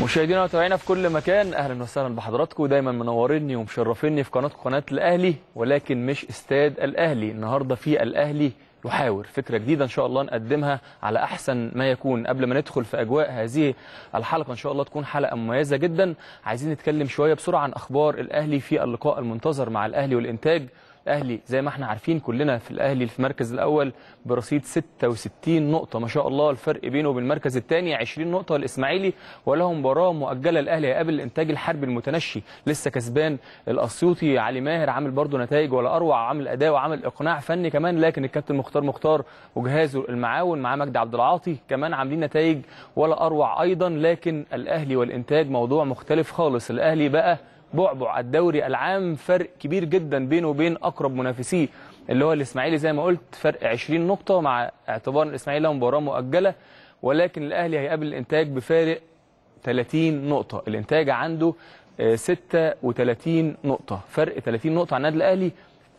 مشاهدينا ومتابعينا في كل مكان اهلا وسهلا بحضراتكم دايما منوريني ومشرفيني في قناتكم قناه الاهلي ولكن مش استاد الاهلي النهارده في الاهلي يحاور فكره جديده ان شاء الله نقدمها على احسن ما يكون قبل ما ندخل في اجواء هذه الحلقه ان شاء الله تكون حلقه مميزه جدا عايزين نتكلم شويه بسرعه عن اخبار الاهلي في اللقاء المنتظر مع الاهلي والانتاج الاهلي زي ما احنا عارفين كلنا في الاهلي في المركز الاول برصيد 66 نقطه ما شاء الله الفرق بينه وبين المركز الثاني 20 نقطه الاسماعيلي وله مباراه مؤجله الاهلي هيقابل الانتاج الحربي المتنشي لسه كسبان الاسيوطي علي ماهر عامل برده نتائج ولا اروع عامل اداء وعامل اقناع فني كمان لكن الكابتن مختار مختار وجهازه المعاون مع مجدي عبد العاطي كمان عاملين نتائج ولا اروع ايضا لكن الاهلي والانتاج موضوع مختلف خالص الاهلي بقى بعبع الدوري العام فرق كبير جدا بينه وبين اقرب منافسيه اللي هو الاسماعيلي زي ما قلت فرق 20 نقطه مع اعتبار الاسماعيلي له مباراه مؤجله ولكن الاهلي هيقابل الانتاج بفارق 30 نقطه الانتاج عنده 36 نقطه فرق 30 نقطه عن النادي الاهلي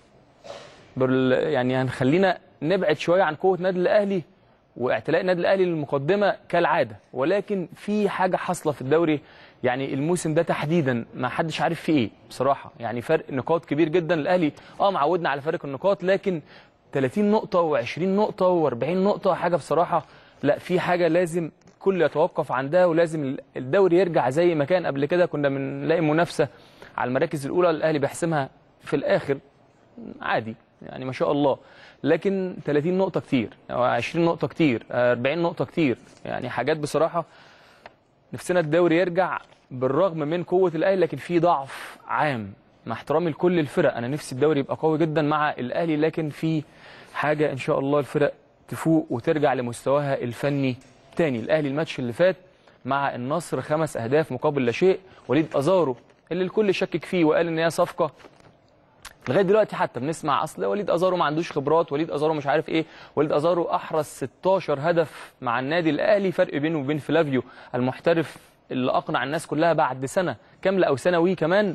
يعني هنخلينا نبعد شويه عن قوه النادي الاهلي واعتلاء النادي الاهلي للمقدمه كالعاده ولكن في حاجه حاصله في الدوري يعني الموسم ده تحديدا ما حدش عارف فيه ايه بصراحه يعني فرق نقاط كبير جدا الاهلي اه معودنا على فرق النقاط لكن 30 نقطه و20 نقطه و40 نقطه حاجه بصراحه لا في حاجه لازم كل يتوقف عندها ولازم الدوري يرجع زي ما كان قبل كده كنا بنلاقي منافسه على المراكز الاولى الاهلي بيحسمها في الاخر عادي يعني ما شاء الله لكن 30 نقطه كتير 20 نقطه كتير 40 نقطه كتير يعني حاجات بصراحه نفسنا الدوري يرجع بالرغم من قوه الاهلي لكن في ضعف عام مع احترامي لكل الفرق انا نفسي الدوري يبقى قوي جدا مع الاهلي لكن في حاجه ان شاء الله الفرق تفوق وترجع لمستواها الفني تاني الاهلي الماتش اللي فات مع النصر خمس اهداف مقابل لا شيء وليد ازارو اللي الكل شكك فيه وقال ان هي صفقه لغايه دلوقتي حتى بنسمع اصل وليد ازارو ما عندوش خبرات وليد ازارو مش عارف ايه وليد ازارو احرز 16 هدف مع النادي الاهلي فرق بينه وبين فلافيو المحترف اللي اقنع الناس كلها بعد سنه كامله او سنوي كمان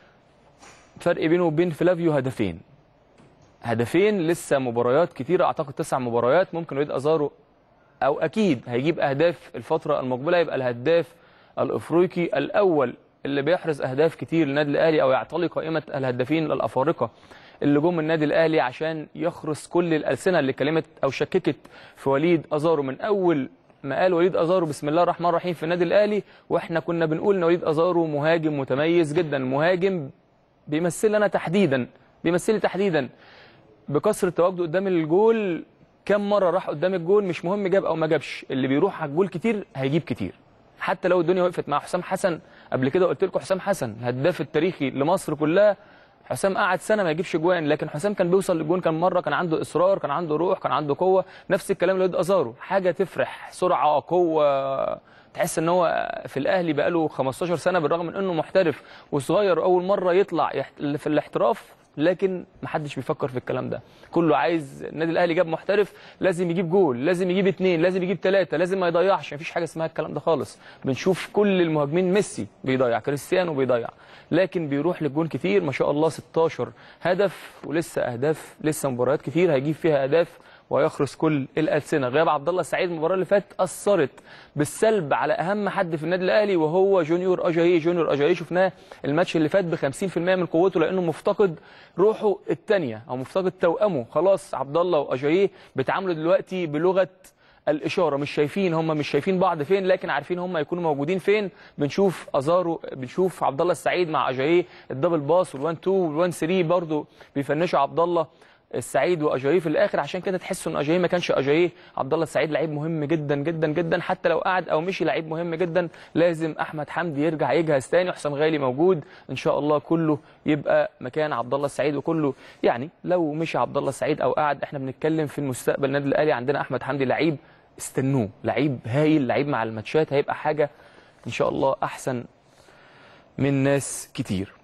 فرق بينه وبين فلافيو هدفين هدفين لسه مباريات كتيره اعتقد تسع مباريات ممكن وليد ازارو او اكيد هيجيب اهداف الفتره المقبله يبقى الهداف الافريقي الاول اللي بيحرز اهداف كتير للنادي الاهلي او يعتلي قائمه الهدافين الافارقه اللي جم النادي الاهلي عشان يخرس كل الالسنه اللي كلمت او شككت في وليد ازارو من اول ما قال وليد ازارو بسم الله الرحمن الرحيم في النادي الاهلي واحنا كنا بنقول ان وليد ازارو مهاجم متميز جدا مهاجم بيمثل لنا تحديدا بيمثل تحديدا بكثره تواجده قدام الجول كم مره راح قدام الجول مش مهم جاب او ما جابش اللي بيروح على الجول كتير هيجيب كتير حتى لو الدنيا وقفت مع حسام حسن قبل كده قلت لكم حسام حسن الهداف التاريخي لمصر كلها حسام قعد سنه ما يجيبش جوان لكن حسام كان بيوصل للجون كان مره كان عنده اصرار كان عنده روح كان عنده قوه نفس الكلام لوليد ازارو حاجه تفرح سرعه قوه تحس ان هو في الاهلي بقاله 15 سنه بالرغم من انه محترف وصغير اول مره يطلع في الاحتراف لكن محدش بيفكر في الكلام ده كله عايز النادي الاهلي جاب محترف لازم يجيب جول لازم يجيب اثنين لازم يجيب ثلاثه لازم ما يضيعش مفيش حاجه اسمها الكلام ده خالص بنشوف كل المهاجمين ميسي بيضيع كريستيانو بيضيع لكن بيروح للجون كتير ما شاء الله 16 هدف ولسه اهداف لسه مباريات كتير هيجيب فيها اهداف ويخرس كل الالسنه غياب عبد الله السعيد المباراه اللي فاتت اثرت بالسلب على اهم حد في النادي الاهلي وهو جونيور اجاييه جونيور اجاييه شفناه الماتش اللي فات ب 50% من قوته لانه مفتقد روحه الثانيه او مفتقد توامه خلاص عبد الله واجاييه بيتعاملوا دلوقتي بلغه الاشاره مش شايفين هم مش شايفين بعض فين لكن عارفين هم يكونوا موجودين فين بنشوف ازارو بنشوف عبد الله السعيد مع اجاييه الدبل باس وال1 2 وال1 3 برضه بيفنشوا عبد الله السعيد واجاييه في الاخر عشان كده تحسوا ان اجاييه ما كانش اجاييه عبد الله السعيد لعيب مهم جدا جدا جدا حتى لو قعد او مشي لعيب مهم جدا لازم احمد حمدي يرجع يجهز تاني حسام غالي موجود ان شاء الله كله يبقى مكان عبد الله السعيد وكله يعني لو مشي عبد الله السعيد او قعد احنا بنتكلم في المستقبل النادي الاهلي عندنا احمد حمدي لعيب استنوه لعيب هايل لعيب مع الماتشات هيبقى حاجه ان شاء الله احسن من ناس كتير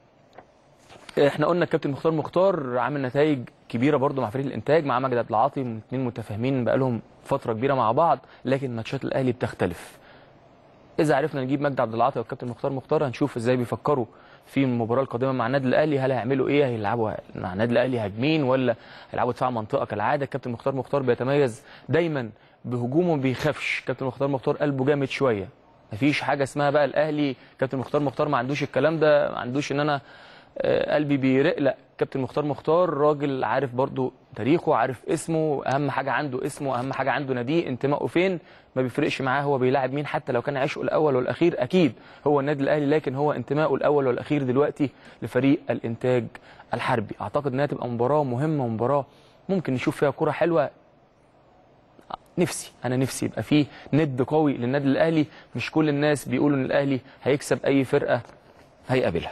احنا قلنا الكابتن مختار مختار عامل نتائج كبيره برده مع فريق الانتاج مع مجدي عبد العاطي اثنين متفاهمين بقالهم فتره كبيره مع بعض لكن ماتشات الاهلي بتختلف اذا عرفنا نجيب مجدي عبد العاطي والكابتن مختار مختار هنشوف ازاي بيفكروا في المباراه القادمه مع النادي الاهلي هل هيعملوا ايه هيلعبوا مع النادي الاهلي هاجمين ولا هيلعبوا دفاع منطقه كالعاده الكابتن مختار مختار بيتميز دايما بهجومه ما بيخافش كابتن مختار مختار قلبه جامد شويه مفيش حاجه اسمها بقى الاهلي كابتن مختار مختار ما عندوش الكلام ده ما عندوش ان انا آه، قلبي بيرق لا كابتن مختار مختار راجل عارف برضو تاريخه عارف اسمه اهم حاجه عنده اسمه اهم حاجه عنده ناديه انتمائه فين ما بيفرقش معاه هو بيلاعب مين حتى لو كان عشقه الاول والاخير اكيد هو النادي الاهلي لكن هو انتمائه الاول والاخير دلوقتي لفريق الانتاج الحربي اعتقد انها تبقى مباراه مهمه ومباراه ممكن نشوف فيها كره حلوه نفسي انا نفسي يبقى فيه ند قوي للنادي الاهلي مش كل الناس بيقولوا ان الاهلي هيكسب اي فرقه هيقابلها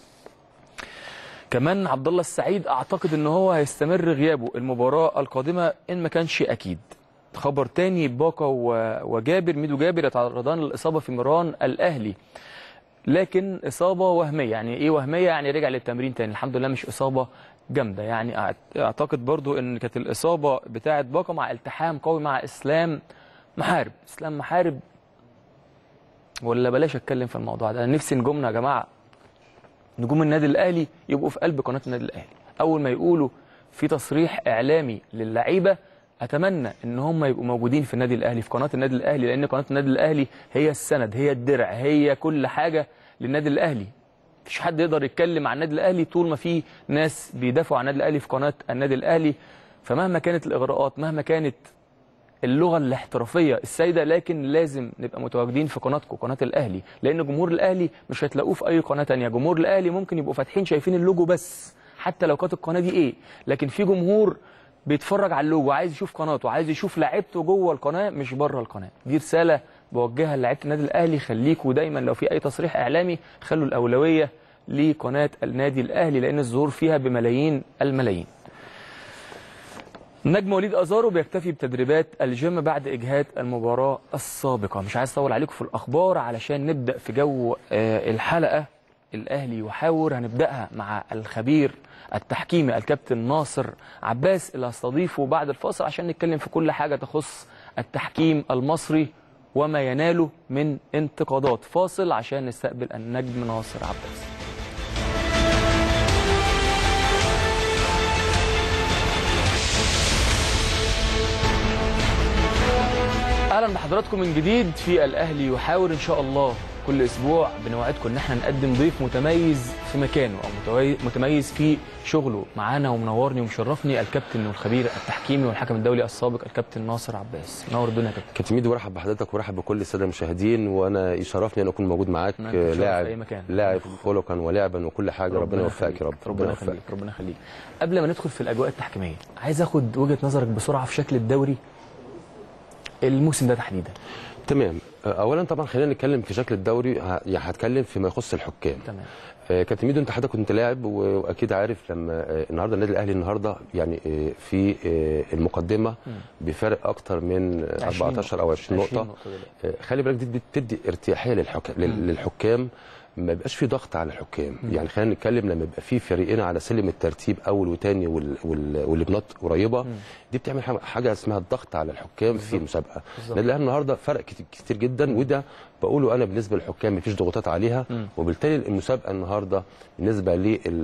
كمان عبد الله السعيد اعتقد ان هو هيستمر غيابه المباراه القادمه ان ما كانش اكيد خبر تاني باكا و- وجابر ميدو جابر يتعرضان للاصابه في مران الاهلي لكن اصابه وهميه يعني ايه وهميه يعني رجع للتمرين تاني الحمد لله مش اصابه جامده يعني أعت- اعتقد برضو ان كانت الاصابه بتاعه باكا مع التحام قوي مع اسلام محارب اسلام محارب ولا بلاش اتكلم في الموضوع ده انا نفسي نجومنا يا جماعه نجوم النادي الاهلي يبقوا في قلب قناه النادي الاهلي اول ما يقولوا في تصريح اعلامي للعيبه اتمنى ان هم يبقوا موجودين في النادي الاهلي في قناه النادي الاهلي لان قناه النادي الاهلي هي السند هي الدرع هي كل حاجه للنادي الاهلي مفيش حد يقدر يتكلم عن النادي الاهلي طول ما في ناس بيدافعوا عن النادي الاهلي في قناه النادي الاهلي فمهما كانت الاغراءات مهما كانت اللغه الاحترافيه السائده لكن لازم نبقى متواجدين في قناتكم قناه الاهلي لان جمهور الاهلي مش هتلاقوه في اي قناه تانية جمهور الاهلي ممكن يبقوا فاتحين شايفين اللوجو بس حتى لو كانت القناه دي ايه لكن في جمهور بيتفرج على اللوجو عايز يشوف قناته عايز يشوف لعيبته جوه القناه مش بره القناه دي رساله بوجهها لعيبه النادي الاهلي خليكوا دايما لو في اي تصريح اعلامي خلوا الاولويه لقناه النادي الاهلي لان الظهور فيها بملايين الملايين نجم وليد ازارو بيكتفي بتدريبات الجيم بعد اجهاد المباراه السابقه مش عايز اطول عليكم في الاخبار علشان نبدا في جو آه، الحلقه الاهلي يحاور هنبداها مع الخبير التحكيمي الكابتن ناصر عباس اللي هستضيفه بعد الفاصل عشان نتكلم في كل حاجه تخص التحكيم المصري وما يناله من انتقادات فاصل عشان نستقبل النجم ناصر عباس اهلا بحضراتكم من جديد في الاهلي يحاور ان شاء الله كل اسبوع بنوعدكم ان احنا نقدم ضيف متميز في مكانه او متوي- متميز في شغله معانا ومنورني ومشرفني الكابتن والخبير التحكيمي والحكم الدولي السابق الكابتن ناصر عباس منور الدنيا يا كابتن كابتن ميدو برحب بحضرتك وبرحب بكل الساده المشاهدين وانا يشرفني ان اكون موجود معاك أنا أتشرف في لاعب أي مكان. لاعب خلقا ولعبا وكل حاجه ربنا يوفقك يا رب ربنا يخليك ربنا يخليك قبل ما ندخل في الاجواء التحكيميه عايز اخد وجهه نظرك بسرعه في شكل الدوري الموسم ده تحديدا تمام اولا طبعا خلينا نتكلم في شكل الدوري ه- يعني هتكلم فيما يخص الحكام تمام آه، كابتن ميدو انت حضرتك كنت لاعب و- واكيد عارف لما آه، النهارده النادي الاهلي النهارده يعني آه، في آه، المقدمه بفرق اكتر من آه، 20 14 او 20 نقطه دلوقتي. آه، خلي بالك دي بتدي ارتياحيه للحكام للحكام ما يبقاش في ضغط على الحكام يعني خلينا نتكلم لما يبقى في فريقين على سلم الترتيب اول وثاني وال... وال... والابنات قريبه دي بتعمل حاجه حاجة اسمها الضغط على الحكام في المسابقه النادي الاهلي النهارده فرق كتير, كتير جدا وده بقوله انا بالنسبه للحكام مفيش ضغوطات عليها وبالتالي المسابقه النهارده بالنسبه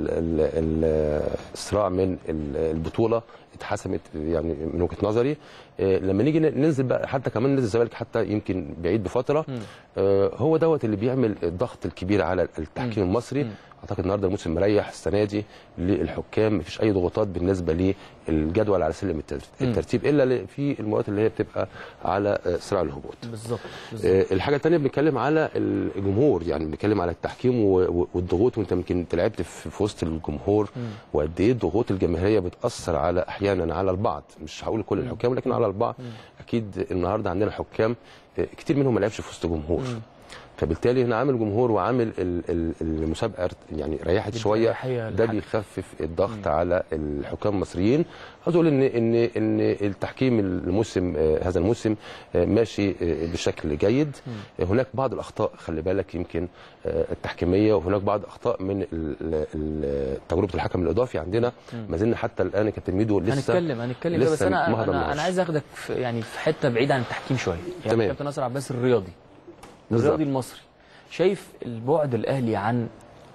للصراع من ال- البطوله اتحسمت يعني من وجهه نظري آه، لما نيجي ننزل بقى حتى كمان نادي الزمالك حتى يمكن بعيد بفتره آه، هو دوت اللي بيعمل الضغط الكبير على التحكيم المصري اعتقد النهارده الموسم مريح السنه دي للحكام مفيش اي ضغوطات بالنسبه للجدول على سلم التر- الترتيب الا ل- في المباريات اللي هي بتبقى على آه، صراع الهبوط بالظبط بالظبط آه، الحاجه الثانيه بنتكلم على الجمهور يعني بنتكلم على التحكيم و- و- والضغوط وانت يمكن انت لعبت في في وسط الجمهور وقد ايه الضغوط الجماهيريه بتاثر على احيانا على البعض مش هقول كل الحكام لكن على البعض اكيد النهارده عندنا حكام آه، كتير منهم ما لعبش في وسط جمهور فبالتالي هنا عامل جمهور وعامل ال- ال- المسابقه يعني ريحت شويه ارتياحية ده للحكم. بيخفف الضغط على الحكام المصريين عاوز اقول ان ان ان التحكيم الموسم آه، هذا الموسم آه، ماشي آه، بشكل جيد آه، هناك بعض الاخطاء خلي بالك يمكن آه، التحكيميه وهناك بعض اخطاء من ال- ال- تجربه الحكم الاضافي عندنا ما زلنا حتى الان يا كابتن ميدو لسه هنتكلم هنتكلم ده بس لسه انا ما انا, هضمناش. أنا عايز اخدك في يعني في حته بعيده عن التحكيم شويه يعني تمام. كابتن ناصر عباس الرياضي بالظبط. الرياضي المصري شايف البعد الاهلي عن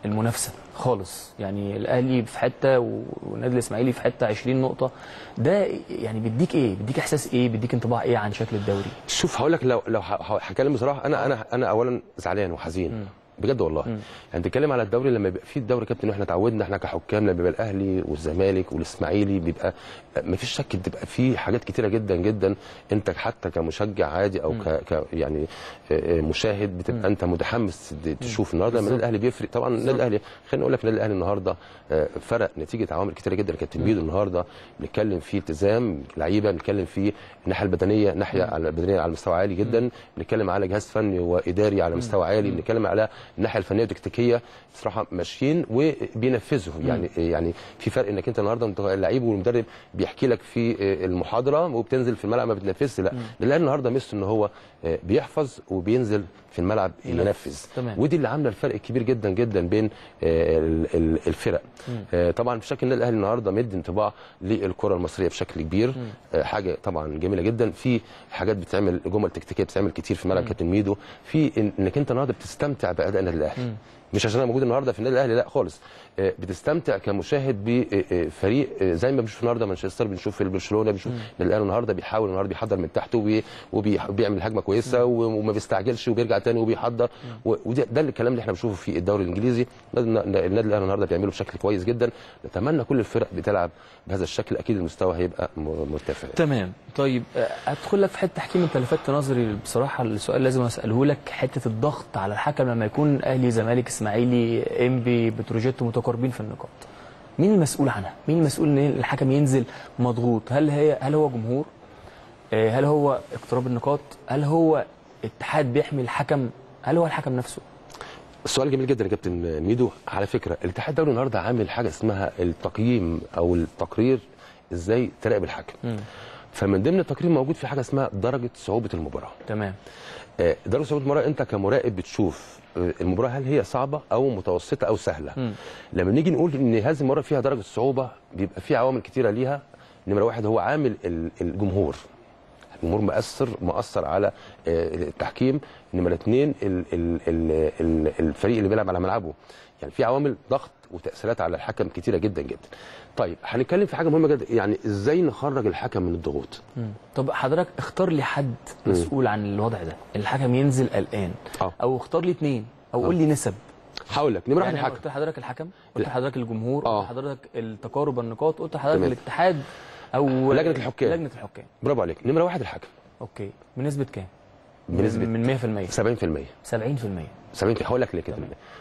المنافسه خالص يعني الاهلي في حته و- والنادي الاسماعيلي في حته 20 نقطه ده يعني بيديك ايه بيديك احساس ايه بيديك انطباع ايه عن شكل الدوري شوف هقول لك لو لو ه- ه- هتكلم بصراحه انا انا انا اولا زعلان وحزين بجد والله يعني تتكلم على الدوري لما يبقى في الدوري كابتن واحنا اتعودنا احنا كحكام لما بيبقى الاهلي والزمالك والاسماعيلي بيبقى ما فيش شك بتبقى في حاجات كتيره جدا جدا انت حتى كمشجع عادي او ك, ك يعني آه، آه، مشاهد بتبقى انت متحمس د- تشوف النهارده لما النادي الاهلي بيفرق طبعا النادي الاهلي خلينا نقول لك النادي الاهلي النهارده آه، فرق نتيجه عوامل كتيره جدا كابتن بيدو النهارده بنتكلم في التزام لعيبه بنتكلم في الناحيه البدنيه ناحيه على البدنيه على مستوى عالي جدا بنتكلم على جهاز فني واداري على مستوى عالي بنتكلم على الناحيه الفنيه والتكتيكيه بصراحه ماشيين وبينفذوا يعني يعني في فرق انك انت النهارده انت اللعيب والمدرب بيحكي لك في المحاضره وبتنزل في الملعب ما بتنفذش لا الاهلي النهارده ميزته ان هو بيحفظ وبينزل في الملعب ينفذ تمام. ودي اللي عامله الفرق الكبير جدا جدا بين آه، ال- ال- الفرق آه، طبعا في شكل النادي الاهلي النهارده مدي انطباع للكره المصريه بشكل كبير آه، حاجه طبعا جميله جدا في حاجات بتعمل جمل تكتيكيه بتتعمل كتير في ملعب كابتن ميدو في إن- انك انت النهارده بتستمتع باداء النادي الاهلي مش عشان انا موجود النهارده في النادي الاهلي لا خالص آه، بتستمتع كمشاهد بفريق آه، زي ما بنشوف النهارده مانشستر بنشوف في برشلونه بنشوف النادي الاهلي النهارده بيحاول النهارده بيحضر من تحت وبي- وبي- وبيعمل هجمه كويسه و- وما بيستعجلش وبيرجع تاني وبيحضر و- وده ده الكلام اللي احنا بنشوفه في الدوري الانجليزي النادي النادي الاهلي النهارده بيعمله بشكل كويس جدا نتمنى كل الفرق بتلعب بهذا الشكل اكيد المستوى هيبقى م- مرتفع تمام طيب آه، ادخل لك في حته تحكيم انت لفتت نظري بصراحه السؤال لازم اساله لك حته الضغط على الحكم لما يكون اهلي زمالك اسماعيلي انبي بتروجيت متقاربين في النقاط مين المسؤول عنها مين المسؤول ان الحكم ينزل مضغوط هل هي هل هو جمهور آه، هل هو اقتراب النقاط هل هو اتحاد بيحمي الحكم هل هو الحكم نفسه السؤال جميل جدا يا كابتن ميدو على فكره الاتحاد الدولي النهارده عامل حاجه اسمها التقييم او التقرير ازاي تراقب الحكم فمن ضمن التقرير موجود في حاجه اسمها درجه صعوبه المباراه تمام آه، درجه صعوبه المباراه انت كمراقب بتشوف آه، المباراه هل هي صعبه او متوسطه او سهله مم. لما نيجي نقول ان هذه المباراه فيها درجه صعوبه بيبقى في عوامل كتيره ليها نمره واحد هو عامل ال- الجمهور الجمهور مؤثر مؤثر على آه، التحكيم نمره اثنين ال- ال- ال- ال- الفريق اللي بيلعب على ملعبه يعني في عوامل ضغط وتاثيرات على الحكم كتيره جدا جدا طيب هنتكلم في حاجه مهمه جدا يعني ازاي نخرج الحكم من الضغوط مم. طب حضرتك اختار لي حد مسؤول عن الوضع ده الحكم ينزل قلقان آه. او اختار لي اثنين او قول لي نسب هقول لك نمره واحد يعني أنا الحكم قلت لحضرتك الحكم قلت لا. لحضرتك الجمهور آه. قلت لحضرتك التقارب النقاط قلت لحضرتك تمام. الاتحاد او لجنة الحكام. لجنه الحكام برافو عليك نمره واحد الحكم اوكي بنسبه كام بنسبة من 100% 70% 70% 70 هقول لك ليه كده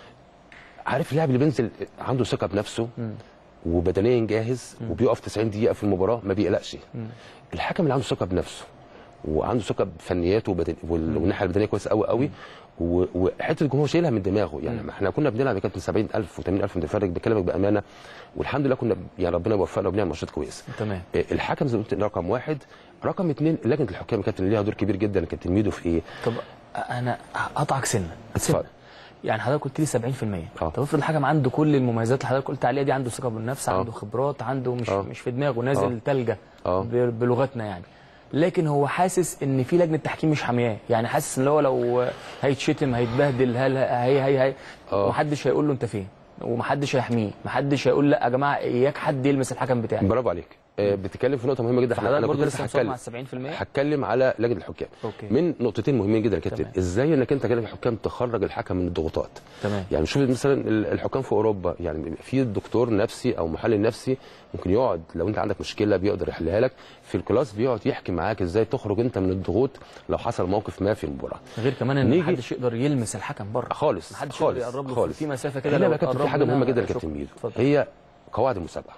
عارف اللاعب اللي بينزل عنده ثقه بنفسه وبدنيا جاهز وبيقف 90 دقيقه في المباراه ما بيقلقش الحكم اللي عنده ثقه بنفسه وعنده ثقه بفنياته وبدن... وال- والناحيه البدنيه كويسه قوي قوي و- وحته الجمهور شايلها من دماغه يعني ما احنا كنا بنلعب يا كابتن 70000 و80000 متفرج بكلمك بامانه والحمد لله كنا يعني ربنا وفقنا وبنعمل ماتشات كويسه تمام إيه، الحكم زي ما قلت رقم واحد رقم اثنين لجنه الحكام يا كابتن ليها دور كبير جدا يا كابتن ميدو في ايه؟ طب انا هقطعك سنه اتفضل. سنة. يعني حضرتك قلت لي 70% آه. طب افرض الحكم عنده كل المميزات اللي حضرتك قلت عليها دي عنده ثقه بالنفس آه. عنده خبرات عنده مش آه. مش في دماغه نازل آه. تلجه آه. ب- بلغتنا يعني لكن هو حاسس ان في لجنه تحكيم مش حامياه يعني حاسس ان هو لو هيتشتم هيتبهدل هل هي هي هي آه. ومحدش هيقول له انت فين ومحدش هيحميه محدش هيقول لا يا جماعه اياك حد يلمس الحكم بتاعي برافو عليك آه، بتتكلم في نقطه مهمه جدا فحضرتك انا كنت برضه لسه لسه مصاب هتكلم مع ال 70% هتكلم على لجنه الحكام أوكي. من نقطتين مهمين جدا يا كابتن تمام. ازاي انك انت كلجنه الحكام تخرج الحكم من الضغوطات تمام يعني شوف مثلا ال- الحكام في اوروبا يعني بيبقى في دكتور نفسي او محلل نفسي ممكن يقعد لو انت عندك مشكله بيقدر يحلها لك في الكلاس بيقعد يحكي معاك ازاي تخرج انت من الضغوط لو حصل موقف ما في المباراه غير كمان ان نيجي- محدش يقدر يلمس الحكم بره خالص محدش خالص يقدر يقرب له خالص في مسافه كده هنا لو بقى كابتن في اتقرب حاجه منها مهمه جدا يا شكراً. كابتن ميدو اتفضل. هي قواعد المسابقه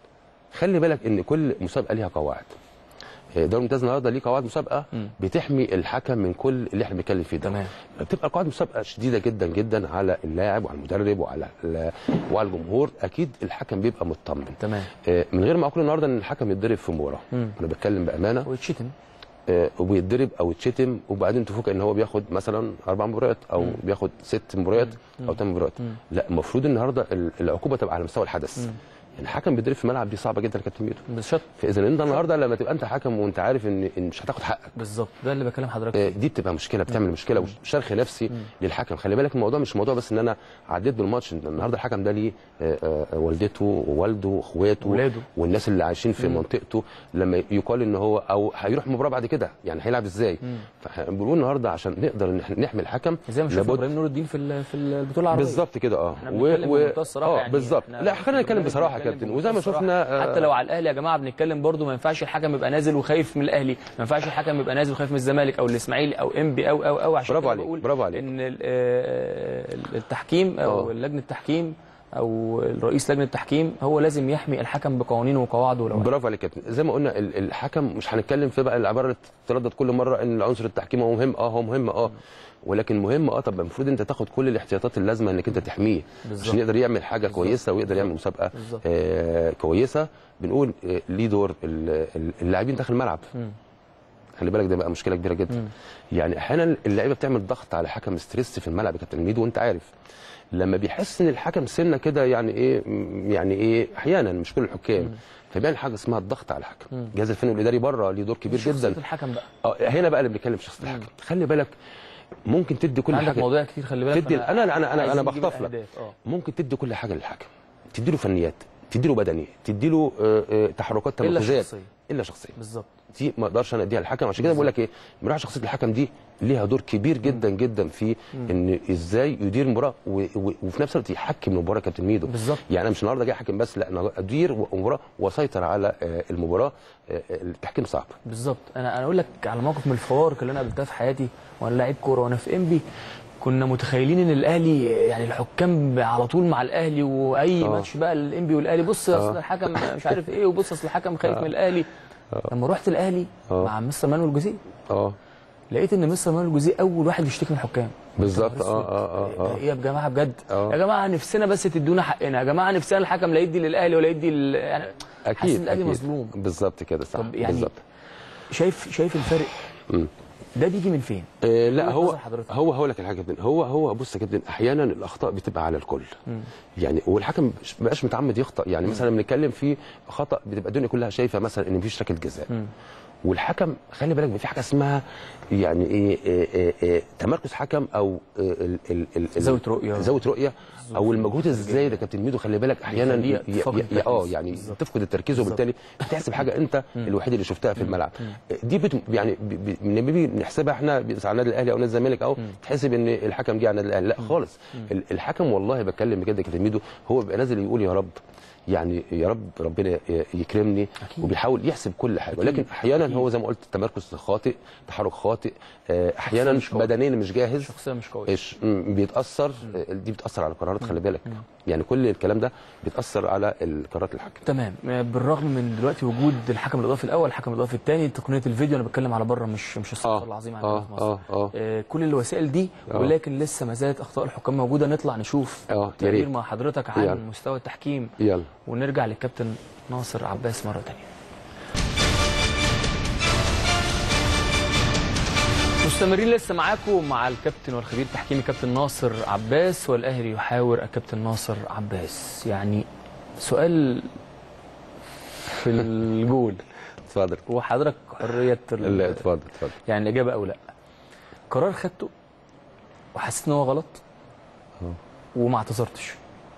خلي بالك ان كل مسابقه ليها قواعد آه، دوري الممتاز النهارده ليه قواعد مسابقه بتحمي الحكم من كل اللي احنا بنتكلم فيه ده تمام. بتبقى قواعد مسابقه شديده جدا جدا على اللاعب وعلى المدرب وعلى ال- وعلى الجمهور اكيد الحكم بيبقى مطمن تمام آه، من غير ما اقول النهارده ان الحكم يتضرب في مباراه انا بتكلم بامانه ويتشتم آه، وبيتضرب او يتشتم وبعدين تفوق ان هو بياخد مثلا اربع مباريات او بياخد ست مباريات او ثمان مباريات لا المفروض النهارده ال- العقوبه تبقى على مستوى الحدث الحكم بيدرب في الملعب دي صعبه جدا يا كابتن ميدو بالشط فاذا انت النهارده لما تبقى انت حكم وانت عارف ان إن مش هتاخد حقك بالظبط ده اللي بكلم حضرتك آه، فيه دي بتبقى مشكله بتعمل مشكله وشرخ نفسي للحكم خلي بالك الموضوع مش موضوع بس ان انا عديت بالماتش إن النهارده الحكم ده ليه آه، آه، والدته ووالده واخواته ولاده. والناس اللي عايشين في منطقته لما يقال ان هو او هيروح مباراه بعد كده يعني هيلعب ازاي فبنقول النهارده عشان نقدر إن إحنا نحمي الحكم زي ما شفنا لابد- ابراهيم نور الدين في ال- في البطوله العربيه بالظبط كده اه احنا بنتكلم بمنتهى الصراحه اه يعني بالظبط احنا لا في خلينا نتكلم البرنامج بصراحه يا بنتكلم كابتن بمنتهى وزي ما الصراحة. شفنا آه، حتى لو على الاهلي يا جماعه بنتكلم برضو ما ينفعش الحكم يبقى نازل وخايف من الاهلي ما ينفعش الحكم يبقى نازل وخايف من الزمالك او الاسماعيلي او انبي او او او عشان برافو كده عليك، بقول برافو عليك. ان ال- آه، التحكيم او آه. لجنه التحكيم او الرئيس لجنه التحكيم هو لازم يحمي الحكم بقوانينه وقواعده ولوائحه برافو عليك يا كابتن زي ما قلنا ال- الحكم مش هنتكلم في بقى العباره اللي بتتردد كل مره ان عنصر التحكيم هو مهم اه هو مهم اه ولكن مهم اه طب المفروض انت تاخد كل الاحتياطات اللازمه انك انت تحميه بالظبط. عشان يقدر يعمل حاجه كويسه ويقدر يعمل مسابقه بالظبط. آه كويسه بنقول آه ليه دور ال- ال- اللاعبين داخل الملعب مم. خلي بالك ده بقى مشكله كبيره جدا يعني احيانا اللعيبه بتعمل ضغط على حكم ستريس في الملعب يا كابتن ميدو وانت عارف لما بيحس ان الحكم سنه كده يعني ايه م- يعني ايه احيانا مش كل الحكام فبيعمل حاجه اسمها الضغط على الحكم الجهاز الفني والاداري بره ليه دور كبير شخصية جدا الحكم بقى اه هنا بقى اللي بنتكلم في شخصيه الحكم خلي بالك ممكن تدي كل عندك حاجه مواضيع كتير خلي بالك تدي انا انا انا انا, عايزين أنا نجيب بخطف لك الأهداف. اه ممكن تدي كل حاجه للحكم تدي له فنيات تدي له بدني تدي له آه، آه، تحركات إلا تمركزات شخصية. الا شخصيه بالظبط دي ما اقدرش انا اديها للحكم عشان كده بقول لك ايه مراعي شخصيه الحكم دي ليها دور كبير جدا جدا في ان ازاي يدير المباراه و- و- وفي نفس الوقت يحكم المباراه كابتن ميدو بالظبط. يعني انا مش النهارده جاي احكم بس لا انا ادير المباراه واسيطر على آه، المباراه آه، التحكيم صعب بالظبط انا انا اقول لك على موقف من الفوارق اللي انا قابلتها في حياتي وانا لعيب كوره وانا في انبي كنا متخيلين ان الاهلي يعني الحكام على طول مع الاهلي واي آه. ماتش بقى الانبي والاهلي بص اصل آه. الحكم مش عارف ايه وبص اصل الحكم خايف من الاهلي لما رحت الاهلي آه. مع مستر مانويل جوزيه اه لقيت ان مستر مانويل جوزيه اول واحد يشتكي من الحكام بالظبط اه اه اه ايه يا جماعه بجد آه. يا جماعه نفسنا بس تدونا حقنا يا جماعه نفسنا الحكم لا يدي للاهلي ولا يدي لل... يعني حاسس ان اكيد الاهلي اكيد مظلوم بالظبط كده صح طب يعني بالظبط شايف شايف الفرق مم. ده بيجي من فين؟ آه لا وجهة هو نظر حضرتك. هو هقول لك الحاجه يا كابتن هو هو بص يا كابتن احيانا الاخطاء بتبقى على الكل يعني والحكم مش- بقاش متعمد يخطا يعني مثلا بنتكلم في خطا بتبقى الدنيا كلها شايفه مثلا ان مفيش ركله جزاء والحكم خلي بالك في حاجه اسمها يعني ايه, إيه, إيه, إيه تمركز حكم او إيه ال ال ال ال- زاوية رؤية. زاويه رؤيه او المجهود الزايد يا كابتن ميدو خلي بالك احيانا بيخليها ي- تفقد ي- ي- اه التركيز. يعني بالظبط. تفقد التركيز وبالتالي بتحسب حاجه انت الوحيد اللي شفتها في الملعب دي بت يعني ب- ب- لما بنيجي نحسبها احنا على النادي الاهلي او نادي الزمالك او تحسب ان الحكم جه على النادي الاهلي لا خالص ال- الحكم والله بتكلم بجد يا كابتن ميدو هو بيبقى نازل يقول يا رب يعني يا رب ربنا ي- يكرمني أكيد. وبيحاول يحسب كل حاجه ولكن احيانا هو زي ما قلت تمركز خاطئ تحرك خاطئ آه، احيانا مش قوي. بدنيا مش جاهز شخصيه مش قويه ايش م- بيتاثر آه، دي بتاثر على القرارات خلي بالك يعني كل الكلام ده بيتاثر على القرارات الحكم تمام بالرغم من دلوقتي وجود الحكم الاضافي الاول الحكم الاضافي الثاني تقنيه الفيديو انا بتكلم على بره مش مش الصفر آه، العظيم عندنا آه، في مصر آه، آه. آه، كل الوسائل دي آه. ولكن لسه ما زالت اخطاء الحكام موجوده نطلع نشوف آه، يا تقرير ريت. مع حضرتك عن يلا. مستوى التحكيم يلا ونرجع للكابتن ناصر عباس مره ثانيه مستمرين لسه معاكم مع الكابتن والخبير التحكيمي كابتن ناصر عباس والاهلي يحاور الكابتن ناصر عباس يعني سؤال في الجول اتفضل وحضرتك حريه ال- لا اتفضل اتفضل يعني الاجابه او لا قرار خدته وحسيت ان هو غلط وما اعتذرتش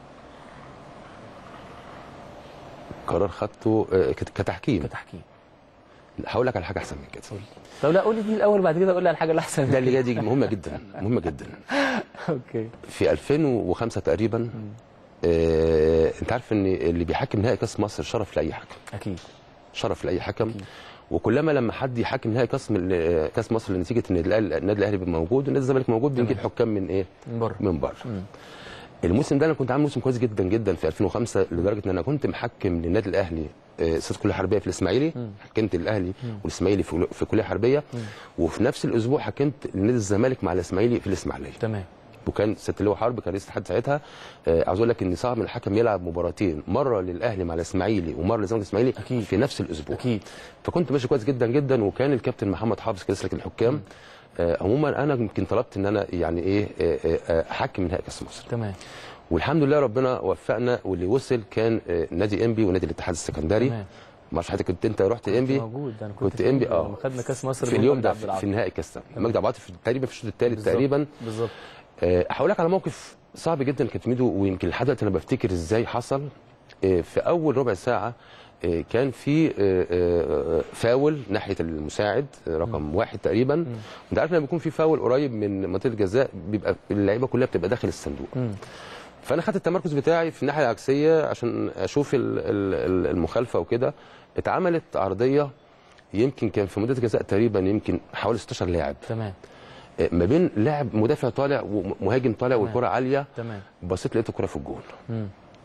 قرار خدته آه، كت- كتحكيم كتحكيم هقول لك على حاجه احسن من كده طب لا قول لي دي الاول بعد كده قول لي على الحاجه الاحسن ده اللي جاي دي مهمه جدا مهمه جدا اوكي في 2005 تقريبا آه، انت عارف ان اللي بيحكم نهائي كاس مصر شرف لاي حكم اكيد شرف لاي حكم وكلما لما حد يحكم نهائي كاس من- آه، كاس مصر لنتيجه ان الأهلي- النادي الاهلي بيبقى موجود والنادي الزمالك موجود بنجيب حكام من ايه؟ من بره من بره الموسم ده انا كنت عامل موسم كويس جدا جدا في 2005 لدرجه ان انا كنت محكم للنادي الاهلي آه، استاد كليه حربيه في الاسماعيلي حكمت الاهلي والاسماعيلي في في كليه حربيه وفي نفس الاسبوع حكمت لنادي الزمالك مع الاسماعيلي في الاسماعيليه تمام وكان ست اللواء حرب كان رئيس الاتحاد ساعتها آه، عاوز اقول لك ان صعب من الحكم يلعب مباراتين مره للاهلي مع الاسماعيلي ومره للزمالك الاسماعيلي أكيد. في نفس الاسبوع اكيد فكنت ماشي كويس جدا جدا وكان الكابتن محمد حافظ كرئيس لجنه الحكام آه، عموما انا يمكن طلبت ان انا يعني ايه آه، آه، آه، احكم نهائي كاس مصر تمام والحمد لله ربنا وفقنا واللي وصل كان آه، نادي انبي ونادي الاتحاد السكندري تمام ما اعرفش حضرتك كنت انت رحت انبي موجود انا كنت, كنت في انبي لما اه خدنا كاس مصر في من اليوم مجدي ده عبد في, العاطي. في النهائي كاس مجدي عبد العاطي في- تقريبا في الشوط الثالث بالظبط. تقريبا بالظبط آه، هقول لك على موقف صعب جدا كابتن ميدو ويمكن لحد دلوقتي انا بفتكر ازاي حصل آه، في اول ربع ساعه آه، كان في آه، آه، فاول ناحيه المساعد آه، رقم واحد تقريبا انت عارف لما بيكون في فاول قريب من منطقه الجزاء بيبقى اللعيبه كلها بتبقى داخل الصندوق مم. فانا خدت التمركز بتاعي في الناحيه العكسيه عشان اشوف ال- ال- ال- المخالفه وكده اتعملت عرضيه يمكن كان في منطقه الجزاء تقريبا يمكن حوالي 16 لاعب تمام آه، ما بين لاعب مدافع طالع ومهاجم طالع تمام. والكره عاليه تمام بصيت لقيت الكره في الجون مم.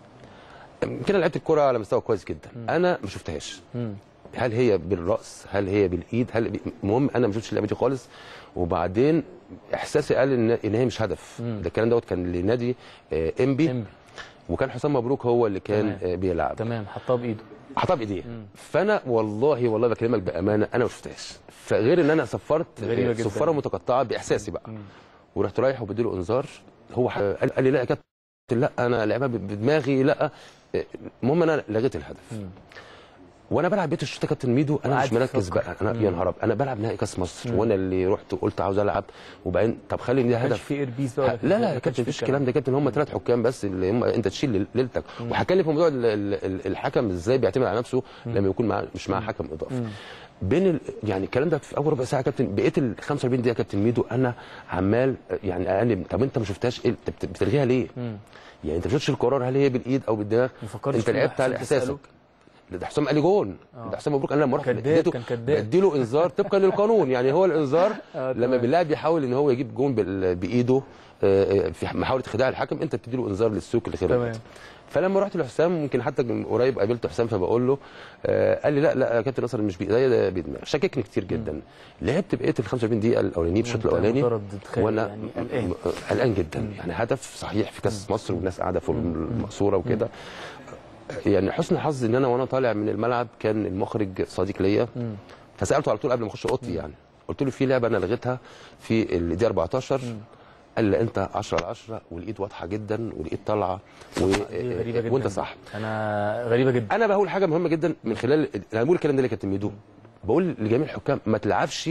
كده لعبت الكره على مستوى كويس جدا انا ما شفتهاش مم. هل هي بالراس هل هي بالايد هل المهم انا ما شفتش اللعبه دي خالص وبعدين احساسي قال ان ان هي مش هدف مم. ده الكلام دوت كان لنادي آه، انبي إنبي. وكان حسام مبروك هو اللي كان تمام. آه، بيلعب تمام حطها بايده حطها بايديه فانا والله والله بكلمك بامانه انا ما شفتهاش فغير ان انا صفرت غريبة جدا. صفاره متقطعه باحساسي بقى ورحت رايح وبديله انذار هو ح- قال قال لي لا يا كابتن لا انا لعبها ب- بدماغي لا المهم انا لغيت الهدف مم. وانا بلعب بيت الشوط يا كابتن ميدو انا وقعد مش مركز تفكر. بقى انا يا نهار أبيض، انا بلعب نهائي كاس مصر وانا اللي رحت وقلت عاوز العب وبعدين طب خلي ده ما كانش هدف في ايربيس بقى ولا لا لا ما يا كانش كابتن في مفيش الكلام ده يا كابتن هم ثلاث حكام بس اللي هم انت تشيل ليلتك وهتكلم في موضوع ال- ال- ال- الحكم ازاي بيعتمد على نفسه لما يكون معاه مش معاه حكم اضافي بين ال... يعني الكلام ده في اول ربع ساعه يا كابتن بقيت ال 45 دقيقه يا كابتن ميدو انا عمال يعني اقلب طب انت ما شفتهاش ايه انت بت- بتلغيها ليه؟ مم. يعني انت ما شفتش القرار هل هي بالايد او بالدماغ ما فكرتش انت فيه لعبت على حسام احساسك تسأله؟ لا، ده حسام قال لي جون آه. ده حسام مبروك انا لما رحت كداب، اديته كان كداب. بديله انذار طبقا للقانون يعني هو الانذار آه، لما تمام. باللاعب بيحاول ان هو يجيب جون بال- بايده آه، آه، في محاوله خداع الحكم انت بتديله انذار للسوق اللي تمام. خير فلما رحت لحسام ممكن حتى من قريب قابلت حسام فبقول له آه قال لي لا لا يا كابتن نصر مش بايديا ده بدماغي شككني كتير جدا لعبت بقيه ال 45 دقيقه الاولانيه بالشوط وأنت الاولاني متردد خايف وانا يعني قلقان. م- قلقان جدا يعني هدف صحيح في كاس مصر والناس قاعده فوق المقصوره وكده يعني حسن حظي ان انا وانا طالع من الملعب كان المخرج صديق ليا مم. فسالته على طول قبل ما اخش اوضتي يعني قلت له في لعبه انا لغيتها في الدقيقه 14 قال لي انت 10 على 10 والايد واضحه جدا والايد طالعه و... دي غريبه جدا وانت صح انا غريبه جدا انا بقول حاجه مهمه جدا من خلال انا بقول الكلام ده ليه يا كابتن ميدو بقول لجميع الحكام ما تلعبش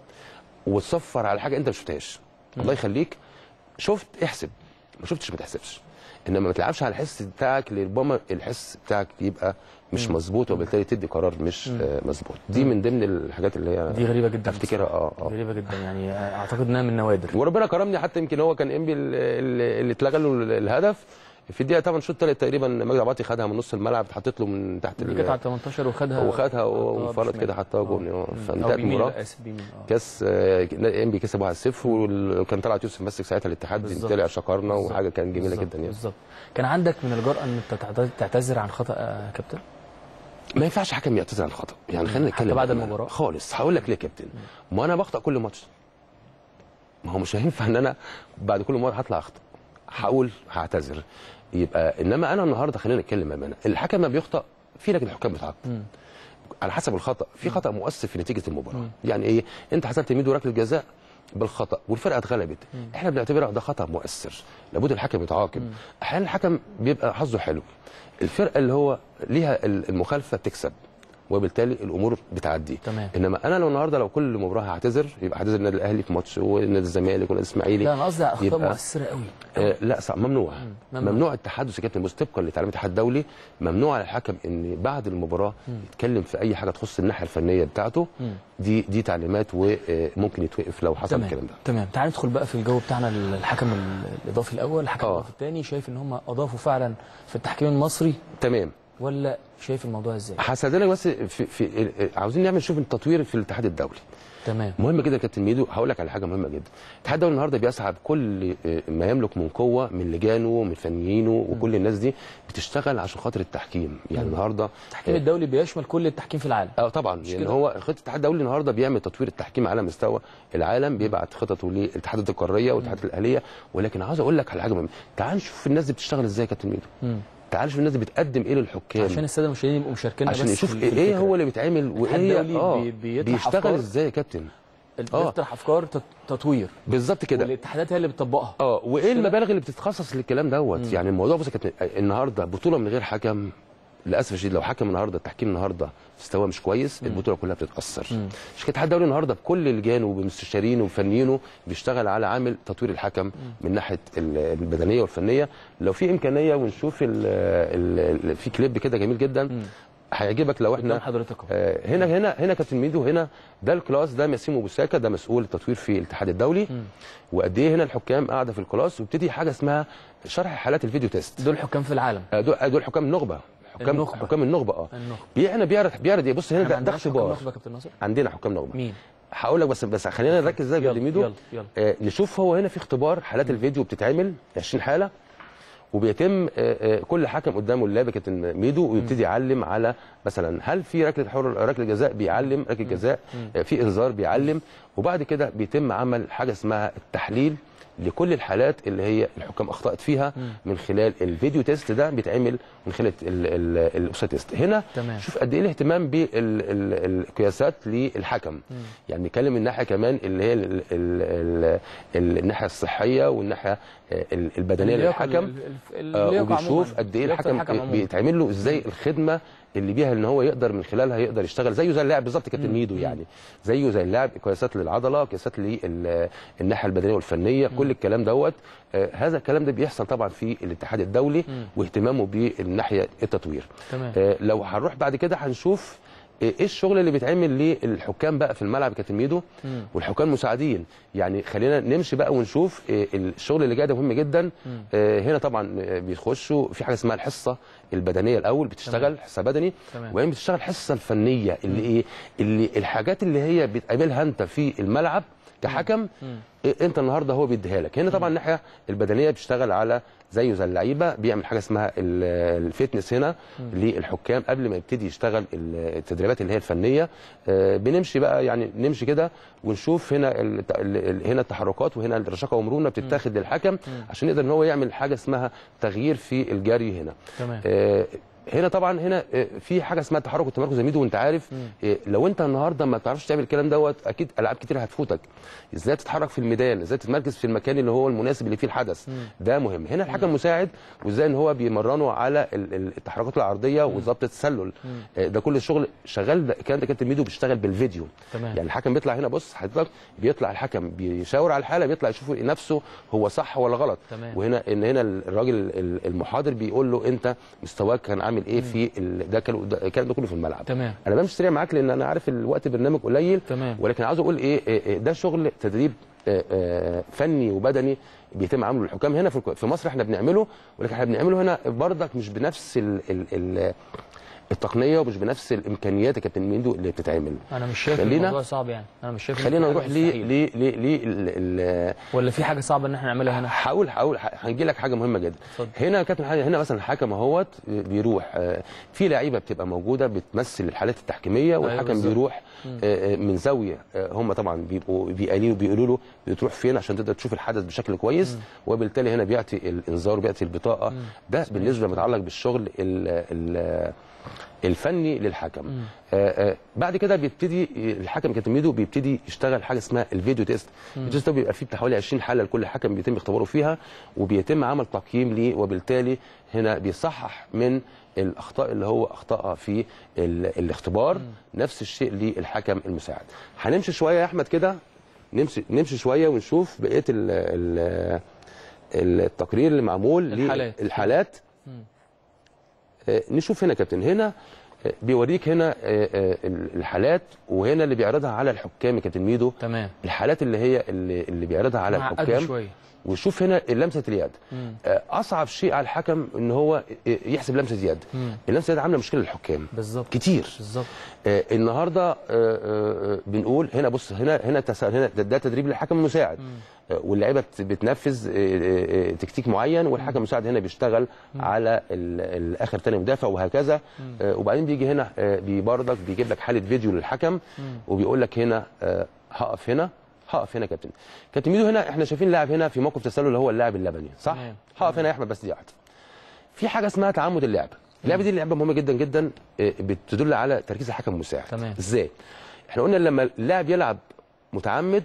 وتصفر على حاجه انت ما شفتهاش الله يخليك شفت احسب ما شفتش ما تحسبش انما ما تلعبش على الحس بتاعك اللي ربما الحس بتاعك يبقى مش مظبوط وبالتالي تدي قرار مش آه، مظبوط دي من ضمن الحاجات اللي هي دي غريبه جدا افتكرها اه اه غريبه جدا يعني اعتقد انها من النوادر وربنا كرمني حتى يمكن هو كان انبي اللي اللي اتلغى له الهدف في الدقيقه 8 شوط ثالث تقريبا مجدي عباطي خدها من نص الملعب اتحطت له من تحت دي ال- كانت على 18 وخدها وخدها آه، وانفرد بشمال. كده حطها جون آه. اه مم. فانتهت أو بيمين، المباراه لا، اسف بيمين اه كاس آه، انبي كسب 1-0 وكان طلعت يوسف مسك ساعتها الاتحاد بالظبط. طلع شكرنا بالظبط. وحاجه كان جميله بالظبط، جدا يعني بالظبط كان عندك من الجرأة ان انت تعتذر- تعتذر عن خطأ آه، كابتن ما ينفعش حكم يعتذر عن الخطا يعني خلينا حتى نتكلم بعد بأمانة. المباراة؟ خالص هقول لك ليه يا كابتن ما انا بخطا كل ماتش ما هو مش هينفع ان انا بعد كل مره هطلع اخطا هقول هعتذر يبقى انما انا النهارده خلينا نتكلم بامانه الحكم ما بيخطا في لجنه الحكام بتعاقب مم. على حسب الخطا في خطا مؤثر في نتيجه المباراه يعني ايه انت حسبت ميدو ركله جزاء بالخطا والفرقه اتغلبت احنا بنعتبرها ده خطا مؤثر لابد الحكم يتعاقب احيانا الحكم بيبقى حظه حلو الفرقه اللي هو ليها المخالفه تكسب وبالتالي الامور بتعدي تمام. انما انا لو النهارده لو كل مباراه هعتذر يبقى هعتذر النادي الاهلي في ماتش والنادي الزمالك والنادي الاسماعيلي لا انا قصدي على اخطاء يبقى- مؤثره قوي آه لا صح ممنوع ممنوع. ممنوع التحدث يا كابتن بص طبقا لتعليمات الاتحاد الدولي ممنوع على الحكم ان بعد المباراه يتكلم في اي حاجه تخص الناحيه الفنيه بتاعته دي دي تعليمات وممكن يتوقف لو حصل تمام الكلام ده تمام تعال ندخل بقى في الجو بتاعنا الحكم الاضافي الاول الحكم آه. الاضافي الثاني شايف ان هم اضافوا فعلا في التحكيم المصري تمام ولا شايف الموضوع ازاي هستاذنك بس في, في عاوزين نعمل شوف التطوير في الاتحاد الدولي تمام مهم جدا يا كابتن ميدو هقول لك على حاجه مهمه جدا الاتحاد الدولي النهارده بيسعى بكل ما يملك من قوه من لجانه من فنيينه وكل الناس دي بتشتغل عشان خاطر التحكيم يعني النهارده التحكيم الدولي بيشمل كل التحكيم في العالم اه طبعا يعني كده؟ هو خطه الاتحاد الدولي النهارده بيعمل تطوير التحكيم على مستوى العالم بيبعت خططه للاتحادات القاريه والاتحادات الاهليه ولكن عاوز اقول لك على حاجه مهمه تعال نشوف الناس دي بتشتغل ازاي يا كابتن ميدو مم. تعال نشوف الناس دي بتقدم ايه للحكام عشان الساده المشاهدين يبقوا مشاركيننا عشان بس نشوف في- في ايه الفكرة. هو اللي بيتعمل الاتحاد وايه الدولي اه بي- بيطرح بيشتغل أفكار. ازاي يا كابتن آه. بتطرح افكار تط- تطوير بالظبط كده والاتحادات هي اللي بتطبقها اه وايه المبالغ اللي بتتخصص للكلام دوت يعني الموضوع بص كانت النهارده بطوله من غير حكم للاسف الشديد لو حكم النهارده التحكيم النهارده مستواه مش كويس البطوله كلها بتتاثر عشان كده الاتحاد الدولي النهارده بكل لجانه وبمستشارينه وفنيينه بيشتغل على عامل تطوير الحكم من ناحيه ال- البدنيه والفنيه لو في امكانيه ونشوف ال ال ال في كليب كده جميل جدا هيعجبك لو قدام احنا حضرتك اهو آه، هنا هنا هنا كابتن ميدو هنا ده الكلاس ده ماسيمو بوساكا ده مسؤول التطوير في الاتحاد الدولي وقد ايه هنا الحكام قاعده في الكلاس وبتدي حاجه اسمها شرح حالات الفيديو تيست دول حكام في العالم آه، دول آه، دول حكام النخبه حكام النخبة. حكام النخبه اه النخبة. بي- هنا بيعرض بيعرض ايه بص هنا احنا ده, ما ده عندناش حكام اختبار نخبه يا كابتن ناصر عندنا حكام نخبه مين هقول لك بس بس خلينا نركز ازاي يا يلا، كابتن ميدو يلا، يلا. آه نشوف هو هنا في اختبار حالات الفيديو بتتعمل 20 حاله وبيتم آه، آه، كل حكم قدامه اللاب كابتن ميدو ويبتدي يعلم على مثلا هل في ركله حر ركله جزاء بيعلم ركله جزاء آه، في انذار بيعلم وبعد كده بيتم عمل حاجه اسمها التحليل لكل الحالات اللي هي الحكام اخطات فيها من خلال الفيديو تيست ده بيتعمل من خلال الاوسا تيست هنا تمام. شوف قد ايه الاهتمام بالقياسات للحكم يعني نتكلم من ناحيه كمان اللي هي ال- ال- ال- الناحيه الصحيه والناحيه آه، البدنيه اللياقة- للحكم ال- ال- آه، اللياقة وبيشوف عموماً. قد ايه لياقة الحكم عموماً. بيتعمل له ازاي الخدمه اللي بيها ان هو يقدر من خلالها يقدر يشتغل زيه زي اللاعب بالظبط كابتن ميدو يعني زيه زي اللاعب قياسات للعضله قياسات للناحيه البدنيه والفنيه كل الكلام دوت آه، هذا الكلام ده بيحصل طبعا في الاتحاد الدولي واهتمامه بالناحيه التطوير تمام. آه، لو هنروح بعد كده هنشوف ايه الشغل اللي بيتعمل للحكام بقى في الملعب يا كابتن ميدو والحكام المساعدين يعني خلينا نمشي بقى ونشوف إيه الشغل اللي جاي ده مهم جدا آه، هنا طبعا آه، بيخشوا في حاجه اسمها الحصه البدنيه الاول بتشتغل حصه بدني تمام. وبعدين بتشتغل الحصه الفنيه اللي ايه اللي الحاجات اللي هي بتقابلها انت في الملعب كحكم إيه انت النهارده هو بيديها لك هنا طبعا الناحيه البدنيه بتشتغل على زيه زي اللعيبه بيعمل حاجه اسمها ال- الفيتنس هنا للحكام قبل ما يبتدي يشتغل ال- التدريبات اللي هي الفنيه آه، بنمشي بقى يعني نمشي كده ونشوف هنا الت- ال- ال- هنا التحركات وهنا الرشاقه ومرونه بتتاخد للحكم عشان يقدر ان هو يعمل حاجه اسمها تغيير في الجري هنا تمام. آه، هنا طبعا هنا آه، في حاجه اسمها التحرك والتمركز يا ميدو وانت عارف آه، لو انت النهارده ما بتعرفش تعمل الكلام دوت اكيد العاب كتير هتفوتك ازاي تتحرك في الميدان ازاي تتمركز في المكان اللي هو المناسب اللي فيه الحدث ده مهم هنا الحكم مساعد وازاي ان هو بيمرنه على ال- ال- التحركات العرضيه وضبط التسلل آه، ده كل الشغل شغال ده الكلام ده كابتن ميدو بيشتغل بالفيديو تمام. يعني الحكم بيطلع هنا بص حضرتك بيطلع الحكم بيشاور على الحاله بيطلع يشوف نفسه هو صح ولا غلط تمام. وهنا ان هنا الراجل ال- المحاضر بيقول له انت مستواك كان عامل ايه في ال- ده كان ده- الكلام ده كله في الملعب تمام. انا بمشي سريع معاك لان انا عارف الوقت برنامج قليل تمام. ولكن عاوز اقول ايه إيه- إيه، ده شغل تدريب آه، آه، فني وبدني بيتم عمله للحكام هنا في الك- في مصر احنا بنعمله ولكن احنا بنعمله هنا برضك مش بنفس ال ال ال التقنيه ومش بنفس الامكانيات يا كابتن ميندو اللي بتتعمل انا مش شايف خلينا- الموضوع صعب يعني انا مش شايف إن خلينا في نروح حاجة ليه مستحيل. ليه ليه ليه ال- ال- ولا في حاجه صعبه ان احنا نعملها هنا هقول هقول هنجي لك حاجه مهمه جدا اتفضل. هنا يا كابتن حاجة هنا مثلا الحكم اهوت بيروح آه، في لعيبه بتبقى موجوده بتمثل الحالات التحكيميه والحكم بالظبط. بيروح آه، آه، من زاويه آه، هم طبعا بيبقوا بيقالوا بيقولوا له بتروح فين عشان تقدر تشوف الحدث بشكل كويس وبالتالي هنا بيعطي الانذار وبيعطي البطاقه ده بالنسبه متعلق بالشغل ال ال الفني للحكم آه آه بعد كده بيبتدي الحكم كابتن ميدو بيبتدي يشتغل حاجه اسمها الفيديو تيست الفيديو تيست ده بيبقى فيه بتاع حوالي 20 حاله لكل حكم بيتم اختباره فيها وبيتم عمل تقييم ليه وبالتالي هنا بيصحح من الاخطاء اللي هو اخطاها في ال- الاختبار نفس الشيء للحكم المساعد هنمشي شويه يا احمد كده نمشي نمشي شويه ونشوف بقيه ال ال التقرير اللي معمول الحالات. للحالات آه، نشوف هنا يا كابتن هنا آه، بيوريك هنا آه، آه، الحالات وهنا اللي بيعرضها على الحكام يا كابتن ميدو تمام الحالات اللي هي اللي, اللي بيعرضها على معقدة الحكام شويه وشوف هنا لمسه اليد آه، اصعب شيء على الحكم ان هو يحسب لمسه يد اللمسه اليد عامله مشكله للحكام بالظبط كتير بالظبط آه، النهارده آه، آه، آه، بنقول هنا بص هنا هنا تس- هنا ده, ده تدريب للحكم المساعد آه، واللعيبه بت- بتنفذ آه، آه، آه، تكتيك معين والحكم المساعد هنا بيشتغل على ال- الاخر تاني مدافع وهكذا آه، وبعدين بيجي هنا آه، بيبردك بيجيب لك حاله فيديو للحكم وبيقول لك هنا آه، هقف هنا هقف هنا يا كابتن كابتن ميدو هنا احنا شايفين لاعب هنا في موقف تسلل اللي هو اللاعب اللبني صح تمام. هقف هنا يا احمد بس دي واحده في حاجه اسمها تعمد اللعب اللعبه دي لعبه مهمه جدا جدا آه، بتدل على تركيز الحكم المساعد تمام. ازاي احنا قلنا لما اللاعب يلعب متعمد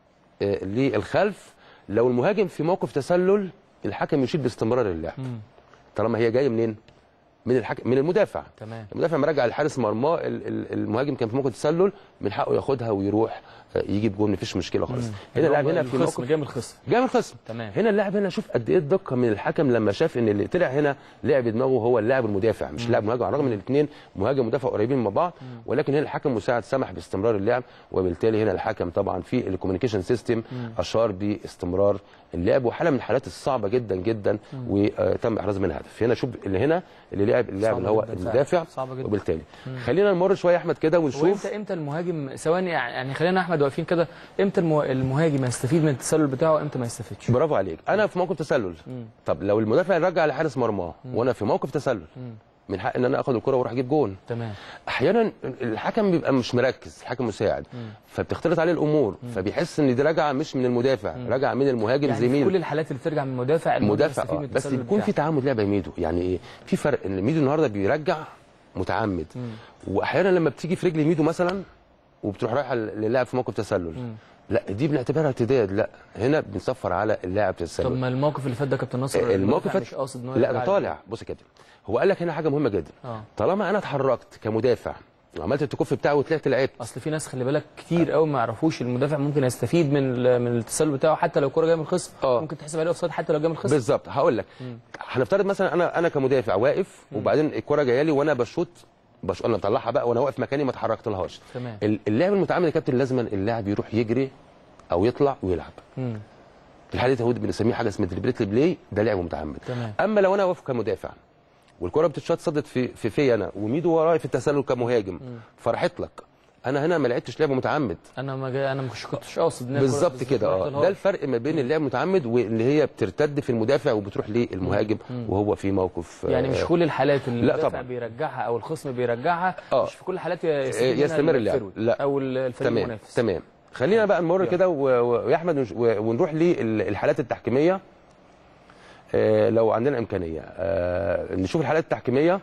آه، للخلف لو المهاجم في موقف تسلل الحكم يشيد باستمرار اللعب مم. طالما هي جايه منين من الحكم من المدافع تمام المدافع مرجع لحارس مرماه ال- ال- المهاجم كان في موقف تسلل من حقه ياخدها ويروح آه، يجيب جول مفيش مشكله خالص هنا اللاعب هنا في الخصم موقف جاي من الخصم جاي من الخصم تمام هنا اللاعب هنا شوف قد ايه الدقه من الحكم لما شاف ان اللي طلع هنا لعب دماغه هو اللاعب المدافع مش اللاعب مهاجم على الرغم ان الاثنين مهاجم ومدافع قريبين من بعض ولكن هنا الحكم مساعد سمح باستمرار اللعب وبالتالي هنا الحكم طبعا في الكوميونيكيشن سيستم اشار باستمرار اللعب وحاله من الحالات الصعبه جدا جدا وتم احراز منها هدف هنا شوف اللي هنا اللي لعب اللاعب صعبة اللي هو جداً فعلاً. المدافع صعبة جدا. وبالتالي خلينا نمر شويه يا احمد كده هو ونشوف امتى امتى المهاجم ثواني يعني خلينا احمد واقفين كده امتى المه- المهاجم يستفيد من التسلل بتاعه وامتى ما يستفيدش برافو عليك انا في موقف تسلل طب لو المدافع رجع لحارس مرماه وانا في موقف تسلل من حق ان انا اخد الكره واروح اجيب جون تمام احيانا الحكم بيبقى مش مركز الحكم مساعد فبتختلط عليه الامور فبيحس ان دي راجعه مش من المدافع راجعه من المهاجم يعني في زميله كل الحالات اللي بترجع من المدافع المهاجم مدافع يستفيد آه. من بس التسلل يكون في بتاعه. تعامد لعبه ميدو يعني ايه في فرق ان ميدو النهارده بيرجع متعمد واحيانا لما بتيجي في رجل ميدو مثلا وبتروح رايحه للاعب في موقف تسلل لا دي بنعتبرها ارتداد لا هنا بنصفر على اللاعب طب تسلل ما الموقف اللي فات ده كابتن نصر الموقف المدافع فات- مش قاصد ان هو لا يرجع ده طالع بص يا كابتن هو قال لك هنا حاجه مهمه جدا اه طالما انا اتحركت كمدافع وعملت التكف بتاعي وطلعت لعبت اصل في ناس خلي بالك كتير قوي ما يعرفوش المدافع ممكن يستفيد من ال- من التسلل بتاعه حتى لو الكوره جايه من الخصم آه. ممكن تحسب عليه اوفسايد حتى لو جايه من الخصم بالظبط هقول لك هنفترض مثلا انا انا كمدافع واقف وبعدين الكره جايه لي وانا بشوط بش... انا مطلعها بقى وانا واقف مكاني ما اتحركتلهاش تمام ال- اللاعب المتعامد يا كابتن لازم اللاعب يروح يجري او يطلع ويلعب مم. في الحاله دي هو بنسميه حاجه اسمها دريبليت بلاي ده لعب متعمد تمام اما لو انا واقف كمدافع والكره بتتشاط صدت في في في انا وميدو ورايا في التسلل كمهاجم فرحت لك انا هنا ما لعبتش لعب متعمد انا ما جاي انا مش كنتش قاصد إن الكرة بالظبط تنزل كده تروح اه للهواء. ده الفرق ما بين اللعب المتعمد واللي هي بترتد في المدافع وبتروح للمهاجم وهو في موقف يعني مش آه، كل الحالات اللي لا المدافع طبعا. بيرجعها او الخصم بيرجعها آه. مش في كل الحالات يستفيد منها يستمر اللعب. الفيرود لا. او الفريق تمام المنافس تمام خلينا بقى نمر كده و- و- ويا احمد ونش- و- ونروح للحالات التحكيميه آه، لو عندنا امكانيه آه، نشوف الحالات التحكيميه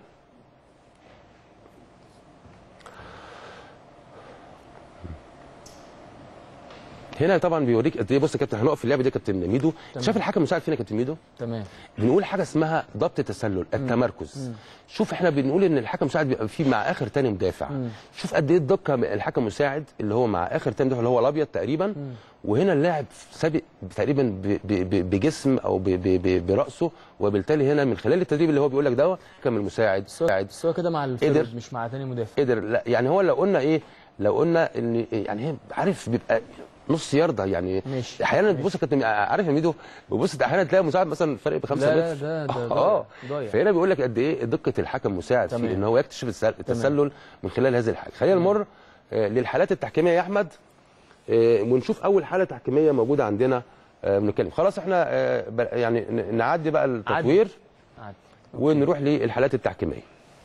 هنا طبعا بيوريك قد ايه بص يا كابتن هنقف في اللعبه دي يا كابتن ميدو شايف الحكم مساعد فينا يا كابتن ميدو تمام بنقول حاجه اسمها ضبط التسلل التمركز شوف احنا بنقول ان الحكم مساعد بيبقى فيه مع اخر تاني مدافع شوف قد ايه الدقه من الحكم مساعد اللي هو مع اخر تاني مدافع اللي هو الابيض تقريبا وهنا اللاعب سابق تقريبا ب- ب- ب- بجسم او ب- ب- ب- براسه وبالتالي هنا من خلال التدريب اللي هو بيقول لك ده الحكم المساعد بس هو- مساعد بس هو كده مع قدر. الفيرود مش مع تاني مدافع قدر لا يعني هو لو قلنا ايه لو قلنا ان يعني هي عارف بيبقى نص يرضى يعني ماشي. احيانا تبص يا كابتن عارف يا ميدو بتبص احيانا تلاقي مساعد مثلا فرق بخمسة لا لا متر ده ده اه ضايع فهنا بيقول لك قد ايه دقه الحكم مساعد في تمام. ان هو يكتشف السل- التسلل من خلال هذه الحاجه خلينا نمر آه، للحالات التحكيميه يا احمد آه، ونشوف اول حاله تحكيميه موجوده عندنا آه، بنتكلم خلاص احنا آه، ب- يعني ن- نعدي بقى التطوير عادي. ونروح للحالات التحكيميه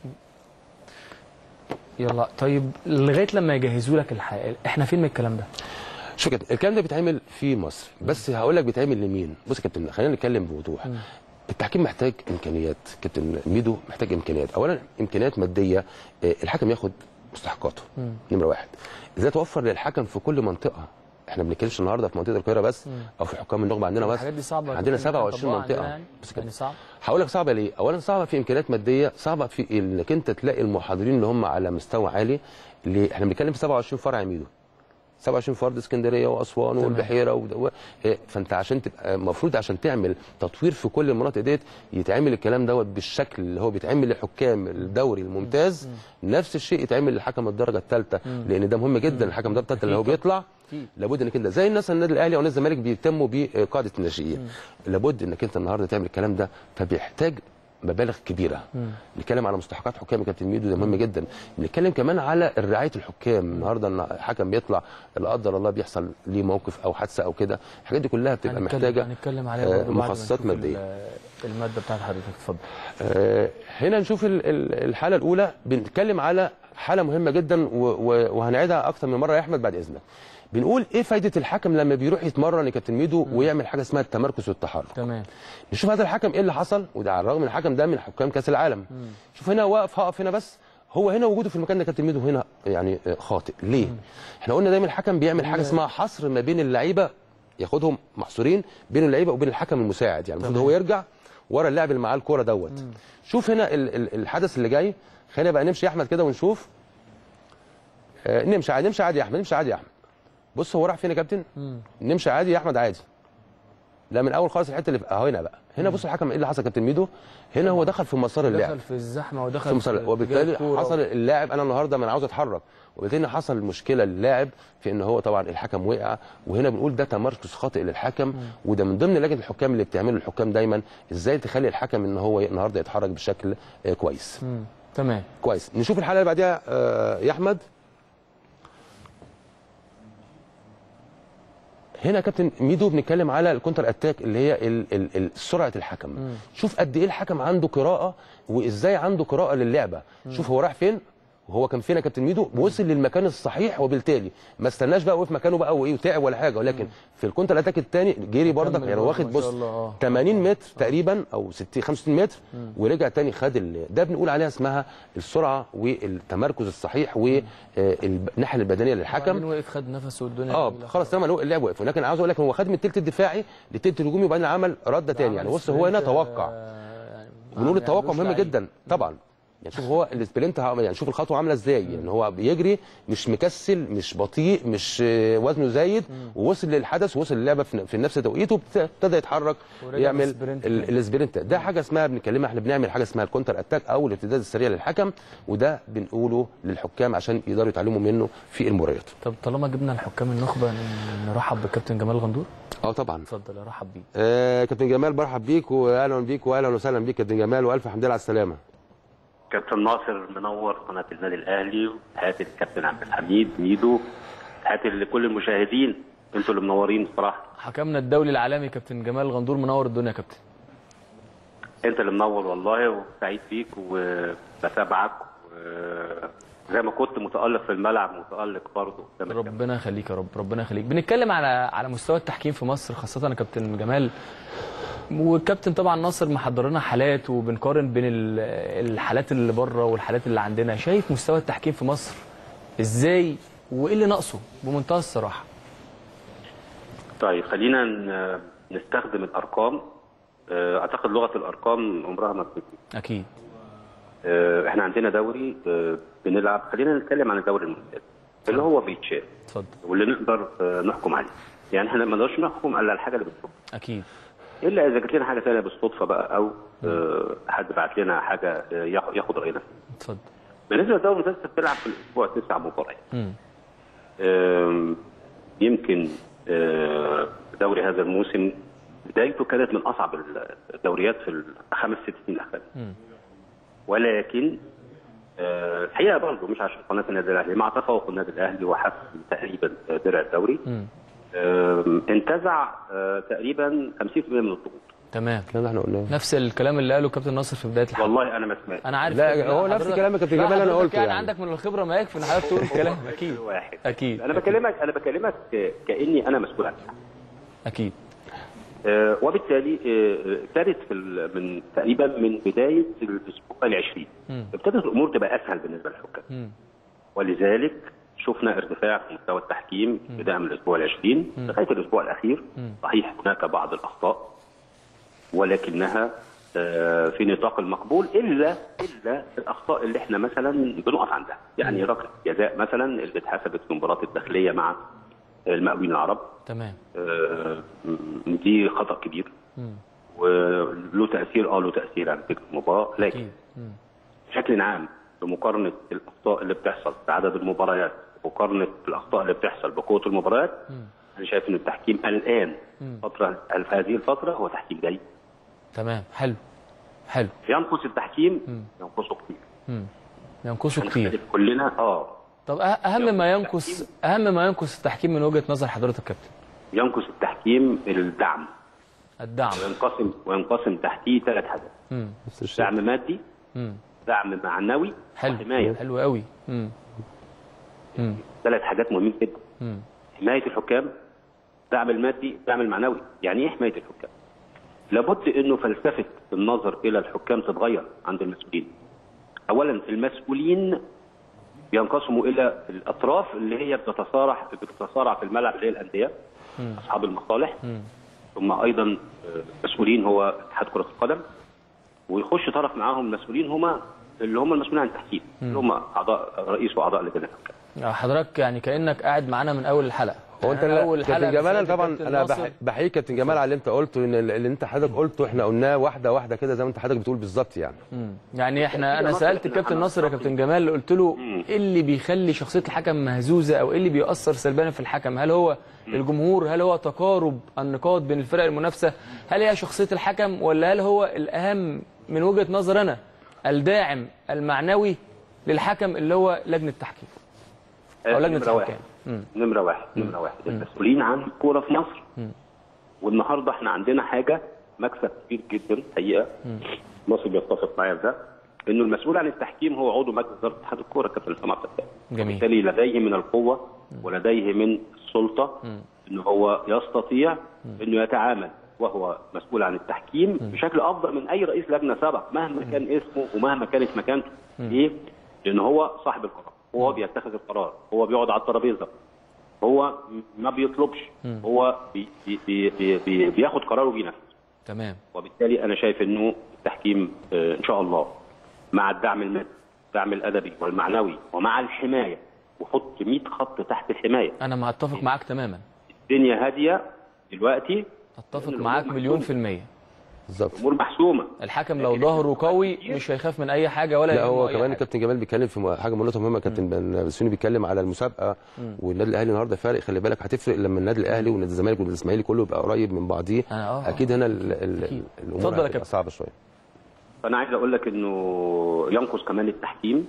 يلا طيب لغايه لما يجهزوا لك الحقيقه احنا فين من الكلام ده شوف يا كابتن الكلام ده بيتعمل في مصر بس هقول لك بيتعمل لمين بص يا كابتن خلينا نتكلم بوضوح التحكيم محتاج امكانيات كابتن ميدو محتاج امكانيات اولا امكانيات ماديه آه، الحكم ياخد مستحقاته نمره واحد ازاي توفر للحكم في كل منطقه احنا ما بنتكلمش النهارده في منطقه القاهره بس او في حكام النخبه عندنا بس الحاجات دي صعبه عندنا كابتن، 27 نطبقها عندنا منطقه يعني, بس كده يعني صعب هقول لك صعبه ليه؟ اولا صعبه في امكانيات ماديه، صعبه في انك انت تلاقي المحاضرين اللي هم على مستوى عالي اللي احنا بنتكلم في 27 فرع يا ميدو 27 فرد اسكندريه واسوان تمام. والبحيره و... و... إيه، فانت عشان تبقى المفروض عشان تعمل تطوير في كل المناطق ديت يتعمل الكلام دوت بالشكل اللي هو بيتعمل لحكام الدوري الممتاز نفس الشيء يتعمل لحكم الدرجه الثالثه لان ده مهم جدا الحكم الدرجه الثالثه اللي هو بيطلع أكيد. لابد انك انت زي الناس النادي الاهلي او نادي الزمالك بيهتموا بقاعده الناشئين لابد انك انت النهارده تعمل الكلام ده فبيحتاج مبالغ كبيره نتكلم على مستحقات حكام يا كابتن ميدو ده مهم جدا بنتكلم كمان على رعايه الحكام النهارده ان حكم بيطلع لا قدر الله بيحصل ليه موقف او حادثه او كده الحاجات دي كلها بتبقى هنتكلم- محتاجه هنتكلم عليها آه، برضه بعد ما مخصصات نشوف مادية. ال- الماده بتاعت حضرتك اتفضل آه، هنا نشوف ال- ال- الحاله الاولى بنتكلم على حاله مهمه جدا و- و- وهنعيدها اكتر من مره يا احمد بعد اذنك بنقول ايه فايده الحكم لما بيروح يتمرن يا كابتن ميدو ويعمل حاجه اسمها التمركز والتحرك تمام نشوف هذا الحكم ايه اللي حصل وده على الرغم من الحكم ده من حكام كاس العالم شوف هنا واقف هقف هنا بس هو هنا وجوده في المكان ده كابتن ميدو هنا يعني آه، خاطئ ليه احنا قلنا دايما الحكم بيعمل حاجه اسمها حصر ما بين اللعيبه ياخدهم محصورين بين اللعيبه وبين الحكم المساعد يعني المفروض هو يرجع ورا اللاعب اللي معاه الكوره دوت شوف هنا ال- ال- الحدث اللي جاي خلينا بقى نمشي يا احمد كده ونشوف آه، نمشي عادي نمشي عادي يا احمد نمشي عادي يا احمد بص هو راح فين يا كابتن نمشي عادي يا احمد عادي لا من اول خالص الحته اللي في- اهو هنا بقى هنا بص الحكم ايه اللي حصل يا كابتن ميدو هنا هو دخل في مسار اللعب دخل في الزحمه ودخل في مسار وبالتالي حصل اللاعب انا النهارده ما انا عاوز اتحرك وبالتالي حصل مشكله للاعب في ان هو طبعا الحكم وقع وهنا بنقول ده تمركز خاطئ للحكم وده من ضمن لجنه الحكام اللي بتعمله الحكام دايما ازاي تخلي الحكم ان هو النهارده يتحرك بشكل آه، كويس مم. تمام كويس نشوف الحلقه اللي بعديها آه، يا احمد هنا يا كابتن ميدو بنتكلم على الكونتر اتاك اللي هي ال ال ال سرعه الحكم شوف قد ايه الحكم عنده قراءه وازاي عنده قراءه للعبه شوف هو راح فين وهو كان فين يا كابتن ميدو وصل للمكان الصحيح وبالتالي ما استناش بقى وقف مكانه بقى وايه وتعب ولا حاجه ولكن في الكونتر اتاك الثاني جري برضك كمل يعني برضه واخد ما شاء بص الله، آه. 80 متر تقريبا او 60 65 متر ورجع تاني خد ال... ده بنقول عليها اسمها السرعه والتمركز الصحيح والناحيه البدنيه للحكم بعدين وقف خد نفسه والدنيا اه جميلة. خلاص تمام هو اللعب وقف ولكن عاوز اقول لك هو خد من الثلث الدفاعي للثلث الهجومي وبعدين عمل رده تاني يعني بص هو هنا سبرنت، توقع آه، يعني بنقول ما التوقع يعملوش مهم لعيب. جدا طبعا يعني شوف هو السبرنت ها- يعني شوف الخطوه عامله ازاي يعني هو بيجري مش مكسل مش بطيء مش آه، وزنه زايد ووصل للحدث ووصل للعبه في في نفس توقيته ابتدى يتحرك ورجع يعمل بالسبرنت ال- تاني. السبرنت ده حاجه اسمها بنتكلمها احنا بنعمل حاجه اسمها الكونتر اتاك او الارتداد السريع للحكم وده بنقوله للحكام عشان يقدروا يتعلموا منه في المباريات طب طالما جبنا الحكام النخبه ن- نرحب بكابتن جمال غندور اه طبعا اتفضل ارحب بيه آه كابتن جمال برحب بيك واهلا بيك واهلا وسهلا بيك كابتن جمال والف حمد لله على السلامه كابتن ناصر منور قناه النادي الاهلي وتحياتي للكابتن عبد الحميد ميدو تحياتي لكل المشاهدين انتوا اللي منورين بصراحه حكمنا الدولي العالمي كابتن جمال غندور منور الدنيا يا كابتن انت اللي منور والله وسعيد بيك وبتابعك زي ما كنت متالق في الملعب متالق برضه قدام الكاميرا. ربنا يخليك يا رب ربنا يخليك بنتكلم على على مستوى التحكيم في مصر خاصه يا كابتن جمال والكابتن طبعا ناصر محضر لنا حالات وبنقارن بين ال- الحالات اللي بره والحالات اللي عندنا شايف مستوى التحكيم في مصر ازاي وايه اللي ناقصه بمنتهى الصراحه طيب خلينا ن- نستخدم الارقام اه، اعتقد لغه الارقام عمرها ما بتنتهي اكيد اه، احنا عندنا دوري اه، بنلعب خلينا نتكلم عن الدوري الممتاز اللي هو بيتشاف اتفضل واللي نقدر اه، نحكم عليه يعني احنا ما نقدرش نحكم الا على الحاجه اللي بنشوفها اكيد الا اذا جات لنا حاجه ثانيه بالصدفه بقى او آه، حد بعت لنا حاجه آه، ياخد ياخد راينا فيها. اتفضل بالنسبه للدوري الممتاز أنت بتلعب في الاسبوع تسع مباريات مم. آم، يمكن آه، دوري هذا الموسم بدايته كانت من اصعب الدوريات في الخمس ست سنين الاخيره مم. ولكن آه، الحقيقه برضه مش عشان قناه النادي الاهلي مع تفوق النادي الاهلي وحسم تقريبا درع الدوري مم. آم، انتزع آه، تقريبا 50% من الضغوط تمام الكلام ده احنا قلناه نفس الكلام اللي قاله كابتن ناصر في بدايه الحلقه والله انا ما سمعت انا عارف لا، كابتن- هو نفس حضرتك- كلام كابتن لا، جمال أنا حضرتك قلته يعني, يعني. عندك من الخبره ما يكفي ان حضرتك تقول الكلام اكيد واحد اكيد انا بكلمك انا بكلمك كاني انا مسؤول عنها اكيد آه، وبالتالي آه، كانت في ال- من تقريبا من بدايه الاسبوع العشرين مم. ابتدت الامور تبقى اسهل بالنسبه للحكام مم. ولذلك شفنا ارتفاع في مستوى التحكيم بدايه من الاسبوع العشرين لغايه الاسبوع الاخير مم. صحيح هناك بعض الاخطاء ولكنها آه، في نطاق المقبول الا الا الاخطاء اللي احنا مثلا بنقف عندها يعني ركله جزاء مثلا اللي اتحسبت في مباراه الداخليه مع المقاولين العرب تمام آه، دي خطا كبير مم. وله تاثير اه له تاثير على نتيجه المباراه لكن اكيد مم. بشكل عام بمقارنه الاخطاء اللي بتحصل في عدد المباريات مقارنه الاخطاء اللي بتحصل بقوه المباريات مم. انا شايف ان التحكيم الان مم. فتره في هذه الفتره هو تحكيم جيد تمام حلو حلو ينقص التحكيم مم. ينقصه كتير مم. ينقصه كتير هنختلف كلنا اه طب أه- اهم ما ينقص اهم ما ينقص التحكيم من وجهه نظر حضرتك كابتن ينقص التحكيم الدعم الدعم وينقسم وينقسم تحتيه ثلاث حاجات مم. نفس الشيء دعم مادي مم. دعم معنوي حلو وحمايه حلو قوي مم. مم. ثلاث حاجات مهمين جدا مم. حمايه الحكام الدعم المادي الدعم المعنوي يعني ايه حمايه الحكام لابد انه فلسفه النظر الى الحكام تتغير عند المسؤولين اولا المسؤولين بينقسموا الى الاطراف اللي هي بتتصارع بتتصارع في الملعب اللي هي الانديه اصحاب المصالح ثم ايضا آه، مسؤولين هو اتحاد كره القدم ويخش طرف معاهم مسؤولين هما اللي هم المسؤولين عن التحكيم اللي هم اعضاء رئيس واعضاء لجنه الحكام حضرتك يعني كانك قاعد معانا من اول الحلقه هو انت يعني لا- اول كابتن جمال بالذات طبعا كابتن انا ناصر. بح- بحييك كابتن جمال على اللي انت قلته ان اللي انت حضرتك قلته احنا قلناه واحده واحده كده زي ما انت حضرتك بتقول بالظبط يعني مم. يعني احنا كده انا ناصر سالت إحنا الكابتن عملنا ناصر يا تقييم. كابتن جمال قلت له مم. ايه اللي بيخلي شخصيه الحكم مهزوزه او ايه اللي بيأثر سلبيا في الحكم هل هو الجمهور هل هو تقارب النقاط بين الفرق المنافسه هل هي شخصيه الحكم ولا هل هو الاهم من وجهه نظر انا الداعم المعنوي للحكم اللي هو لجنه التحكيم او لجنه نمرة واحد. الحكام مم. نمرة واحد نمرة واحد المسؤولين عن الكورة في مصر والنهاردة احنا عندنا حاجة مكسب كبير جدا حقيقة مصر بيتفق معايا في ده انه المسؤول عن التحكيم هو عضو مجلس اداره اتحاد الكوره كابتن سامع فتاح جميل. بالتالي لديه من القوه ولديه من السلطه انه هو يستطيع انه يتعامل وهو مسؤول عن التحكيم بشكل افضل من اي رئيس لجنه سبق مهما كان اسمه ومهما كانت مكانته ليه؟ لان هو صاحب القرار هو بيتخذ القرار هو بيقعد على الترابيزه هو ما بيطلبش هو بي بي بي بي بي بياخد قراره وبينفذ تمام وبالتالي انا شايف انه التحكيم آه، ان شاء الله مع الدعم المادي الدعم الادبي والمعنوي ومع الحمايه وحط 100 خط تحت الحمايه انا ما اتفق معاك تماما الدنيا هاديه دلوقتي اتفق الأمور معاك مليون محسومة. في المية بالظبط الامور محسومه الحكم لو ظهره قوي مش هيخاف من اي حاجه ولا لا يهمه هو أي كمان حاجة. الكابتن جمال بيتكلم في م- حاجه نقطه مهمه كابتن بن بسيوني بيتكلم على المسابقه والنادي الاهلي النهارده فارق خلي بالك هتفرق لما النادي الاهلي والنادي الزمالك والنادي الاسماعيلي كله يبقى قريب من بعضيه آه، آه. اكيد هنا ال- ال- أكيد. الامور اتفضل يا هتبقى كابتن. صعبه شويه فانا عايز اقول لك انه ينقص كمان التحكيم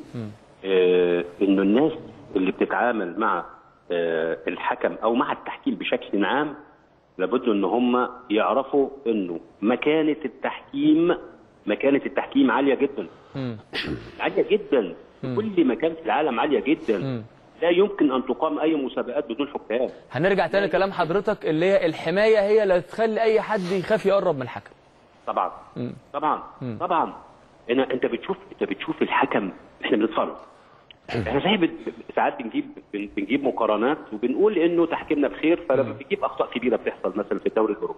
آه انه الناس اللي بتتعامل مع آه الحكم او مع التحكيم بشكل عام لابد ان هم يعرفوا انه مكانه التحكيم مكانه التحكيم عاليه جدا مم. عاليه جدا في كل مكان في العالم عاليه جدا لا يمكن ان تقام اي مسابقات بدون حكام هنرجع تاني لكلام حضرتك اللي هي الحمايه هي اللي تخلي اي حد يخاف يقرب من الحكم طبعا طبعا طبعا انا انت بتشوف انت بتشوف الحكم احنا بنتفرج احنا زي بت- ساعات بنجيب بن- بنجيب مقارنات وبنقول انه تحكيمنا بخير فلما بنجيب اخطاء كبيره بتحصل مثلا في الدوري الاوروبي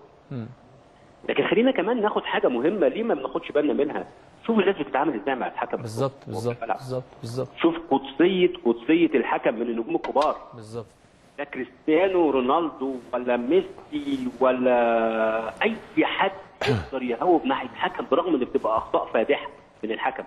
لكن خلينا كمان ناخد حاجه مهمه ليه ما بناخدش بالنا منها شوف الناس بتتعامل ازاي مع الحكم بالظبط وهو في بالظبط الملعب. بالظبط بالظبط شوف قدسيه قدسيه الحكم من النجوم الكبار بالظبط لا كريستيانو رونالدو ولا ميسي ولا اي حد يقدر يهوب ناحيه الحكم برغم ان بتبقى اخطاء فادحه من الحكم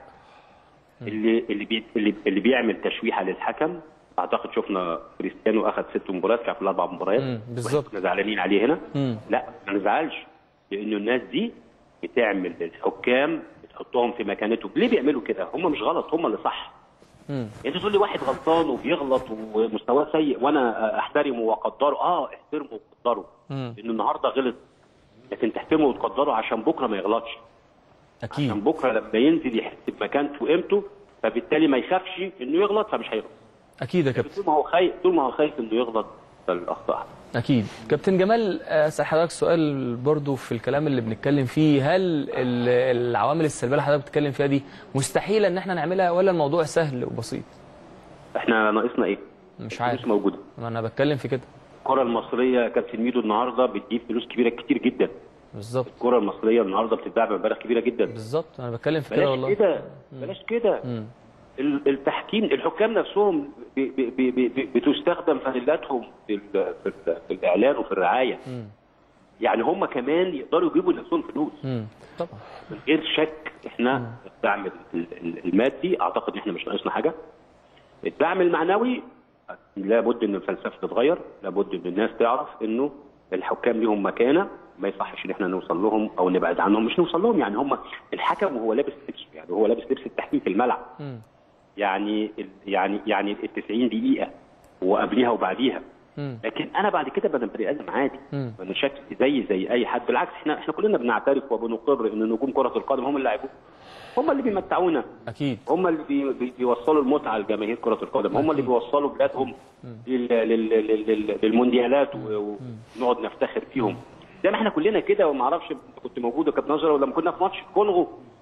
اللي اللي بي اللي, اللي بيعمل تشويحه للحكم اعتقد شفنا كريستيانو اخذ ست مباريات كان في الاربع مباريات مم، بالظبط. احنا زعلانين عليه هنا مم. لا ما نزعلش لانه الناس دي بتعمل الحكام بتحطهم في مكانتهم ليه بيعملوا كده هم مش غلط هم اللي صح مم. انت تقول لي واحد غلطان وبيغلط ومستواه سيء وانا احترمه واقدره اه احترمه وقدره مم. لانه النهارده غلط لكن تحترمه وتقدره عشان بكره ما يغلطش عشان اكيد بكره لما ينزل يحس بمكانته وقيمته فبالتالي ما يخافش انه يغلط فمش هيغلط اكيد يا كابتن طول ما هو خايف طول ما هو خايف انه يغلط فالاخطاء اكيد كابتن جمال اسال حضرتك سؤال برضو في الكلام اللي بنتكلم فيه هل ال- العوامل السلبيه اللي حضرتك بتتكلم فيها دي مستحيله ان احنا نعملها ولا الموضوع سهل وبسيط احنا ناقصنا ايه؟ مش عارف فلوس موجوده ما انا بتكلم في كده الكره المصريه يا كابتن ميدو النهارده بتجيب فلوس كبيره كتير جدا بالظبط الكره المصريه النهارده بتتباع بمبالغ كبيره جدا بالظبط انا بتكلم في كده بلاش والله كده بلاش كده مم. ال- التحكيم الحكام نفسهم ب- ب- ب- ب- ب- بتستخدم فانيلاتهم في, ال- في, ال- في الاعلان وفي الرعايه مم. يعني هم كمان يقدروا يجيبوا لنفسهم فلوس مم. طبعا من غير شك احنا الدعم ال- ال- المادي اعتقد ان احنا مش ناقصنا حاجه الدعم المعنوي لابد ان الفلسفه تتغير لابد ان الناس تعرف انه الحكام ليهم مكانه ما يصحش ان احنا نوصل لهم او نبعد عنهم مش نوصل لهم يعني هم الحكم وهو لابس لبسه يعني هو لابس لبس التحكيم في الملعب مم. يعني ال- يعني يعني ال 90 دقيقه وقبليها وبعديها مم. لكن انا بعد كده ببقى بني ادم عادي مم. انا شكلي زي زي اي حد بالعكس احنا احنا كلنا بنعترف وبنقر ان نجوم كره القدم هم اللي لعبوه هم اللي بيمتعونا اكيد هم اللي بي بي بيوصلوا المتعه لجماهير كره القدم هم اللي بيوصلوا بلادهم لل- لل- لل- لل- للمونديالات و- ونقعد نفتخر فيهم زي ما احنا كلنا كده وما اعرفش كنت موجود يا كابتن نظر ولما كنا في ماتش الكونغو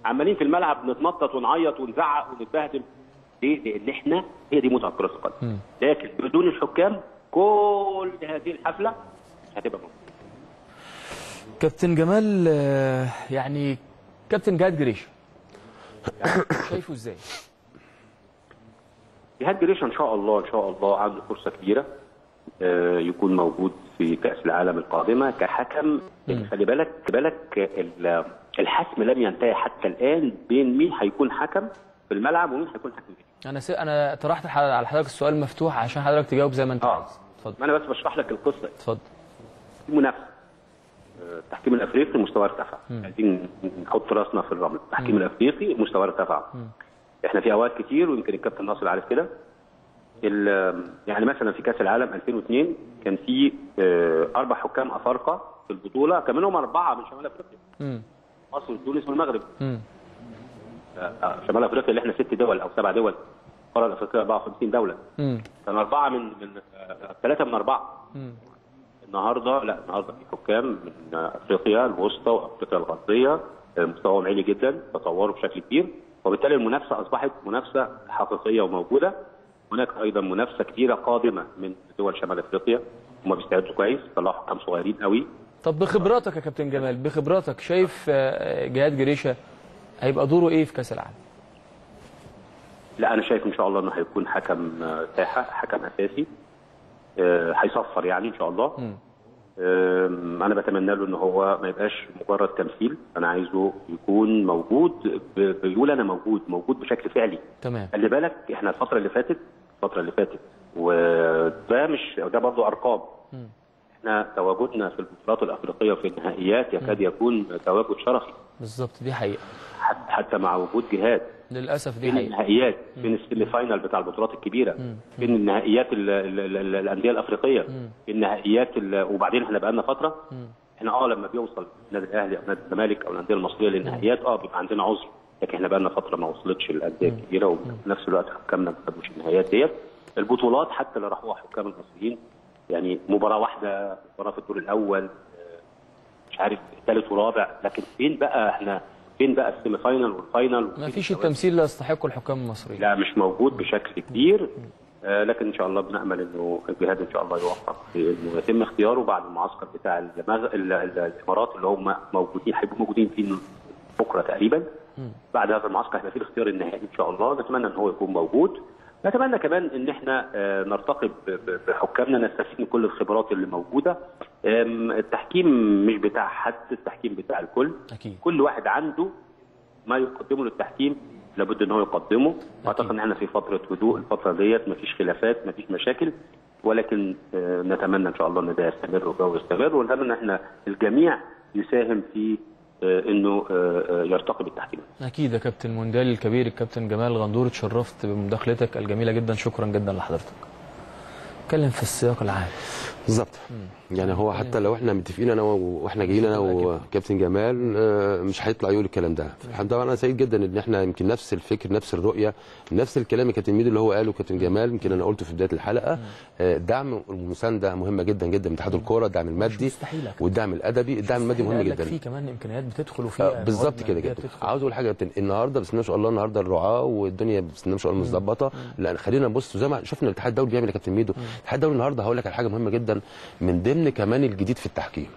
عمالين في الملعب نتنطط ونعيط ونزعق ونتبهدل ليه؟ لان احنا هي دي متعه كره القدم لكن بدون الحكام كل هذه الحفله مش هتبقى موجوده كابتن جمال آه، يعني كابتن جهاد جريشه يعني شايفه ازاي؟ جهاد جريشة ان شاء الله ان شاء الله عنده فرصه كبيره آه، يكون موجود في كاس العالم القادمه كحكم خلي بالك خلي بالك ال- الحسم لم ينتهي حتى الان بين مين هيكون حكم في الملعب ومين هيكون حكم فيديو. انا س... انا طرحت الح- على حضرتك السؤال مفتوح عشان حضرتك تجاوب زي ما انت اه عايز اتفضل ما انا بس بشرح لك القصه اتفضل في منافسه آه، التحكيم الافريقي مستواه ارتفع عايزين نحط راسنا في الرمل التحكيم الافريقي مستواه ارتفع احنا في اوقات كتير ويمكن الكابتن ناصر عارف كده ال- يعني مثلا في كاس العالم 2002 كان في آه، اربع حكام افارقه في البطوله كان منهم اربعه من شمال افريقيا امم مصر وتونس والمغرب امم آه، آه، شمال افريقيا اللي احنا ست دول او سبع دول القاره الافريقيه 54 دوله امم كان اربعه من من آه، ثلاثه من اربعه مم. النهارده لا النهارده في حكام من افريقيا الوسطى وافريقيا الغربيه آه، مستواهم عالي جدا تطوروا بشكل كبير وبالتالي المنافسه اصبحت منافسه حقيقيه وموجوده هناك ايضا منافسه كبيره قادمه من دول شمال افريقيا هم بيستعدوا كويس طلعوا حكام صغيرين قوي طب بخبراتك يا كابتن جمال بخبراتك شايف آه، جهاد جريشه هيبقى دوره ايه في كاس العالم؟ لا انا شايف ان شاء الله انه هيكون حكم آه، ساحه حكم اساسي آه، هيصفر يعني ان شاء الله آم، انا بتمنى له ان هو ما يبقاش مجرد تمثيل انا عايزه يكون موجود ب- بيقول انا موجود موجود بشكل فعلي تمام خلي بالك احنا الفتره اللي فاتت الفتره اللي فاتت وده مش ده برضه ارقام احنا تواجدنا في البطولات الافريقيه وفي النهائيات يكاد يكون تواجد شرفي بالظبط دي حقيقه حت- حتى مع وجود جهاد للاسف دي بين حقيقه النهائيات بين السيمي فاينال بتاع البطولات الكبيره بين النهائيات ال- ال- ال- ال- الانديه الافريقيه النهائيات ال- وبعدين احنا بقالنا فتره احنا اه لما بيوصل النادي الاهلي او نادي الزمالك او الانديه المصريه للنهائيات اه بيبقى عندنا عذر لكن احنا بقالنا فتره ما وصلتش الانديه الكبيره وفي نفس الوقت حكامنا ما خدوش النهائيات ديت البطولات حتى اللي راحوها حكام المصريين يعني مباراه واحده مباراه في الدور الاول آه، مش عارف ثالث ورابع لكن فين بقى احنا فين بقى السيمي فاينال والفاينال ما وفين فيش الجوائز؟ التمثيل اللي يستحقه الحكام المصريين لا مش موجود بشكل كبير آه، لكن ان شاء الله بنامل انه الجهاد ان شاء الله يوفق في انه يتم اختياره بعد المعسكر بتاع المغ... ال- ال- الامارات اللي هم موجودين هيبقوا موجودين فيه بكره تقريبا بعد هذا المعسكر هيبقى فيه الاختيار النهائي ان شاء الله نتمنى ان هو يكون موجود نتمنى كمان ان احنا آه، نرتقي ب- ب- بحكامنا نستفيد من كل الخبرات اللي موجوده آم، التحكيم مش بتاع حد التحكيم بتاع الكل اكيد كل واحد عنده ما يقدمه للتحكيم لابد ان هو يقدمه واعتقد ان احنا في فتره هدوء الفتره ديت مفيش خلافات مفيش مشاكل ولكن آه، نتمنى ان شاء الله ان ده يستمر والجو يستمر ونتمنى ان احنا الجميع يساهم في آه، انه آه، آه، يرتقي بالتحكيم اكيد يا كابتن مونديال الكبير الكابتن جمال غندور اتشرفت بمداخلتك الجميله جدا شكرا جدا لحضرتك اتكلم في السياق العام بالظبط يعني هو حتى لو احنا متفقين انا و- واحنا جايين انا وكابتن جمال آه، مش هيطلع يقول الكلام ده طبعا انا سعيد جدا ان احنا يمكن نفس الفكر نفس الرؤيه نفس الكلام كابتن ميدو اللي هو قاله كابتن جمال يمكن انا قلته في بدايه الحلقه آه، دعم والمسانده مهمه جدا جدا من اتحاد الكوره الدعم المادي مستحيل يا كابتن. والدعم الادبي الدعم المادي مهم قال لك جدا في كمان امكانيات بتدخل وفي آه، بالظبط مواد كده مادية كده بتدخل. عاوز اقول حاجه يا كابتن النهارده بسم الله ما شاء الله النهارده الرعاه والدنيا بسم الله ما شاء الله متظبطه لا خلينا نبص زي ما شفنا الاتحاد الدولي بيعمل يا كابتن ميدو الاتحاد الدولي النهارده هقول لك على حاجه مهمه جدا من ضمن كمان الجديد في التحكيم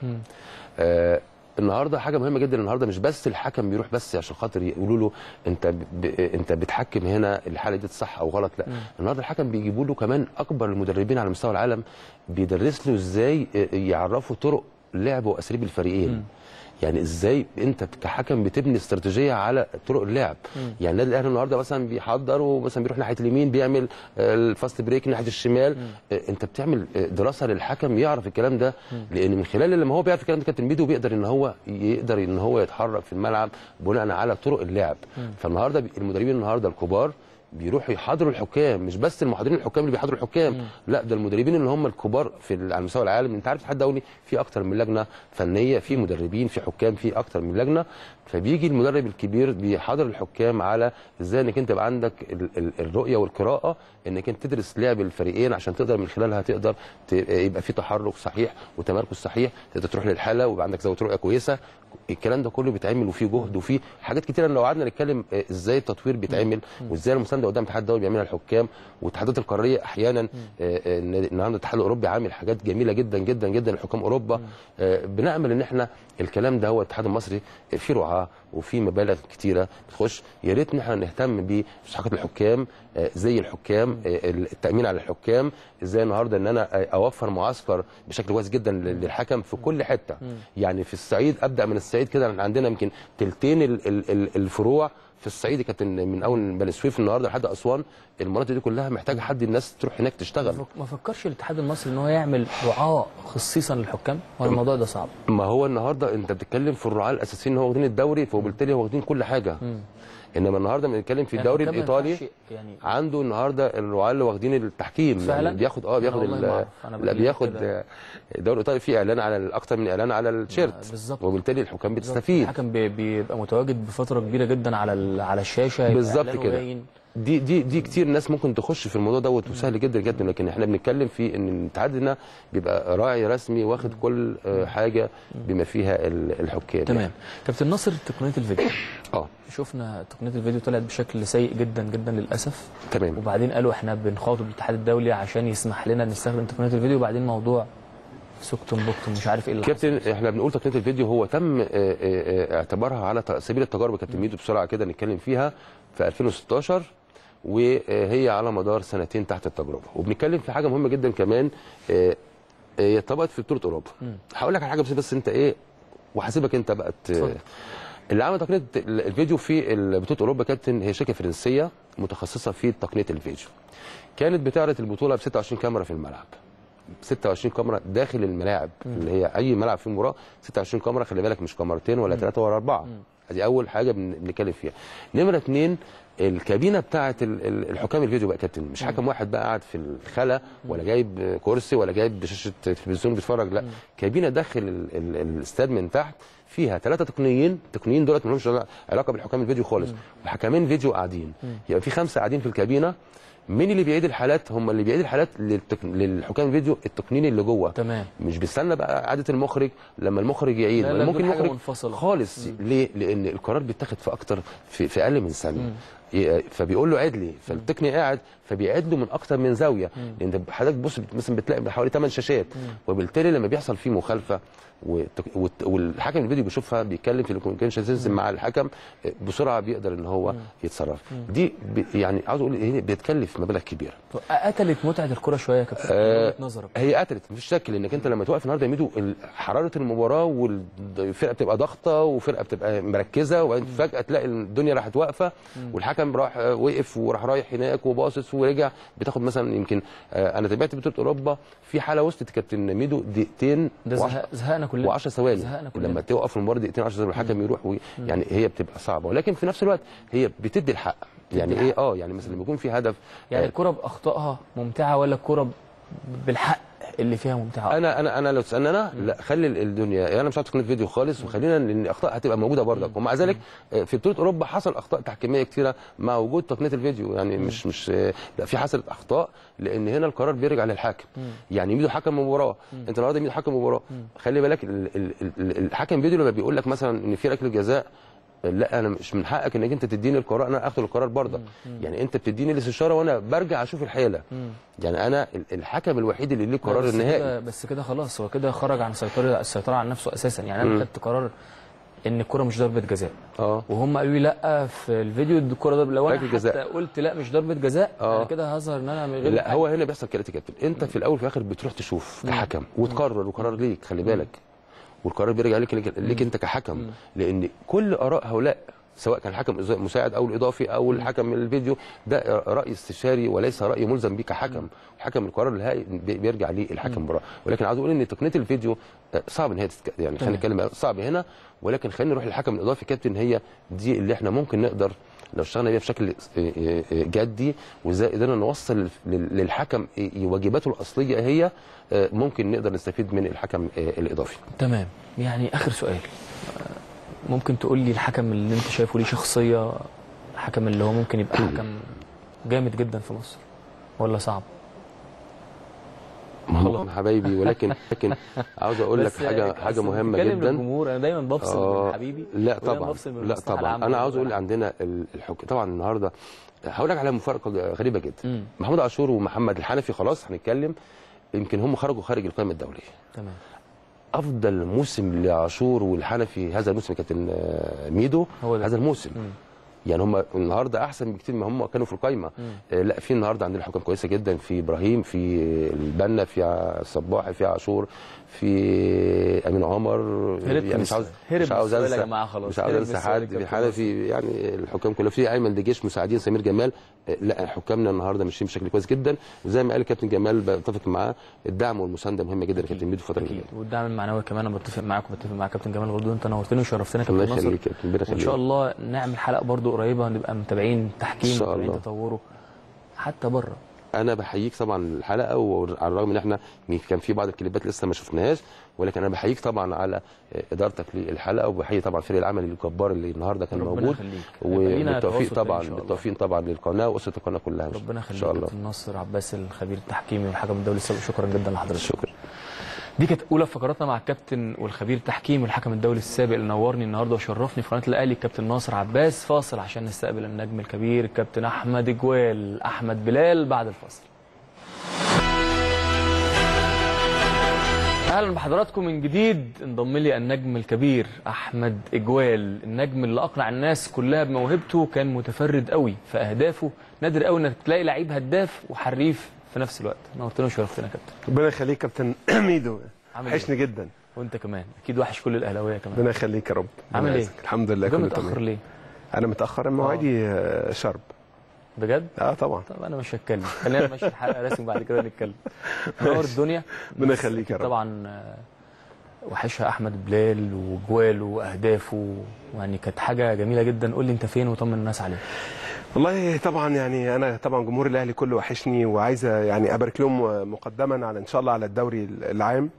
آه النهارده حاجه مهمه جدا النهارده مش بس الحكم بيروح بس عشان خاطر يقولوا له انت ب... ب... انت بتحكم هنا الحاله دي صح او غلط لا النهارده الحكم بيجيبوا له كمان اكبر المدربين على مستوى العالم بيدرس له ازاي آه، يعرفوا طرق لعب واساليب الفريقين يعني ازاي انت كحكم بتبني استراتيجيه على طرق اللعب يعني النادي الاهلي النهارده مثلا بيحضر ومثلا بيروح ناحيه اليمين بيعمل آه، الفاست بريك ناحيه الشمال آه، انت بتعمل آه، دراسه للحكم يعرف الكلام ده لان من خلال لما هو بيعرف الكلام ده كابتن ميدو بيقدر ان هو يقدر ان هو يتحرك في الملعب بناء على طرق اللعب فالنهارده بي- المدربين النهارده الكبار بيروحوا يحاضروا الحكام مش بس المحاضرين الحكام اللي بيحاضروا الحكام لا ده المدربين اللي هم الكبار في ال- على مستوى العالم انت عارف الاتحاد الدولي في اكتر من لجنه فنيه في مدربين في حكام في اكتر من لجنه فبيجي المدرب الكبير بيحاضر الحكام على ازاي انك انت يبقى عندك ال- ال- الرؤيه والقراءه انك انت تدرس لعب الفريقين عشان تقدر من خلالها تقدر ت- يبقى في تحرك صحيح وتمركز صحيح تقدر تروح للحاله ويبقى عندك زاويه رؤيه كويسه الكلام ده كله بيتعمل وفيه جهد وفيه حاجات كتيره لو قعدنا نتكلم آه، ازاي التطوير بيتعمل وازاي المسانده قدام الاتحاد الدولي بيعملها الحكام والاتحادات القاريه احيانا آه، آه، النهارده الاتحاد الاوروبي عامل حاجات جميله جدا جدا جدا لحكام اوروبا آه، بنامل ان احنا الكلام ده هو الاتحاد المصري فيه رعاه وفيه مبالغ كتيره بتخش يا ريت ان احنا نهتم بمستحقات الحكام آه، زي الحكام آه، التامين على الحكام ازاي النهارده ان انا آه، اوفر معسكر بشكل كويس جدا لل- للحكم في كل حته يعني في الصعيد ابدا من الصعيد كده احنا عندنا يمكن تلتين ال- ال- ال- الفروع في الصعيد كانت من اول بني سويف النهارده لحد اسوان المناطق دي كلها محتاجه حد الناس تروح هناك تشتغل ما فكرش الاتحاد المصري ان هو يعمل رعاه خصيصا للحكام ولا الموضوع ده صعب ما هو النهارده انت بتتكلم في الرعاه الاساسيين اللي هو واخدين الدوري فبالتالي هو واخدين كل حاجه انما النهارده بنتكلم في الدوري الحكام ما الايطالي ينفعش يعني عنده النهارده الرعاه اللي واخدين التحكيم فعلا؟ يعني بياخد اه بياخد أنا والله ما ال- أعرف. أنا لا بجيب بياخد كده. آه، الدوري الايطالي فيه اعلان على اكتر من اعلان على التيشيرت بالظبط. وبالتالي الحكام بتستفيد الحكم بي- بيبقى متواجد بفتره كبيره جدا على ال- على الشاشه يبقى بالظبط إعلانه كده. باين. دي دي دي كتير ناس ممكن تخش في الموضوع دوت وسهل جدا جدا لكن احنا بنتكلم في ان الاتحاد هنا بيبقى راعي رسمي واخد كل آه، حاجه بما فيها ال- الحكام تمام كابتن ناصر تقنيه الفيديو اه شفنا تقنيه الفيديو طلعت بشكل سيء جدا جدا للاسف تمام وبعدين قالوا احنا بنخاطب الاتحاد الدولي عشان يسمح لنا نستخدم تقنيه الفيديو وبعدين موضوع سكتم بكتم مش عارف ايه اللي حصل. كابتن احنا بنقول تقنيه الفيديو هو تم آه، آه، آه، اعتبارها على ت- سبيل التجارب يا كابتن ميدو بسرعه كده نتكلم فيها في 2016 وهي على مدار سنتين تحت التجربه وبنتكلم في حاجه مهمه جدا كمان آه، آه، هي اتطبقت في بطوله اوروبا هقول لك على حاجه بس بس انت ايه وهسيبك انت بقى ت- اتفضل. اللي عمل تقنيه الفيديو في بطوله اوروبا كابتن هي شركه فرنسيه متخصصه في تقنيه الفيديو كانت بتعرض البطوله ب 26 كاميرا في الملعب 26 كاميرا داخل الملاعب اللي هي اي ملعب فيه مباراه 26 كاميرا خلي بالك مش كاميرتين ولا ثلاثه ولا اربعه دي اول حاجه بن- بنتكلم فيها نمره اثنين الكابينه بتاعه ال- ال- الحكام الفيديو بقى يا كابتن مش حكم واحد بقى قاعد في الخلا ولا جايب كرسي ولا جايب شاشه تلفزيون بيتفرج لا كابينه داخل ال- ال- الاستاد من تحت فيها ثلاثه تقنيين تقنيين دولت ما لهمش علاقه بالحكام الفيديو خالص وحكمين فيديو قاعدين يبقى في خمسه قاعدين في الكابينه مين اللي بيعيد الحالات هم اللي بيعيد الحالات للتك... للحكام الفيديو التقنيين اللي جوه تمام مش بيستنى بقى اعاده المخرج لما المخرج يعيد لا، ولا لا، ممكن دول حاجة المخرج منفصلة. خالص ليه لان القرار بيتاخد في اكتر في, في اقل من ثانيه ي- فبيقول له عيد لي فالتقني قاعد فبيعيد له من اكتر من زاويه لان انت حضرتك بص مثلا بتلاقي حوالي 8 شاشات وبالتالي لما بيحصل فيه مخالفه والتك- والت- والحكم الفيديو بيشوفها بيتكلم في الكوميونيكيشن سيستم مع الحكم بسرعه بيقدر ان هو يتصرف دي ب- يعني عاوز اقول ايه بتكلف مبالغ كبيره قتلت متعه الكره شويه يا كابتن من آه، وجهه نظرك هي قتلت مفيش شك لانك انت لما توقف النهارده يا ميدو ال- حراره المباراه والفرقه بتبقى ضاغطه وفرقه بتبقى مركزه وبعدين فجاه تلاقي الدنيا راحت واقفه والحكم راح آه، وقف وراح رايح هناك وباصص ورجع بتاخد مثلا يمكن آه، انا تابعت بطوله اوروبا في حاله وصلت كابتن ميدو دقيقتين ده وعش- زهق زهقنا كلنا و10 ثواني زهقنا كلنا. لما توقف المباراه دقيقتين 10 ثواني والحكم يروح وي... يعني هي بتبقى صعبه ولكن في نفس الوقت هي بتدي الحق يعني ايه اه يعني مثلا لما يكون في هدف يعني آه، الكره باخطائها ممتعه ولا الكره ب- بالحق اللي فيها ممتعه انا انا انا لو تسالني انا لا خلي الدنيا يعني انا مش عاوز تقنيه فيديو خالص وخلينا لان الاخطاء هتبقى موجوده برضك ومع ذلك آه، في بطوله اوروبا حصل اخطاء تحكيميه كتيره مع وجود تقنيه الفيديو يعني مش مش آه، لا في حصلت اخطاء لان هنا القرار بيرجع للحاكم يعني ميدو حكم مباراه انت النهارده ميدو حكم مباراه خلي بالك ال- ال- ال- الحكم فيديو لما بيقول لك مثلا ان في ركله جزاء لا انا مش من حقك انك انت تديني القرار انا اخد القرار برضك يعني انت بتديني الاستشاره وانا برجع اشوف الحاله يعني انا ال- الحكم الوحيد اللي ليه القرار بس النهائي كده بس كده خلاص هو كده خرج عن سيطره السيطره على نفسه اساسا يعني انا خدت قرار ان الكره مش ضربه جزاء اه وهم قالوا لي لا في الفيديو دي الكره ضربه لو انا ركلة حتى جزاء. قلت لا مش ضربه جزاء آه. انا كده هظهر ان انا من غير لا هو هنا بيحصل كالاتي كابتن انت في الاول وفي الاخر بتروح تشوف كحكم وتقرر وقرار ليك خلي بالك والقرار بيرجع ليك ليك, ليك انت كحكم لان كل اراء هؤلاء سواء كان الحكم المساعد او الاضافي او الحكم الفيديو ده راي استشاري وليس راي ملزم بيه كحكم الحكم القرار النهائي بي- بيرجع ليه الحكم المباراه ولكن عاوز اقول ان تقنيه الفيديو آه، صعب ان هي تتك... يعني خلينا نتكلم صعب هنا ولكن خلينا نروح للحكم الاضافي كابتن هي دي اللي احنا ممكن نقدر لو اشتغلنا بيها بشكل آه، آه، آه، جدي وازاي قدرنا نوصل لل- للحكم آه، واجباته الاصليه هي آه، ممكن نقدر نستفيد من الحكم آه، الاضافي تمام يعني اخر سؤال ممكن تقول لي الحكم اللي انت شايفه ليه شخصيه الحكم اللي هو ممكن يبقى حكم جامد جدا في مصر ولا صعب هم حبايبي ولكن لكن عاوز اقول لك بس حاجه أصل حاجه مهمه بتتكلم جدا للجمهور انا دايما بفصل آه، من حبيبي لا ودايما طبعا بفصل من لا المصلحة طبعا العامة انا عاوز اقول والحكم. عندنا ال- الحك... طبعا النهارده هقول لك على مفارقه غريبه جدا مم. محمود عاشور ومحمد الحنفي خلاص هنتكلم يمكن هم خرجوا خارج القائمه الدوليه تمام افضل موسم لعاشور والحنفي هذا الموسم كابتن آه، ميدو هو ده. هذا الموسم مم. يعني هم النهارده احسن بكتير ما هم كانوا في القايمه آه، لا في النهارده عندنا حكام كويسه جدا في ابراهيم في البنا في الصباحي في عاشور في امين عمر هرب يعني مش عاوز هرب مش عاوز السؤال يا انسى جماعة خلاص. مش عاوز هرب انسى السؤال حد الكابتن في حنفي يعني الحكام كلها في ايمن دجيش مساعدين سمير جمال آه، لا حكامنا النهارده ماشيين بشكل كويس جدا وزي ما قال الكابتن جمال بتفق معاه الدعم والمسانده مهمه جدا لكابتن ميدو الفتره اكيد الجايه والدعم المعنوي كمان انا بتفق معاك وبتفق مع كابتن جمال غردون انت نورتني وشرفتنا يا الله كابتن ناصر يخليك يا كابتن ربنا وان يخليك شاء الله نعمل حلقه برضو قريبه نبقى متابعين تحكيم إن شاء متابعين الله. تطوره حتى بره انا بحييك طبعا الحلقه وعلى الرغم ان احنا كان في بعض الكليبات لسه ما شفناهاش ولكن انا بحييك طبعا على ادارتك للحلقه وبحيي طبعا فريق العمل الجبار اللي النهارده كان ربنا موجود يخليك. يبقى لينا وبالتوفيق تواصل تاني طبعا إن شاء الله. بالتوفيق طبعا للقناه واسره القناه كلها إن شاء- ربنا ان يخليك شاء الله كابتن ناصر عباس الخبير التحكيمي والحكم الدولي السابق شكرا جدا لحضرتك شكرا دي كانت اولى فقراتنا مع الكابتن والخبير التحكيمي والحكم الدولي السابق اللي نورني النهارده وشرفني في قناه الاهلي الكابتن ناصر عباس فاصل عشان نستقبل النجم الكبير الكابتن احمد جوال احمد بلال بعد الفاصل اهلا بحضراتكم من جديد انضم لي النجم الكبير احمد اجوال النجم اللي اقنع الناس كلها بموهبته كان متفرد قوي في اهدافه نادر قوي انك تلاقي لعيب هداف وحريف في نفس الوقت نورتنا وشرفتنا يا كابتن ربنا يخليك كابتن ميدو عامل وحشني جدا وانت كمان اكيد وحش كل الاهلاويه كمان ربنا يخليك يا رب عامل ربنا ايه؟ يعزك. الحمد لله جاي كله متاخر تمام ليه انا متاخر مواعيدي آه، شرب بجد اه طبعا طب انا مش هتكلم خلينا نمشي الحلقه رسمي بعد كده نتكلم نور الدنيا ربنا بس يخليك يا رب. طبعا آه، وحشها احمد بلال وجواله واهدافه يعني كانت حاجه جميله جدا قول لي انت فين وطمن الناس عليك والله طبعا يعني انا طبعا جمهور الاهلي كله وحشني وعايزه يعني ابارك لهم مقدما على ان شاء الله على الدوري العام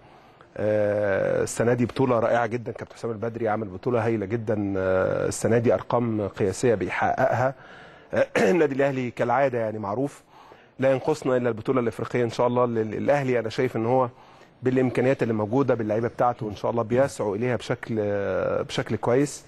آه، السنه دي بطوله رائعه جدا كابتن حسام البدري عامل بطوله هايله جدا آه، السنه دي ارقام قياسيه بيحققها آه، النادي الاهلي كالعاده يعني معروف لا ينقصنا الا البطوله الافريقيه ان شاء الله لل- الاهلي انا شايف ان هو بالامكانيات اللي موجوده باللعيبه بتاعته ان شاء الله بيسعوا اليها بشكل آه، بشكل كويس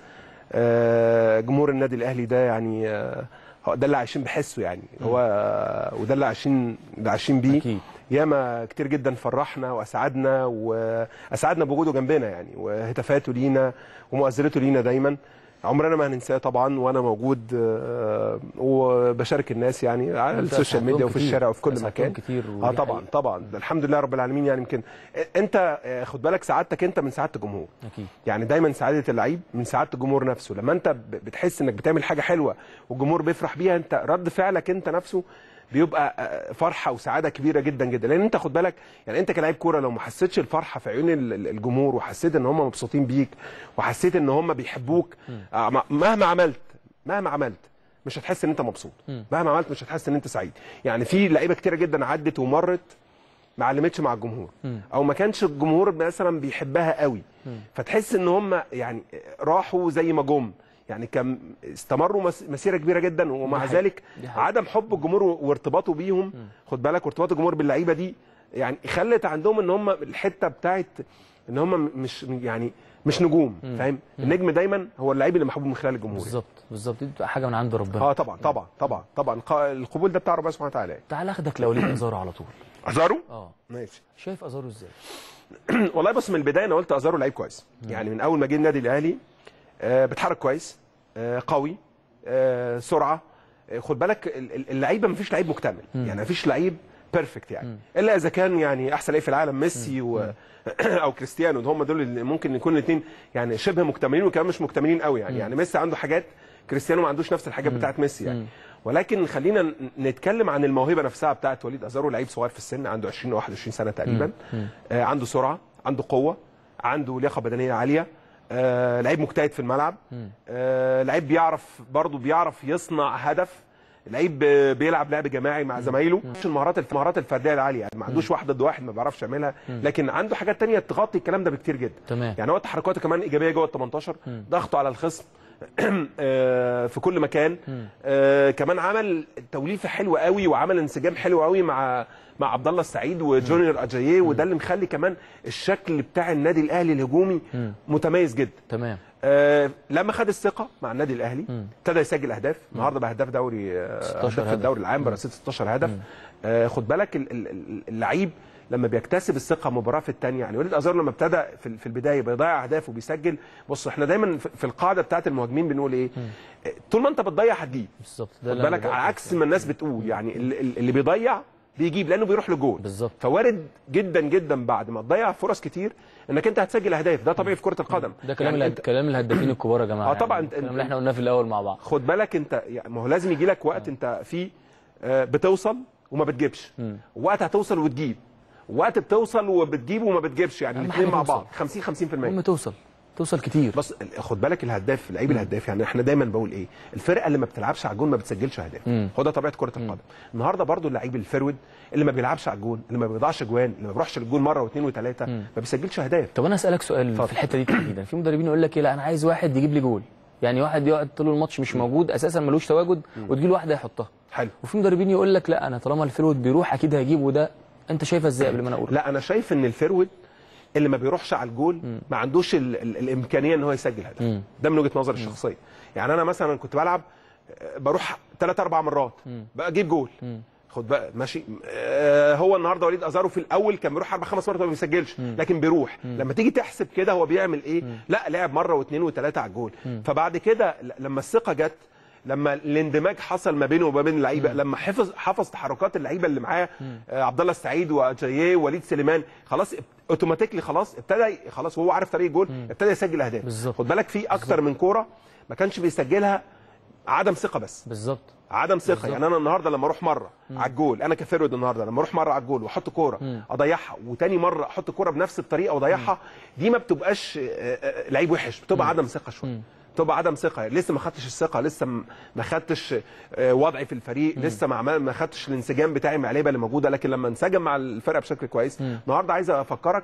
آه، جمهور النادي الاهلي ده يعني آه، هو ده اللي عايشين بحسه يعني هو آه، وده اللي عايشين اللي عايشين بيه اكيد ياما كتير جدا فرحنا واسعدنا واسعدنا بوجوده جنبنا يعني وهتافاته لينا ومؤازرته لينا دايما عمرنا ما هننساه طبعا وانا موجود آه، وبشارك الناس يعني على أنت السوشيال ميديا أسعدتهم وفي كتير. الشارع وفي كل أسعدتهم مكان كتير اه ودي طبعا حقيقة. طبعا ده الحمد لله رب العالمين يعني يمكن انت آه، خد بالك سعادتك انت من سعاده الجمهور اكيد يعني دايما سعاده اللعيب من سعاده الجمهور نفسه لما انت ب- بتحس انك بتعمل حاجه حلوه والجمهور بيفرح بيها انت رد فعلك انت نفسه بيبقى آه، فرحه وسعاده كبيره جدا جدا لان انت خد بالك يعني انت كلاعب كوره لو ما حسيتش الفرحه في عيون ال- ال- الجمهور وحسيت ان هم مبسوطين بيك وحسيت ان هم بيحبوك آه، م- مهما عملت مهما عملت مش هتحس ان انت مبسوط مهما عملت مش هتحس ان انت سعيد يعني في لعيبه كتيره جدا عدت ومرت ما علمتش مع الجمهور او ما كانش الجمهور مثلا بيحبها قوي فتحس ان هم يعني راحوا زي ما جم يعني كان استمروا مس- مسيره كبيره جدا ومع دي حقيقة. ذلك دي حقيقة. عدم حب الجمهور وارتباطه بيهم خد بالك وارتباط الجمهور باللعيبه دي يعني خلت عندهم ان هم الحته بتاعت ان هم مش يعني مش نجوم فاهم النجم دايما هو اللعيب اللي محبوب من خلال الجمهور يعني. بالظبط بالظبط دي بتبقى حاجه من عند ربنا اه طبعا طبعا طبعا طبعا الق- القبول ده بتاع ربنا سبحانه وتعالى تعال اخدك لوليد ازارو على طول ازارو اه ماشي شايف ازارو ازاي والله بص من البدايه انا قلت ازارو لعيب كويس يعني من اول ما جه النادي الاهلي آه، بيتحرك كويس آه، قوي آه، سرعه آه، خد بالك ال- ال- اللعيبه ما فيش لعيب مكتمل يعني ما فيش لعيب بيرفكت يعني الا اذا كان يعني احسن لعيب في العالم ميسي و... او كريستيانو هم دول اللي ممكن يكون الاثنين يعني شبه مكتملين وكمان مش مكتملين قوي يعني يعني ميسي عنده حاجات كريستيانو ما عندوش نفس الحاجات بتاعت ميسي يعني ولكن خلينا ن- نتكلم عن الموهبه نفسها بتاعت وليد ازارو لعيب صغير في السن عنده 20 او 21 سنه تقريبا آه عنده سرعه عنده قوه عنده لياقه بدنيه عاليه آه لعيب مجتهد في الملعب آه لعيب بيعرف برضه بيعرف يصنع هدف لعيب ب- بيلعب لعب جماعي مع زمايله مش المهارات المهارات الفرديه العاليه يعني ما عندوش واحد ضد واحد ما بيعرفش يعملها لكن عنده حاجات تانية تغطي الكلام ده بكتير جدا تمام. يعني هو تحركاته كمان ايجابيه جوه ال 18 ضغطه على الخصم آه، في كل مكان آه، كمان عمل توليفه حلوه قوي وعمل انسجام حلو قوي مع مع عبد الله السعيد وجونيور اجاييه وده اللي مخلي كمان الشكل بتاع النادي الاهلي الهجومي متميز جدا تمام آه لما خد الثقه مع النادي الاهلي ابتدى يسجل اهداف النهارده بقى هداف دوري آه 16 هداف هدف. الدوري العام برصيد 16 هدف آه خد بالك ال- ال- ال- اللعيب لما بيكتسب الثقه مباراه في الثانيه يعني وليد ازار لما ابتدى في في البدايه بيضيع اهداف وبيسجل بص احنا دايما في في القاعده بتاعت المهاجمين بنقول ايه آه، طول ما انت بتضيع هتجيب بالظبط خد اللي أنا بالك بدأت على عكس ما الناس بتقول يعني ال- ال- اللي بيضيع بيجيب لانه بيروح لجول بالظبط. فوارد جدا جدا بعد ما تضيع فرص كتير انك انت هتسجل اهداف ده طبيعي في كره القدم ده كلام يعني الهد... كلام الهدافين الكبار يا جماعه آه طبعاً. يعني الكلام اللي احنا قلناه في الاول مع بعض خد بالك انت يعني ما هو لازم يجي لك وقت انت فيه آه، بتوصل وما بتجيبش وقت هتوصل وتجيب وقت بتوصل وبتجيب وما بتجيبش يعني أهم الاثنين حاجة مع توصل. بعض 50 50% المهم توصل توصل كتير بس خد بالك الهداف اللعيب الهداف يعني احنا دايما بقول ايه الفرقه اللي ما بتلعبش على الجون ما بتسجلش اهداف هو ده طبيعه كره القدم النهارده برضو اللعيب الفرود اللي ما بيلعبش على الجون اللي ما بيضيعش جوان اللي ما بيروحش للجون مره واثنين وثلاثه ما بيسجلش اهداف طب انا اسالك سؤال في الحته دي تحديدا في مدربين يقول لك ايه لا انا عايز واحد يجيب لي جول يعني واحد يقعد طول الماتش مش موجود اساسا ملوش تواجد وتجي له واحده يحطها حلو وفي مدربين يقول لك لا انا طالما الفرود بيروح اكيد هيجيب وده انت شايفها ازاي قبل ما انا اقول لا انا شايف ان الفرود اللي ما بيروحش على الجول ما عندوش ال ال الامكانيه ان هو يسجل هدف ده من وجهه نظري الشخصيه يعني انا مثلا كنت بلعب آه، بروح ثلاث اربع مرات بقى اجيب جول خد بقى ماشي آه هو النهارده وليد ازارو في الاول كان بيروح اربع خمس مرات وما بيسجلش لكن بيروح لما تيجي تحسب كده هو بيعمل ايه لا لعب مره واثنين وثلاثه على الجول فبعد كده ل- لما الثقه جت لما الاندماج حصل ما بينه وما بين اللعيبه لما حفظ حفظ تحركات اللعيبه اللي معاه آه عبد الله السعيد واجاييه ووليد سليمان خلاص اوتوماتيكلي خلاص ابتدى خلاص وهو عارف طريق الجول ابتدى يسجل اهداف بالظبط. خد بالك في اكتر من كوره ما كانش بيسجلها عدم ثقه بس بالظبط عدم ثقه يعني انا النهارده لما اروح مره على الجول انا كفيرود النهارده لما اروح مره على الجول واحط كوره اضيعها وتاني مره احط كوره بنفس الطريقه واضيعها دي ما بتبقاش آه، آه، لعيب وحش بتبقى عدم ثقه شويه بتبقى عدم ثقه لسه ما خدتش الثقه لسه م- ما خدتش آه، وضعي في الفريق لسه ما عمل- ما خدتش الانسجام بتاعي مع اللعيبه اللي موجوده لكن لما انسجم مع الفرقه بشكل كويس النهارده عايز افكرك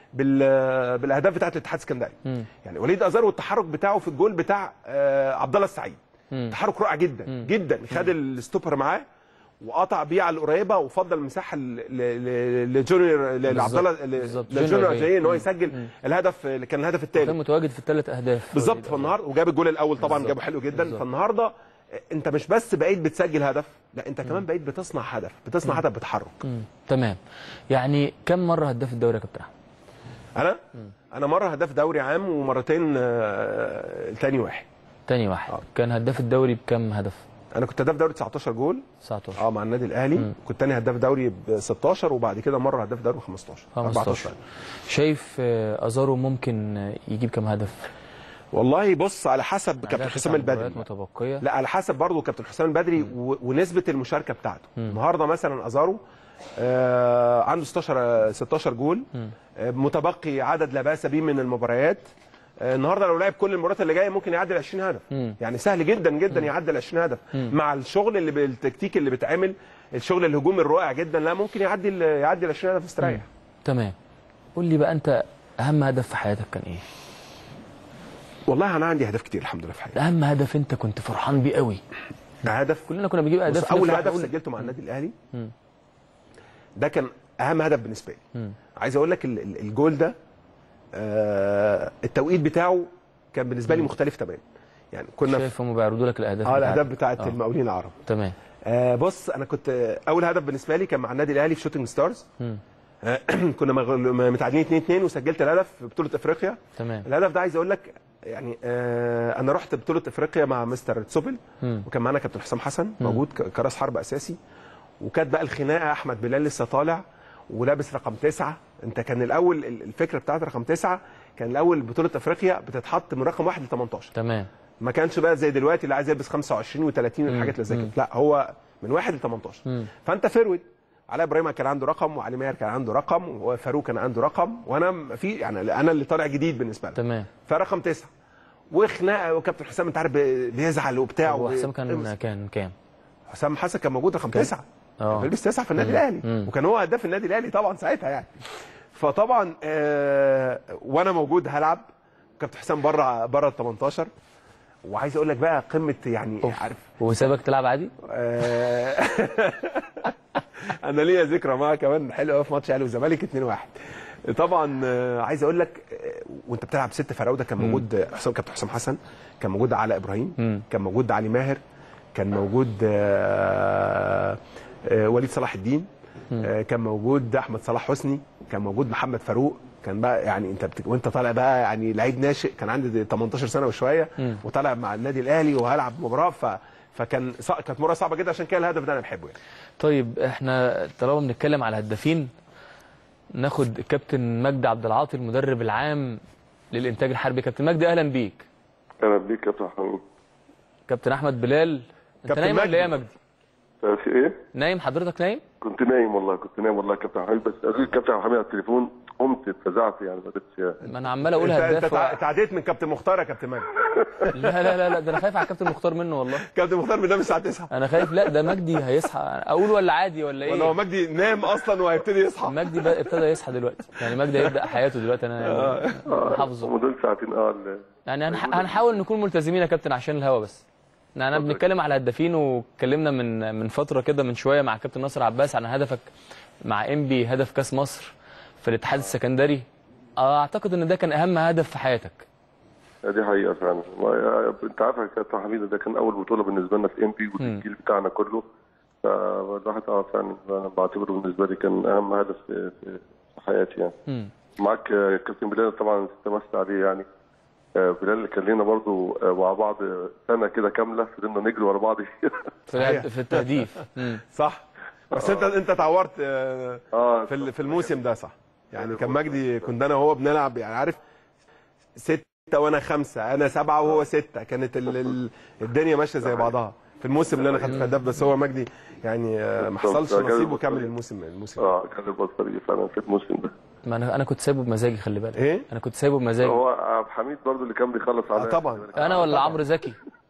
بال بالاهداف بتاعه الاتحاد السكندري يعني وليد ازار والتحرك بتاعه في الجول بتاع آه، عبد الله السعيد تحرك رائع جدا جدا خد الستوبر معاه وقطع بيه على القريبه وفضل مساحه ل- ل- ل- لجونيور لعبد الله ل- بالظبط. لجونيور جونيور جاي ان هو يسجل الهدف اللي كان الهدف الثالث كان متواجد في الثلاث اهداف بالظبط فالنهارده وجاب الجول الاول طبعا بالظبط. جابه حلو جدا بالظبط. فالنهارده انت مش بس بقيت بتسجل هدف لا انت كمان بقيت بتصنع هدف بتصنع هدف بتحرك مم. تمام يعني كم مره هداف الدوري يا كابتن أحمد؟ انا انا مره هداف دوري عام ومرتين آه، تاني واحد تاني واحد آه. كان هداف الدوري بكم هدف انا كنت هداف دوري 19 جول 19 اه مع النادي الاهلي كنت تاني هداف دوري ب 16 وبعد كده مره هداف دوري 15 15 شايف آه، ازارو ممكن آه، يجيب كم هدف والله بص على حسب كابتن عندها حسام تسع مباريات البدري متبقيه لا على حسب برضه كابتن حسام البدري و... ونسبه المشاركه بتاعته النهارده مثلا ازارو آه عنده 16 16 جول آه متبقي عدد لا باس به من المباريات آه النهارده لو لعب كل المباريات اللي جايه ممكن يعدي ال 20 هدف يعني سهل جدا جدا يعدي ال 20 هدف مع الشغل اللي بالتكتيك اللي بيتعمل الشغل الهجومي الرائع جدا لا ممكن يعدي ال- يعدي ال 20 هدف مستريح تمام قول لي بقى انت اهم هدف في حياتك كان ايه والله انا عندي اهداف كتير الحمد لله في حياتي اهم هدف انت كنت فرحان بيه قوي هدف كلنا كنا بنجيب بص اهداف اول نفرح هدف نقول- سجلته مع النادي الاهلي ده كان اهم هدف بالنسبه لي عايز اقول لك ال- ال- الجول ده آه التوقيت بتاعه كان بالنسبه لي مختلف تماما يعني كنا في شايف هم بيعرضوا لك الاهداف اه بتاعتك. الاهداف بتاعت آه. المقاولين العرب تمام آه بص انا كنت آه، اول هدف بالنسبه لي كان مع النادي الاهلي في شوتنج ستارز آه كنا مغل- متعادلين 2 2 وسجلت الهدف في بطوله افريقيا تمام الهدف ده عايز اقول لك يعني آه انا رحت بطوله افريقيا مع مستر تسوبل مم. وكان معانا كابتن حسام حسن موجود ك- كراس حرب اساسي وكانت بقى الخناقه احمد بلال لسه طالع ولابس رقم تسعة انت كان الاول ال- الفكره بتاعت رقم تسعة كان الاول بطوله افريقيا بتتحط من رقم واحد ل 18 تمام ما كانش بقى زي دلوقتي اللي عايز يلبس 25 و30 والحاجات اللي زي كده لا هو من واحد ل 18 فانت فيرود علاء ابراهيم كان عنده رقم وعلي ماهر كان عنده رقم وفاروق كان عنده رقم وانا في يعني انا اللي طالع جديد بالنسبه لي تمام فرقم تسعة وخناقه وكابتن حسام انت عارف بي- بيزعل وبتاع هو وبي- حسام كان كان كام حسام حسن كان موجود رقم تسعه آه. كان بيلبس تسعه في النادي الاهلي وكان هو هداف النادي الاهلي طبعا ساعتها يعني فطبعا آه وانا موجود هلعب كابتن حسام بره بره ال 18 وعايز اقول لك بقى قمه يعني عارف وسابك تلعب عادي آه، انا ليا ذكرى معاه كمان حلوه قوي في ماتش اهلي والزمالك 2-1 طبعا آه، عايز اقول لك آه، وانت بتلعب ست فراوده كان موجود آه، حسام كابتن حسام حسن كان موجود علاء ابراهيم كان موجود علي ماهر كان موجود آه، آه، وليد صلاح الدين آه، كان موجود احمد صلاح حسني كان موجود محمد فاروق كان بقى يعني انت بت... وانت طالع بقى يعني لعيب ناشئ كان عندي 18 سنه وشويه وطالع مع النادي الاهلي وهلعب مباراه ف... فكان ص... كانت مباراه صعبه جدا عشان كده الهدف ده انا بحبه يعني طيب احنا طالما بنتكلم على هدافين ناخد كابتن مجدي عبد العاطي المدرب العام للانتاج الحربي كابتن مجدي اهلا بيك اهلا بيك يا كابتن حميد كابتن احمد بلال انت كابتن نايم ولا ايه يا مجدي. مجدي في ايه؟ نايم حضرتك نايم كنت نايم والله كنت نايم والله يا كابتن حميد بس قالوا لي كابتن حميد على التليفون قمت اتفزعت يعني ما قدرتش ما انا عمال اقول انت انت هداف تع- و... تعديت من كابتن مختار يا كابتن مجدي لا لا لا لا ده انا خايف على الكابتن مختار منه والله كابتن مختار بينام الساعه 9 انا خايف لا ده مجدي هيصحى اقول ولا عادي ولا ولا هو ايه مجدي نام اصلا وهيبتدي يصحى مجدي بقى ابتدى يصحى دلوقتي يعني مجدي هيبدا حياته دلوقتي انا يعني حافظه هم دول ساعتين اه ال- يعني هنح- هنحاول نكون ملتزمين يا كابتن عشان الهوا بس يعني انا بنتكلم على هدافين واتكلمنا من من فتره كده من شويه مع كابتن ناصر عباس عن هدفك مع انبي هدف كاس مصر في الاتحاد السكندري اعتقد ان ده كان اهم هدف في حياتك دي حقيقه فعلا ما- انت عارف يا كابتن حميد ده كان اول بطوله بالنسبه لنا في ام بي والجيل بتاعنا كله فالواحد اه فعلا أنا بعتبره بالنسبه لي كان اهم هدف في, في في حياتي يعني مم. معاك آه، كابتن بلال طبعا استمست عليه يعني آه، بلال اللي كان لنا برضه آه، مع بعض سنه كده كامله فضلنا نجري ورا بعض في الهد- في التهديف مم. صح بس انت انت اتعورت آه، اه في ال- في الموسم ده صح يعني كان مجدي كنت انا وهو بنلعب يعني عارف ستة وانا خمسة انا سبعة وهو ستة كانت ال ال الدنيا ماشية زي بعضها في الموسم اللي انا خدت فيه هداف بس هو مجدي يعني آه، ما حصلش بالظبط. نصيب وكمل الموسم الموسم اه كان البصري فعلا في الموسم ده ما انا انا كنت سايبه بمزاجي خلي بالك ايه؟ انا كنت سايبه بمزاجي هو عبد الحميد برضه اللي كان بيخلص عليا آه طبعا انا ولا عمرو زكي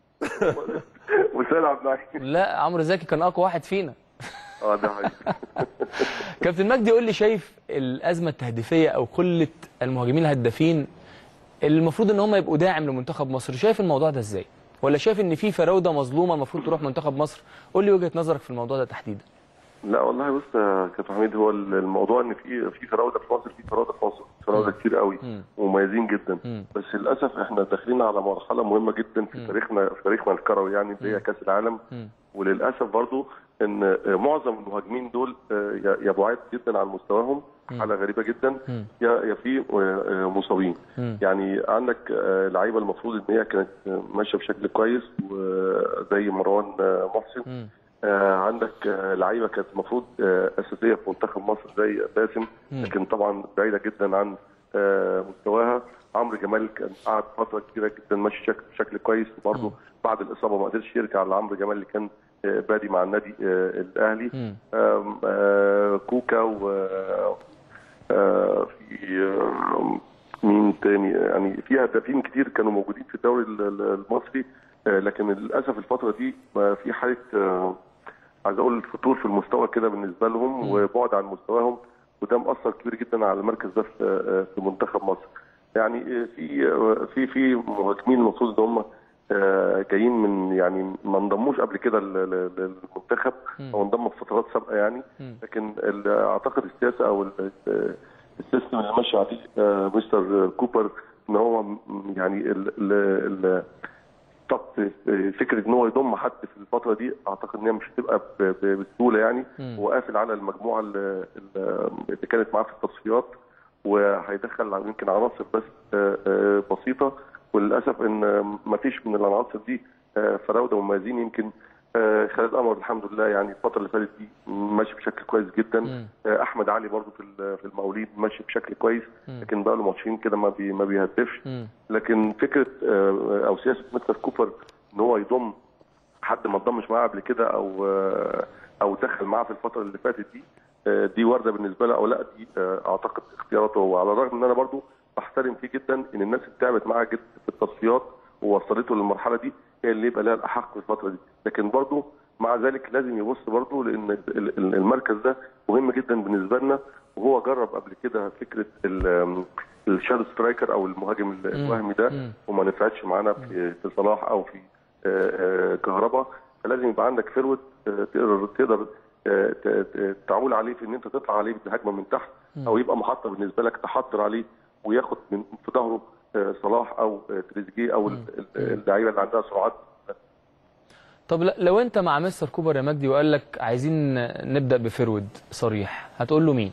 وسام عبد الحميد لا عمرو زكي كان اقوى واحد فينا اه ده حقيقي كابتن مجدي قول لي شايف الازمه التهديفيه او قله المهاجمين الهدافين اللي المفروض ان هم يبقوا داعم لمنتخب مصر شايف الموضوع ده ازاي ولا شايف ان في فراوده مظلومه المفروض تروح منتخب مصر قول لي وجهه نظرك في الموضوع ده تحديدا لا والله بص يا كابتن حميد هو الموضوع ان في في فراوده في مصر في فراوده في مصر فراوده كتير قوي ومميزين جدا بس للاسف احنا داخلين على مرحله مهمه جدا في تاريخنا في تاريخنا الكروي يعني اللي هي كاس العالم وللاسف برضو ان معظم المهاجمين دول يا يا بعاد جدا عن مستواهم حاله غريبه جدا يا يا في مصابين يعني عندك لعيبه المفروض ان هي كانت ماشيه بشكل كويس وزي مروان محسن آه عندك آه لعيبه كانت المفروض آه اساسيه في منتخب مصر زي باسم لكن طبعا بعيده جدا عن آه مستواها عمرو جمال كان قعد فتره كبيره جدا ماشي شكل بشكل كويس وبرضه بعد الاصابه ما قدرش يرجع لعمرو جمال اللي كان آه بادي مع النادي آه الاهلي آه آه كوكا و آه في آه مين تاني يعني في هدافين كتير كانوا موجودين في الدوري المصري آه لكن للاسف الفتره دي في حاله آه عايز اقول فتور في المستوى كده بالنسبه لهم وبعد عن مستواهم وده مأثر كبير جدا على المركز ده في في منتخب مصر. يعني في في في مهاجمين المفروض ان هم جايين من يعني ما انضموش قبل كده للمنتخب او انضموا في فترات سابقه يعني لكن اعتقد السياسه او السيستم اللي ماشي عليه مستر كوبر ان هو يعني ال ال طب فكره ان هو يضم حد في الفتره دي اعتقد ان هي مش هتبقى بسهوله يعني هو قافل على المجموعه اللي كانت معاه في التصفيات وهيدخل يمكن عناصر بس بسيطه وللاسف ان ما فيش من العناصر دي فراوده مميزين يمكن خالد قمر الحمد لله يعني الفتره اللي فاتت دي ماشي بشكل كويس جدا مم. احمد علي برضو في في المواليد ماشي بشكل كويس مم. لكن بقى له ماتشين كده ما بي ما بيهدفش لكن فكره او سياسه مستر كوبر ان هو يضم حد ما اتضمش معاه قبل كده او او دخل معاه في الفتره اللي فاتت دي دي وارده بالنسبه له او لا دي اعتقد اختياراته هو على الرغم ان انا برضو بحترم فيه جدا ان الناس اللي تعبت معاه جدا في التصفيات ووصلته للمرحله دي هي اللي يبقى لها الاحق في الفتره دي لكن برضو مع ذلك لازم يبص برضه لان ال- ال- المركز ده مهم جدا بالنسبه لنا وهو جرب قبل كده فكره ال- الشادو سترايكر او المهاجم الوهمي ده وما نفعتش معانا في في صلاح او في آه، آه، كهربا فلازم يبقى عندك فيرود آه، تقدر تقدر آه، ت- ت- تعول عليه في ان انت تطلع عليه بهجمه من تحت او يبقى محطه بالنسبه لك تحضر عليه وياخد من في ظهره آه، صلاح او آه، تريزيجيه او ال- ال- اللعيبه اللي عندها سرعات طب ل- لو انت مع مستر كوبر يا مجدي وقال لك عايزين نبدا بفرود صريح هتقول له مين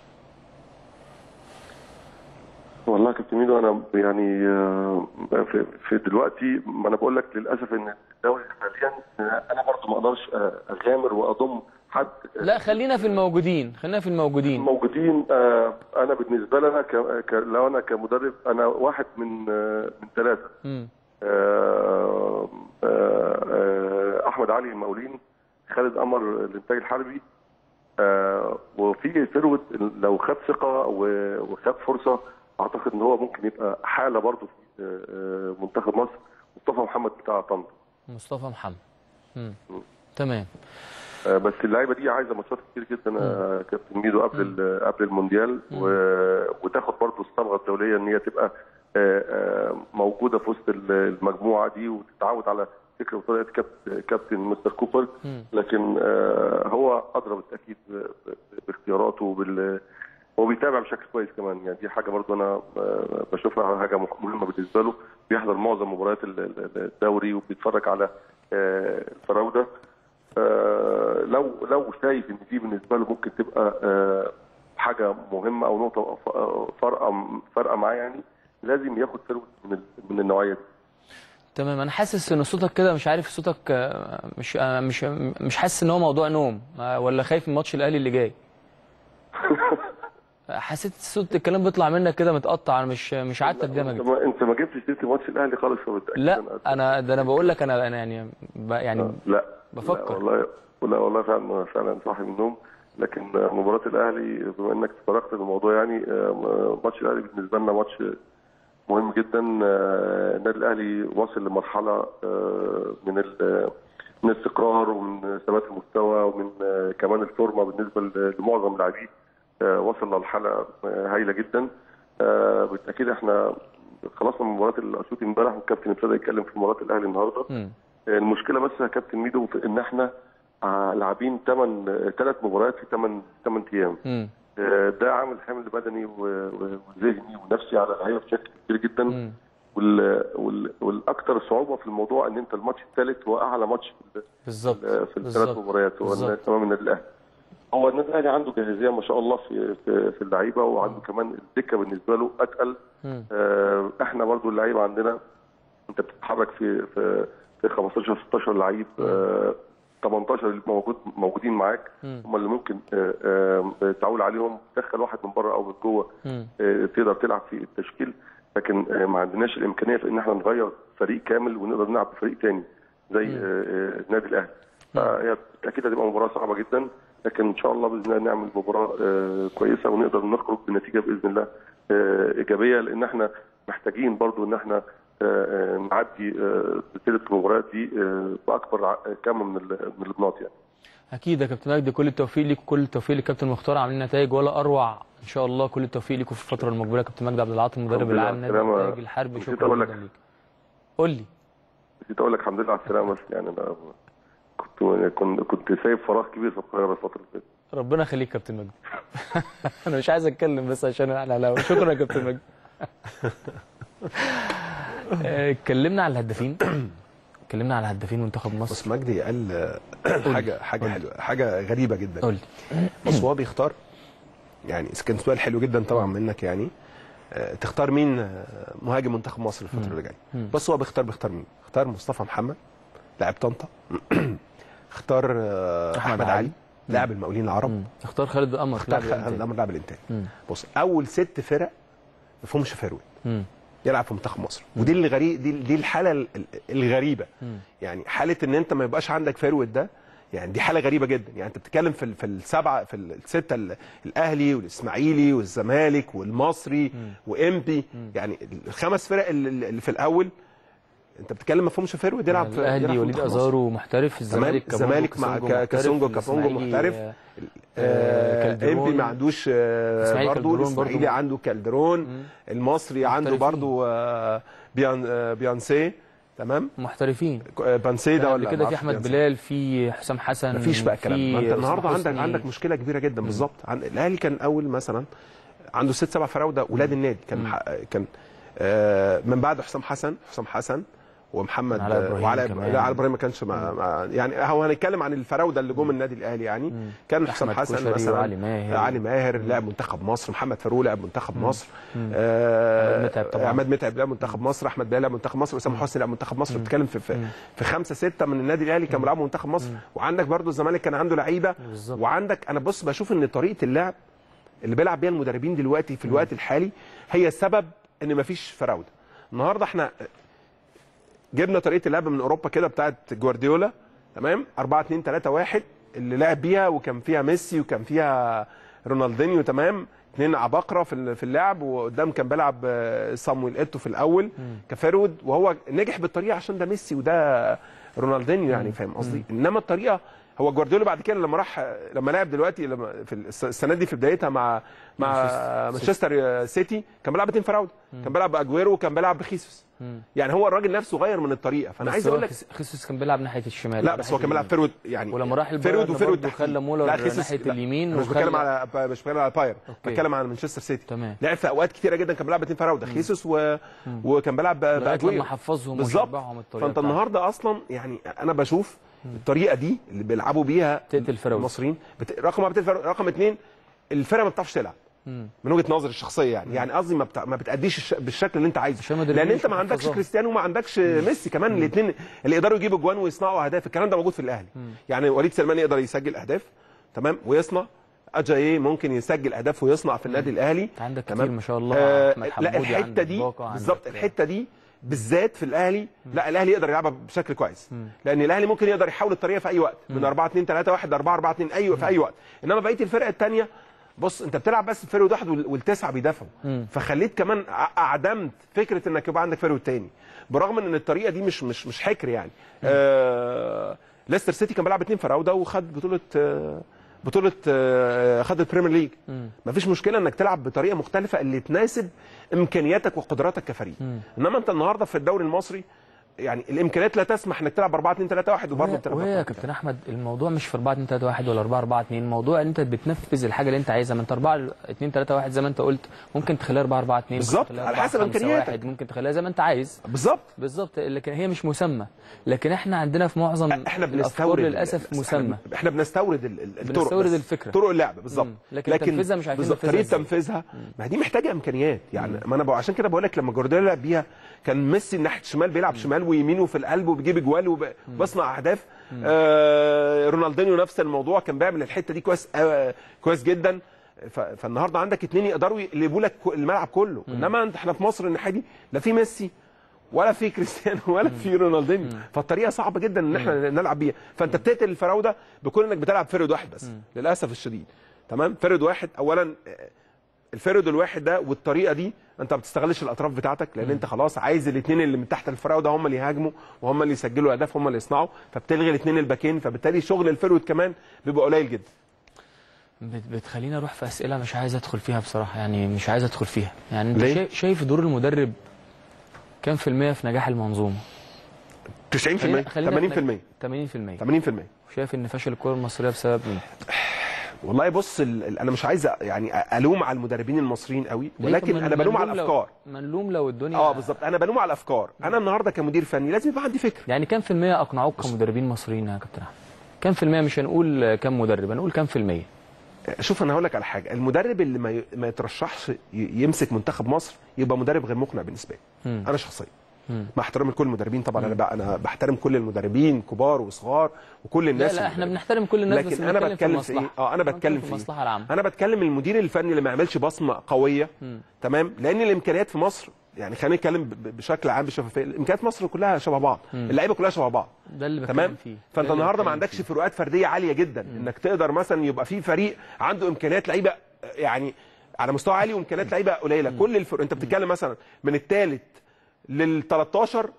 والله يا كابتن ميدو انا يعني آه، في, في دلوقتي ما انا بقول لك للاسف ان الدوري حاليا آه، انا برضو ما اقدرش آه، اغامر واضم حد لا خلينا في الموجودين خلينا في الموجودين موجودين آه، انا بالنسبه لنا ك... ك... لو انا كمدرب انا واحد من آه، من ثلاثه مم. آه، آه، آه، احمد علي المقاولين خالد قمر الانتاج الحربي آه، وفي فيرود لو خد ثقه و- وخد فرصه اعتقد ان هو ممكن يبقى حاله برضه في آه، آه، منتخب مصر مصطفى محمد بتاع طنطا مصطفى محمد مم. تمام آه، بس اللعيبه دي عايزه ماتشات كتير جدا يا كابتن ميدو قبل ال- قبل المونديال و- وتاخد برضه الصبغه الدوليه ان هي تبقى آه، آه، موجوده في وسط ال- المجموعه دي وتتعود على فكره وطريقه كابت- كابتن مستر كوبر لكن آه، هو ادرى بالتاكيد ب- ب- باختياراته وبال هو بيتابع بشكل كويس كمان يعني دي حاجه برضه انا آه، بشوفها حاجه مهمه بالنسبه له بيحضر معظم مباريات ال- ال- الدوري وبيتفرج على آه، الفراوده آه، لو لو شايف ان دي بالنسبه له ممكن تبقى آه، حاجه مهمه او نقطه ف- فارقه فارقه معاه يعني لازم ياخد فيرود من ال- من النوعيه دي تمام انا حاسس ان صوتك كده مش عارف صوتك آه، مش آه، مش مش حاسس ان هو موضوع نوم آه، ولا خايف من ماتش الاهلي اللي جاي حسيت صوت الكلام بيطلع منك كده متقطع انا مش مش عادتك ده يا انت مجدي ما انت ما جبتش سيره ماتش الاهلي خالص فبالتاكيد لا انا ده انا بقول لك انا انا يعني ب- يعني لا بفكر. لا والله لا والله فعلا فعلا صاحي من النوم لكن مباراه الاهلي بما انك تطرقت للموضوع يعني آه، ماتش الاهلي بالنسبه لنا ماتش مهم جدا آه، النادي الاهلي واصل لمرحله آه، من ال- من الاستقرار ومن ثبات المستوى ومن آه، كمان الفورمه بالنسبه ل- لمعظم لاعبيه آه، وصل لمرحله آه، هايله جدا آه، بالتاكيد احنا خلصنا من مباراه الاسيوطي امبارح والكابتن ابتدى يتكلم في مباراه الاهلي النهارده مم. المشكله بس يا كابتن ميدو في ان احنا آه، لاعبين ثمان ثلاث مباريات في ثمان ثمان ايام مم. آه، ده عامل حمل بدني و- و- وذهني ونفسي على اللعيبه بشكل كبير جدا مم. وال... وال... والاكثر صعوبه في الموضوع ان انت الماتش الثالث هو اعلى ماتش في, بالظبط ال- في الثلاث بالظبط. مباريات هو بالظبط. تمام النادي الاهلي هو النادي الاهلي عنده جاهزيه ما شاء الله في في, في اللعيبه وعنده كمان الدكه بالنسبه له اتقل مم. آه، احنا برضو اللعيبه عندنا انت بتتحرك في في في 15 16 لعيب آه، 18 اللي موجود موجودين معاك مم. هم اللي ممكن آه، آه، تعول عليهم تدخل واحد من بره او من جوه مم. آه، تقدر تلعب في التشكيل لكن آه، ما عندناش الامكانيه في ان احنا نغير فريق كامل ونقدر نلعب بفريق تاني زي آه، آه، النادي الاهلي فهي اكيد هتبقى مباراه صعبه جدا لكن ان شاء الله باذن الله نعمل مباراه آه، كويسه ونقدر نخرج بنتيجه باذن الله آه، ايجابيه لان احنا محتاجين برضو ان احنا آه، آه، نعدي آه، سلسله المباريات دي آه، باكبر ع- كم من ال- من البناط يعني اكيد يا كابتن مجدي كل التوفيق ليك وكل التوفيق للكابتن مختار عاملين نتائج ولا اروع ان شاء الله كل التوفيق ليكم في الفتره المقبله يا كابتن مجدي عبد العاطي المدرب الحمد لله العام نادي على السلامة. الانتاج الحربي نسيت شكرا أقول لك. جدا ليك قول لي نسيت اقول لك الحمد لله على السلامه بس يعني انا كنت كنت كنت سايب فراغ كبير في القاهره الفتره اللي فاتت ربنا يخليك يا كابتن مجدي انا مش عايز اتكلم بس عشان على الهوا شكرا يا كابتن مجدي آه، اتكلمنا على الهدافين اتكلمنا على هدافين منتخب بص مصر مجدي قال آه، حاجه حاجه حلوه حاجه غريبه جدا قول لي بس هو بيختار يعني إذا كان سؤال حلو جدا طبعا منك يعني آه، تختار مين آه، مهاجم منتخب مصر الفتره اللي جايه بس هو بيختار بيختار مين اختار مصطفى محمد لاعب طنطا اختار آه، أحمد احمد علي. علي لاعب المقاولين العرب مم. اختار خالد القمر اختار لاعب الإنتاج. خالد امر لاعب الانتاج مم. بص اول ست فرق ما فيهمش فيرويد مم. يلعب في منتخب مصر ودي اللي غريب دي, دي الحاله ال- ال- الغريبه مم. يعني حاله ان انت ما يبقاش عندك فيرويد ده يعني دي حاله غريبه جدا يعني انت بتتكلم في ال- في السبعه في السته ال- الاهلي والاسماعيلي والزمالك والمصري وامبي يعني الخمس فرق اللي اللي في الاول انت بتتكلم ما فيهمش فيرود يلعب في يلعب الاهلي في وليد منتخب مصر. ازارو محترف الزمالك كابونجو الزمالك مع كاسونجو ك- كاسونجو محترف، كابونجو الإسماعيلي، محترف آه، آه، كالدرون. انبي ما عندوش آه، إسماعيلي برضو كالدرون الاسماعيلي برضو. عنده كالدرون المصري عنده محترفين. برضو آه، بيان آه، بيانسي تمام محترفين آه، بانسي ده قبل ولا كده معرفش في احمد بيانسي. بلال في حسام حسن مفيش بقى الكلام في ما انت أسامة النهارده عندك حسني. عندك مشكله كبيره جدا بالظبط عن- الاهلي كان اول مثلا عنده ست سبع فراوده اولاد النادي كان ح- كان آه، من بعد حسام حسن حسام حسن ومحمد علاء آه، إبراهيم وعلاء كمان. لا علاء ابراهيم ما كانش مع مع- يعني هو هنتكلم عن الفراوده اللي جم النادي الاهلي يعني كان حسام أحمد حسن كشري مثلا وعلي ماهر. علي ماهر لاعب منتخب مصر محمد فاروق لاعب منتخب مصر عماد آه، متعب طبعاً. عماد متعب لاعب منتخب مصر احمد بلال لاعب منتخب مصر اسامه حسني لاعب منتخب مصر بتتكلم في في, في خمسه سته من النادي الاهلي كانوا بيلعبوا منتخب مصر وعندك برضو الزمالك كان عنده لعيبه بالظبط. وعندك انا بص بشوف ان طريقه اللعب اللي بيلعب بيها المدربين دلوقتي في الوقت الحالي هي سبب ان مفيش فراوده النهارده احنا جبنا طريقه اللعب من اوروبا كده بتاعت جوارديولا تمام 4 2 3 1 اللي لعب بيها وكان فيها ميسي وكان فيها رونالدينيو تمام اثنين عباقره في ال- في اللعب وقدام كان بيلعب آه، صامويل ايتو في الاول كفرود وهو نجح بالطريقه عشان ده ميسي وده رونالدينيو يعني فاهم قصدي انما الطريقه هو جوارديولا بعد كده لما راح لما لعب دلوقتي لما في الس- السنه دي في بدايتها مع مع مانشستر سيتي كان بيلعب اتنين فراوده كان بيلعب باجويرو وكان بيلعب بخيسوس يعني هو الراجل نفسه غير من الطريقه فانا بس عايز هو اقول لك خيس- خيسوس كان بيلعب ناحيه الشمال لا بس هو كان بيلعب فيرود يعني ولما راح البايرن فيرود وفيرود برضه تحتيه. خلى مولر لا، خيسوس- ناحية لا، اليمين أنا مش وخلى- بتكلم على مش بتكلم على بايرن أوكي. بتكلم على مانشستر سيتي تمام. لعب في اوقات كتيره جدا كان بيلعب اتنين فراوده خيسوس و... وكان بيلعب لغاية باجويرو لما حفظهم بالظبط وشبعهم الطريقة فانت بتاعته. النهارده اصلا يعني انا بشوف الطريقه دي اللي بيلعبوا بيها تقتل فراوده. المصريين بت... رقم واحد بتقتل فراوده. رقم اثنين الفرقه ما بتعرفش تلعب من وجهه نظري الشخصيه يعني يعني قصدي ما, بتع... ما بتاديش الش... بالشكل اللي انت عايزه عشان المدربين لان مش انت ما عندكش محفظاهم. كريستيانو وما عندكش ميسي كمان الاثنين اللي يقدروا يجيبوا جوان ويصنعوا اهداف الكلام ده موجود في الاهلي يعني وليد سلمان يقدر يسجل اهداف تمام ويصنع اجاي ممكن يسجل اهداف ويصنع في النادي الاهلي أنت عندك تمام؟ كتير ما شاء الله آه أحمد لا حمودي الحته عندك دي باقة، عندك- بالظبط الحته دي بالذات في الاهلي لا الاهلي يقدر يلعبها بشكل كويس لان الاهلي ممكن يقدر يحول الطريقه في اي وقت من 4 2 3 1 4 4 2 اي في اي وقت انما بقيه الفرق الثانيه بص انت بتلعب بس بفرود واحد وال- والتسعه بيدافعوا فخليت كمان ع- اعدمت فكره انك يبقى عندك فرود تاني برغم ان الطريقه دي مش مش مش حكر يعني آه ليستر سيتي كان بيلعب اتنين فراوده وخد بطوله آه بطوله آه خد البريمير ليج مفيش مشكله انك تلعب بطريقه مختلفه اللي تناسب امكانياتك وقدراتك كفريق انما انت النهارده في الدوري المصري يعني الامكانيات لا تسمح انك تلعب 4 2 3 1 وبرضه وهي بتلعب وهي يا كابتن احمد الموضوع مش في 4 2 3 1 ولا 4 4 2 الموضوع ان انت بتنفذ الحاجه اللي انت عايزها ما انت 4 2 3 1 زي ما انت قلت ممكن تخليها 4 4 2 بالظبط، على حسب إمكانياتك. ممكن تخليها زي ما انت عايز بالظبط بالظبط لكن هي مش مسمى لكن احنا عندنا في معظم احنا الأفكار بنستورد للاسف مسمى احنا- احنا بنستورد ال- ال- الطرق بنستورد بس. الفكرة. طرق اللعب بالظبط مم. لكن تنفيذها مش عارفين بالظبط ننفذها طريقه إزاي. تنفيذها ما دي محتاجه امكانيات يعني ما انا بقى عشان كده بقول لك لما جوارديولا لعب بيها كان ميسي ناحيه الشمال بيلعب شمال ويمين وفي القلب وبيجيب اجوال وب- وبيصنع اهداف آه رونالدينيو نفس الموضوع كان بيعمل الحته دي كويس آه كويس جدا ف- فالنهارده عندك اتنين يقدروا يقلبوا لك كو- الملعب كله انما انت احنا في مصر الناحيه دي لا في ميسي ولا في كريستيانو ولا في رونالدينيو فالطريقه صعبه جدا ان احنا نلعب بيها فانت بتقتل الفراوده بكون انك بتلعب فرد واحد بس للاسف الشديد تمام فرد واحد اولا آه، الفرد الواحد ده والطريقه دي انت ما بتستغلش الاطراف بتاعتك لان انت خلاص عايز الاثنين اللي من تحت الفراوده هم اللي يهاجموا وهم اللي يسجلوا اهداف هم اللي يصنعوا فبتلغي الاثنين الباكين فبالتالي شغل الفرود كمان بيبقى قليل جدا بت- بتخليني اروح في اسئله مش عايز ادخل فيها بصراحه يعني مش عايز ادخل فيها يعني انت ليه؟ شايف- شايف دور المدرب كام في المية في نجاح المنظومه 90% 80% خلينا- خلينا 80% 80% 80% شايف ان فشل الكره المصريه بسبب مين والله بص ال- ال- انا مش عايز أ- يعني الوم على المدربين المصريين قوي ليه؟ ولكن طب ما انا بلوم على نلوم لو- الافكار ما نلوم لو الدنيا اه بالظبط انا بلوم على الافكار انا النهارده كمدير فني لازم يبقى عندي فكر يعني كام في المية اقنعوك كمدربين مصريين يا كابتن احمد كام في المية مش هنقول كام مدرب هنقول كام في المية شوف انا هقول لك على حاجه المدرب اللي ما ي- ما يترشحش ي- يمسك منتخب مصر يبقى مدرب غير مقنع بالنسبه لي مم. انا شخصيا مع احترامي لكل المدربين طبعا انا بقى انا بحترم كل المدربين كبار وصغار وكل لا الناس لا احنا المدربين. بنحترم كل الناس بس لكن انا بنتكلم بتكلم في في ايه المصلحه اه انا بتكلم في في المصلحه ايه العامه انا بتكلم المدير الفني اللي ما يعملش بصمه قويه تمام لان الامكانيات في مصر يعني خلينا نتكلم ب- ب- بشكل عام بشفافيه الامكانيات في مصر كلها شبه بعض اللعيبه كلها شبه بعض ده اللي بتكلم تمام فيه ده فانت اللي النهارده ما بتكلم عندكش فيه. فروقات فرديه عاليه جدا انك تقدر مثلا يبقى في فريق عنده امكانيات لعيبه يعني على مستوى عالي وامكانيات لعيبه قليله كل الفرق انت بتتكلم مثلا من الثالث لل 13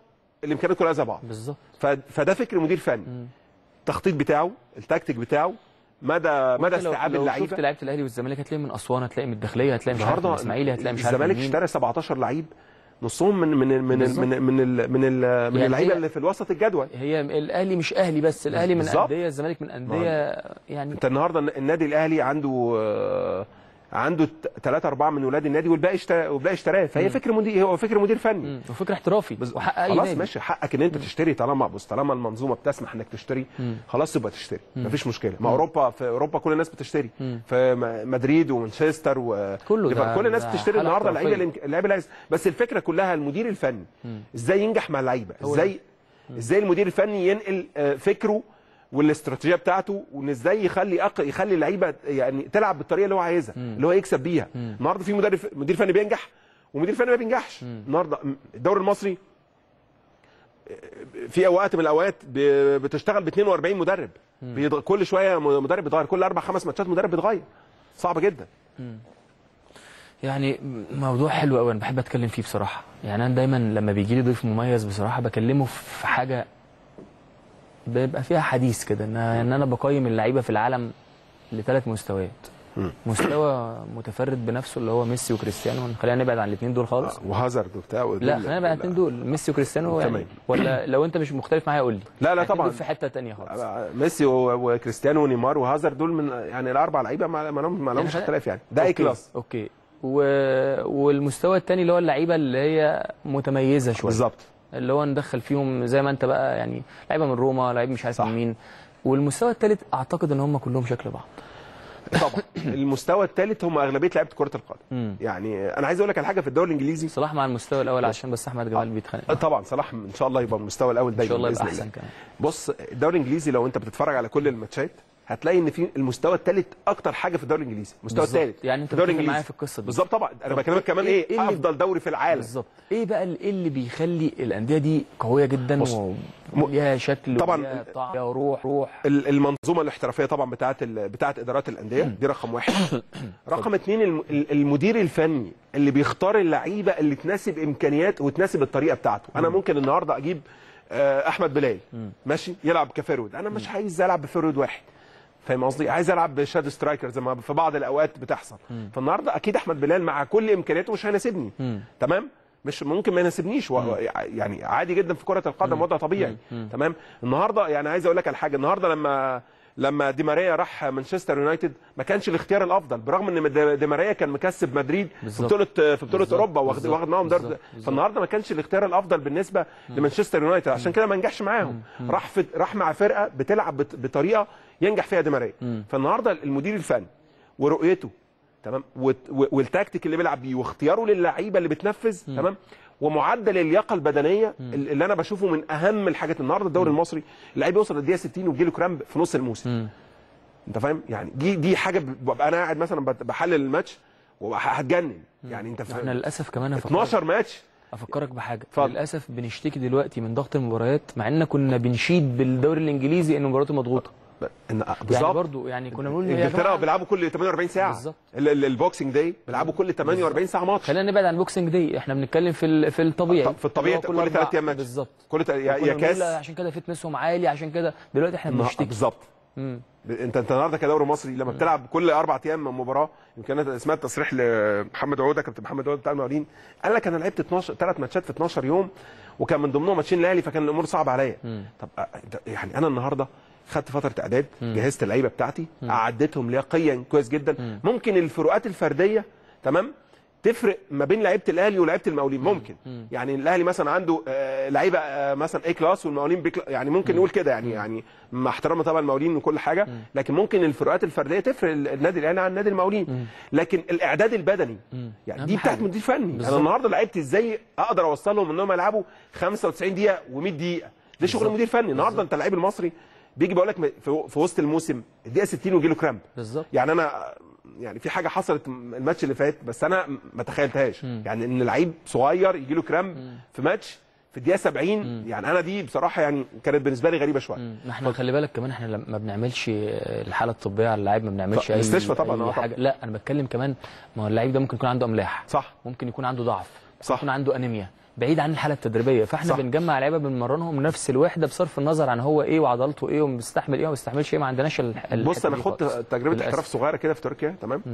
الامكانيات كلها زي بعض بالظبط ف... فده فكر مدير فني التخطيط بتاعه التكتيك بتاعه مدى مدى وأنت لو- استيعاب لو اللعيبه شفت لعيبه الاهلي والزمالك هتلاقي من اسوان هتلاقي من الداخليه هتلاقي مش عارف من النهارده الاسماعيلي هتلاقي مش عارف الزمالك من مين. اشترى 17 لعيب نصهم من من من بالظبط. من من ال- من, ال- من يعني اللعيبه هي- اللي في الوسط الجدول هي الاهلي مش اهلي بس الاهلي من بالظبط. انديه الزمالك من انديه يعني انت النهارده النادي الاهلي عنده آه، عنده ثلاثة أربعة من ولاد النادي والباقي اشترى والباقي اشتراه فهي فكر مدير هو فكر مدير فني مم. وفكر احترافي بس- وحق اي خلاص نادي ماشي حقك ان انت تشتري طالما بص طالما المنظومه بتسمح انك تشتري خلاص تبقى تشتري مفيش مشكله ما اوروبا في اوروبا كل الناس بتشتري في م- مدريد ومانشستر و كله ده- ليفر- كل الناس ده بتشتري حالة النهارده اللعيبه احترافية. اللي- اللعيبه اللي عايز بس الفكره كلها المدير الفني ازاي ينجح مع اللعيبه هو ازاي ازاي المدير الفني ينقل آه، فكره والاستراتيجيه بتاعته وان ازاي يخلي أق... يخلي اللعيبه يعني تلعب بالطريقه اللي هو عايزها اللي هو يكسب بيها النهارده في مدرب مدير فني بينجح ومدير فني ما بينجحش النهارده الدوري المصري في اوقات من الاوقات ب- بتشتغل ب 42 مدرب بيض... كل شويه م- مدرب بيتغير كل اربع خمس ماتشات مدرب بيتغير صعب جدا يعني موضوع حلو قوي انا بحب اتكلم فيه بصراحه يعني انا دايما لما بيجي لي ضيف مميز بصراحه بكلمه في حاجه بيبقى فيها حديث كده ان ان انا بقيم اللعيبه في العالم لثلاث مستويات مستوى متفرد بنفسه اللي هو ميسي وكريستيانو خلينا نبعد عن الاثنين دول خالص وهازارد وبتاع ودول- لا خلينا نبعد عن الاثنين دول ميسي وكريستيانو يعني تمام. ولا لو انت مش مختلف معايا قول لي لا، لا، الاتنين طبعاً. دول في حته تانية خالص ميسي و- وكريستيانو ونيمار وهازارد دول من يعني الاربع لعيبه ما ما لهم ما لهمش خلينا- اختلاف يعني ده اي أوكي، كلاس اوكي و... والمستوى الثاني اللي هو اللعيبه اللي هي متميزه شويه بالظبط اللي هو ندخل فيهم زي ما انت بقى يعني لعيبه من روما لعيب مش عارف صح. من مين والمستوى الثالث اعتقد ان هم كلهم شكل بعض طبعا المستوى الثالث هم اغلبيه لعيبه كره القدم مم. يعني انا عايز اقول لك على حاجه في الدوري الانجليزي صلاح مع المستوى الاول عشان بس احمد جمال بيتخانق طبعا صلاح ان شاء الله يبقى المستوى الاول ان دايما شاء الله يبقى بإذن احسن كمان بص الدوري الانجليزي لو انت بتتفرج على كل الماتشات هتلاقي ان في المستوى الثالث اكتر حاجه في الدوري الانجليزي المستوى بالظبط. الثالث يعني انت الدوري بتتفق معايا الانجليزي في القصه دي بالظبط طبعا انا طب بكلمك كمان إيه- ايه, إيه اللي- افضل دوري في العالم بالظبط ايه بقى ال- ايه اللي بيخلي الانديه دي قويه جدا بص، وليها شكل طبعاً وليها طعم وليها روح روح ال- المنظومه الاحترافيه طبعا بتاعت ال- بتاعت ادارات الانديه دي رقم واحد رقم اثنين الم- ال- المدير الفني اللي بيختار اللعيبه اللي تناسب امكانيات وتناسب الطريقه بتاعته انا ممكن النهارده اجيب آه، احمد بلال ماشي يلعب كفيرود انا مش عايز العب بفيرود واحد فاهم قصدي عايز العب بشاد سترايكر زي ما في بعض الاوقات بتحصل فالنهارده اكيد احمد بلال مع كل امكانياته مش هيناسبني تمام مش ممكن ما يناسبنيش و... يعني عادي جدا في كره القدم وضع طبيعي تمام النهارده يعني عايز اقول لك على حاجه النهارده لما لما دي ماريا راح مانشستر يونايتد ما كانش الاختيار الافضل برغم ان دي- دي ماريا كان مكسب مدريد في بالظبط. بطوله في بطوله بالظبط. اوروبا واخد بالظبط. واخد معاهم دوري بالظبط. بالظبط. فالنهارده ما كانش الاختيار الافضل بالنسبه لمانشستر يونايتد عشان كده ما نجحش معاهم راح في راح مع فرقه بتلعب بت- بطريقه ينجح فيها دي ماريا فالنهارده المدير الفني ورؤيته تمام وت- و- والتكتيك اللي بيلعب بيه واختياره للعيبه اللي بتنفذ تمام ومعدل اللياقه البدنيه اللي انا بشوفه من اهم الحاجات النهارده الدوري المصري اللعيب يوصل للدقيقه 60 ويجي له كرامب في نص الموسم انت فاهم يعني دي دي حاجه ببقى انا قاعد مثلا بت- بحلل الماتش وهتجنن يعني انت احنا في للاسف كمان أفكرك- 12 ماتش افكرك بحاجه اتفضل. للاسف بنشتكي دلوقتي من ضغط المباريات مع ان كنا بنشيد بالدوري الانجليزي ان مباراته مضغوطه إن يعني بالظبط برضو يعني كنا بنقول يا انجلترا جماعة بيلعبوا كل 48 ساعه بالظبط. ال- ال- البوكسنج داي بيلعبوا كل 48 ساعه ماتش خلينا نبعد عن بوكسنج دي احنا بنتكلم في ال- في الطبيعي في الطبيعي اللي هو كل أربع- ثلاث ايام ماتش بالظبط كل ت- يا, كنا يا بنقول كاس عشان كده فتنسهم عالي عشان كده دلوقتي احنا النه- بنشتكي بالظبط مم. ب- انت انت النهارده كدوري مصري لما بتلعب كل اربع ايام مباراه يمكن انا سمعت تصريح لمحمد عوده كابتن محمد عوده بتاع المقاولين قال لك انا لعبت 12 ثلاث ماتشات في 12 يوم وكان من ضمنهم ماتشين الاهلي فكان الامور صعبه عليا طب أ- ده- يعني انا النهارده خدت فتره اعداد جهزت اللعيبه بتاعتي اعدتهم لياقيا كويس جدا ممكن الفروقات الفرديه تمام تفرق ما بين لعيبه الاهلي ولعيبه المقاولين ممكن يعني الاهلي مثلا عنده آه، لعيبه آه، مثلا اي كلاس والمقاولين بي كلا- يعني ممكن نقول كده يعني يعني مع احترامنا طبعا المقاولين وكل حاجه لكن ممكن الفروقات الفرديه تفرق ال- النادي الاهلي عن النادي المقاولين لكن الاعداد البدني يعني أهم دي بتاعت حاجة. مدير فني انا بالظبط. النهارده لعبت ازاي اقدر اوصلهم انهم يلعبوا 95 دقيقه و100 دقيقه ده شغل بالظبط. مدير فني النهارده انت اللعيب المصري بيجي بقول لك في في وسط الموسم الدقيقه 60 ويجي له كرامب بالظبط يعني انا يعني في حاجه حصلت الماتش اللي فات بس انا ما تخيلتهاش يعني ان لعيب صغير يجي له كرامب في ماتش في الدقيقه 70 يعني انا دي بصراحه يعني كانت بالنسبه لي غريبه شويه ما احنا خلي بالك كمان احنا لما- ما بنعملش الحاله الطبيه على اللعيب ما بنعملش طب اي الاستشفاء طبعاً، أي آه طبعاً. حاجه لا انا بتكلم كمان ما هو اللعيب ده ممكن يكون عنده املاح صح ممكن يكون عنده ضعف صح. يكون عنده انيميا بعيد عن الحاله التدريبيه فاحنا صح. بنجمع لعيبه بنمرنهم نفس الوحده بصرف النظر عن هو ايه وعضلاته ايه وبيستحمل ايه وما بيستحملش ايه ما عندناش الح- بص الحتة انا دي خدت خالص. تجربه للأسف. احتراف صغيره كده في تركيا تمام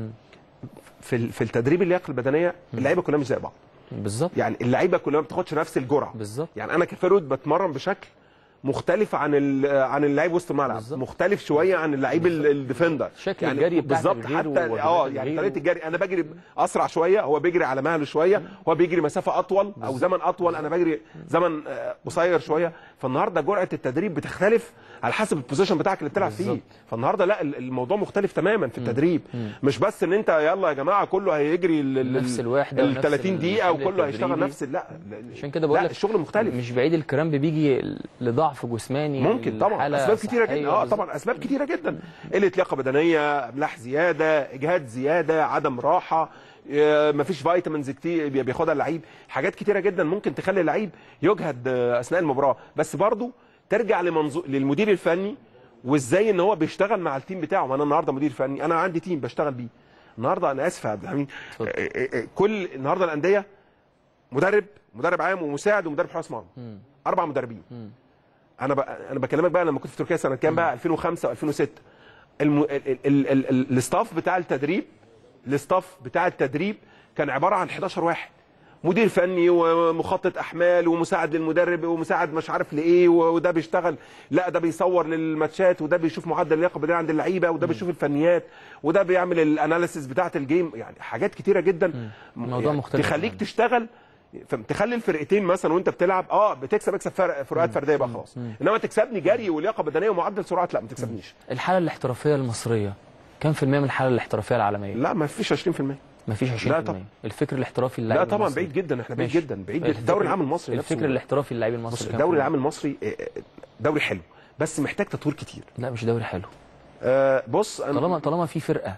في ال- في التدريب اللياقه البدنيه اللعيبه كلها مش زي بعض بالظبط يعني اللعيبه كلها ما بتاخدش نفس الجرعه بالظبط. يعني انا كفيرود بتمرن بشكل مختلف عن ال- عن اللعيب وسط الملعب بالظبط. مختلف شويه عن اللعيب ال- الديفندر شكل يعني الجري بتاعتك بالظبط غيره حتى ووجباتك اه يعني غيره. طريقه الجري انا بجري اسرع شويه هو بيجري على مهله شويه هو بيجري مسافه اطول او زمن اطول انا بجري زمن آه، قصير شويه فالنهارده جرعه التدريب بتختلف على حسب البوزيشن بتاعك اللي بتلعب فيه بالظبط. فالنهارده لا ال- الموضوع مختلف تماما في التدريب مش بس ان انت يلا يا جماعه كله هيجري ال- ال- نفس الوحدة ال ونفس 30 دقيقه الحمل وكله هيشتغل التدريبي. نفس لا عشان كده بقول لا لك الشغل مختلف مش بعيد الكرامب بيجي لضعف جسماني ممكن طبعا الحالة اسباب كتيره صحية جدا اه بالظبط. طبعا اسباب كتيره جدا قله لياقه بدنيه املاح زياده اجهاد زياده عدم راحه آه، مفيش فيتامينز كتير بي- بياخدها اللعيب حاجات كتيره جدا ممكن تخلي اللعيب يجهد آه، اثناء المباراه بس برضو ترجع لمنظور للمدير الفني وازاي ان هو بيشتغل مع التيم بتاعه ما انا النهارده مدير فني انا عندي تيم بشتغل بيه النهارده انا اسف يا عبد الحميد اتفضل. آه، آه، آه، كل النهارده الانديه مدرب مدرب عام ومساعد ومدرب حراس مرمى اربع مدربين انا ب... انا بكلمك بقى لما كنت في تركيا سنه كام بقى 2005 و2006 الم... ال... ال... ال... ال... ال... الاستاف بتاع التدريب الاستاف بتاع التدريب كان عباره عن 11 واحد مدير فني ومخطط احمال ومساعد للمدرب ومساعد مش عارف لايه و- وده بيشتغل لا ده بيصور للماتشات وده بيشوف معدل اللياقه البدنيه عند اللعيبه وده بيشوف الفنيات وده بيعمل الاناليسيس بتاعه الجيم يعني حاجات كتيره جدا الموضوع يعني مختلف تخليك تماماً. تشتغل فاهم؟ تخلي الفرقتين مثلا وانت بتلعب اه بتكسب اكسب فرق فروقات فرديه بقى خلاص انما تكسبني جري ولياقه بدنيه ومعدل سرعات لا ما تكسبنيش الحاله الاحترافيه المصريه كم في المية من الحاله الاحترافيه العالميه؟ لا ما فيش 20% ما فيش 20% لا طبعا. الفكر الاحترافي لا للاعب طبعا المصري. بعيد جدا احنا بعيد ماشي. جدا بعيد الفكر- الدوري العام المصري نفسه الفكر الاحترافي للاعب المصري بص كم في الدوري المية؟ العام المصري آه، آه، دوري حلو بس محتاج تطوير كتير لا مش دوري حلو آه، بص انا طالما طالما في فرقه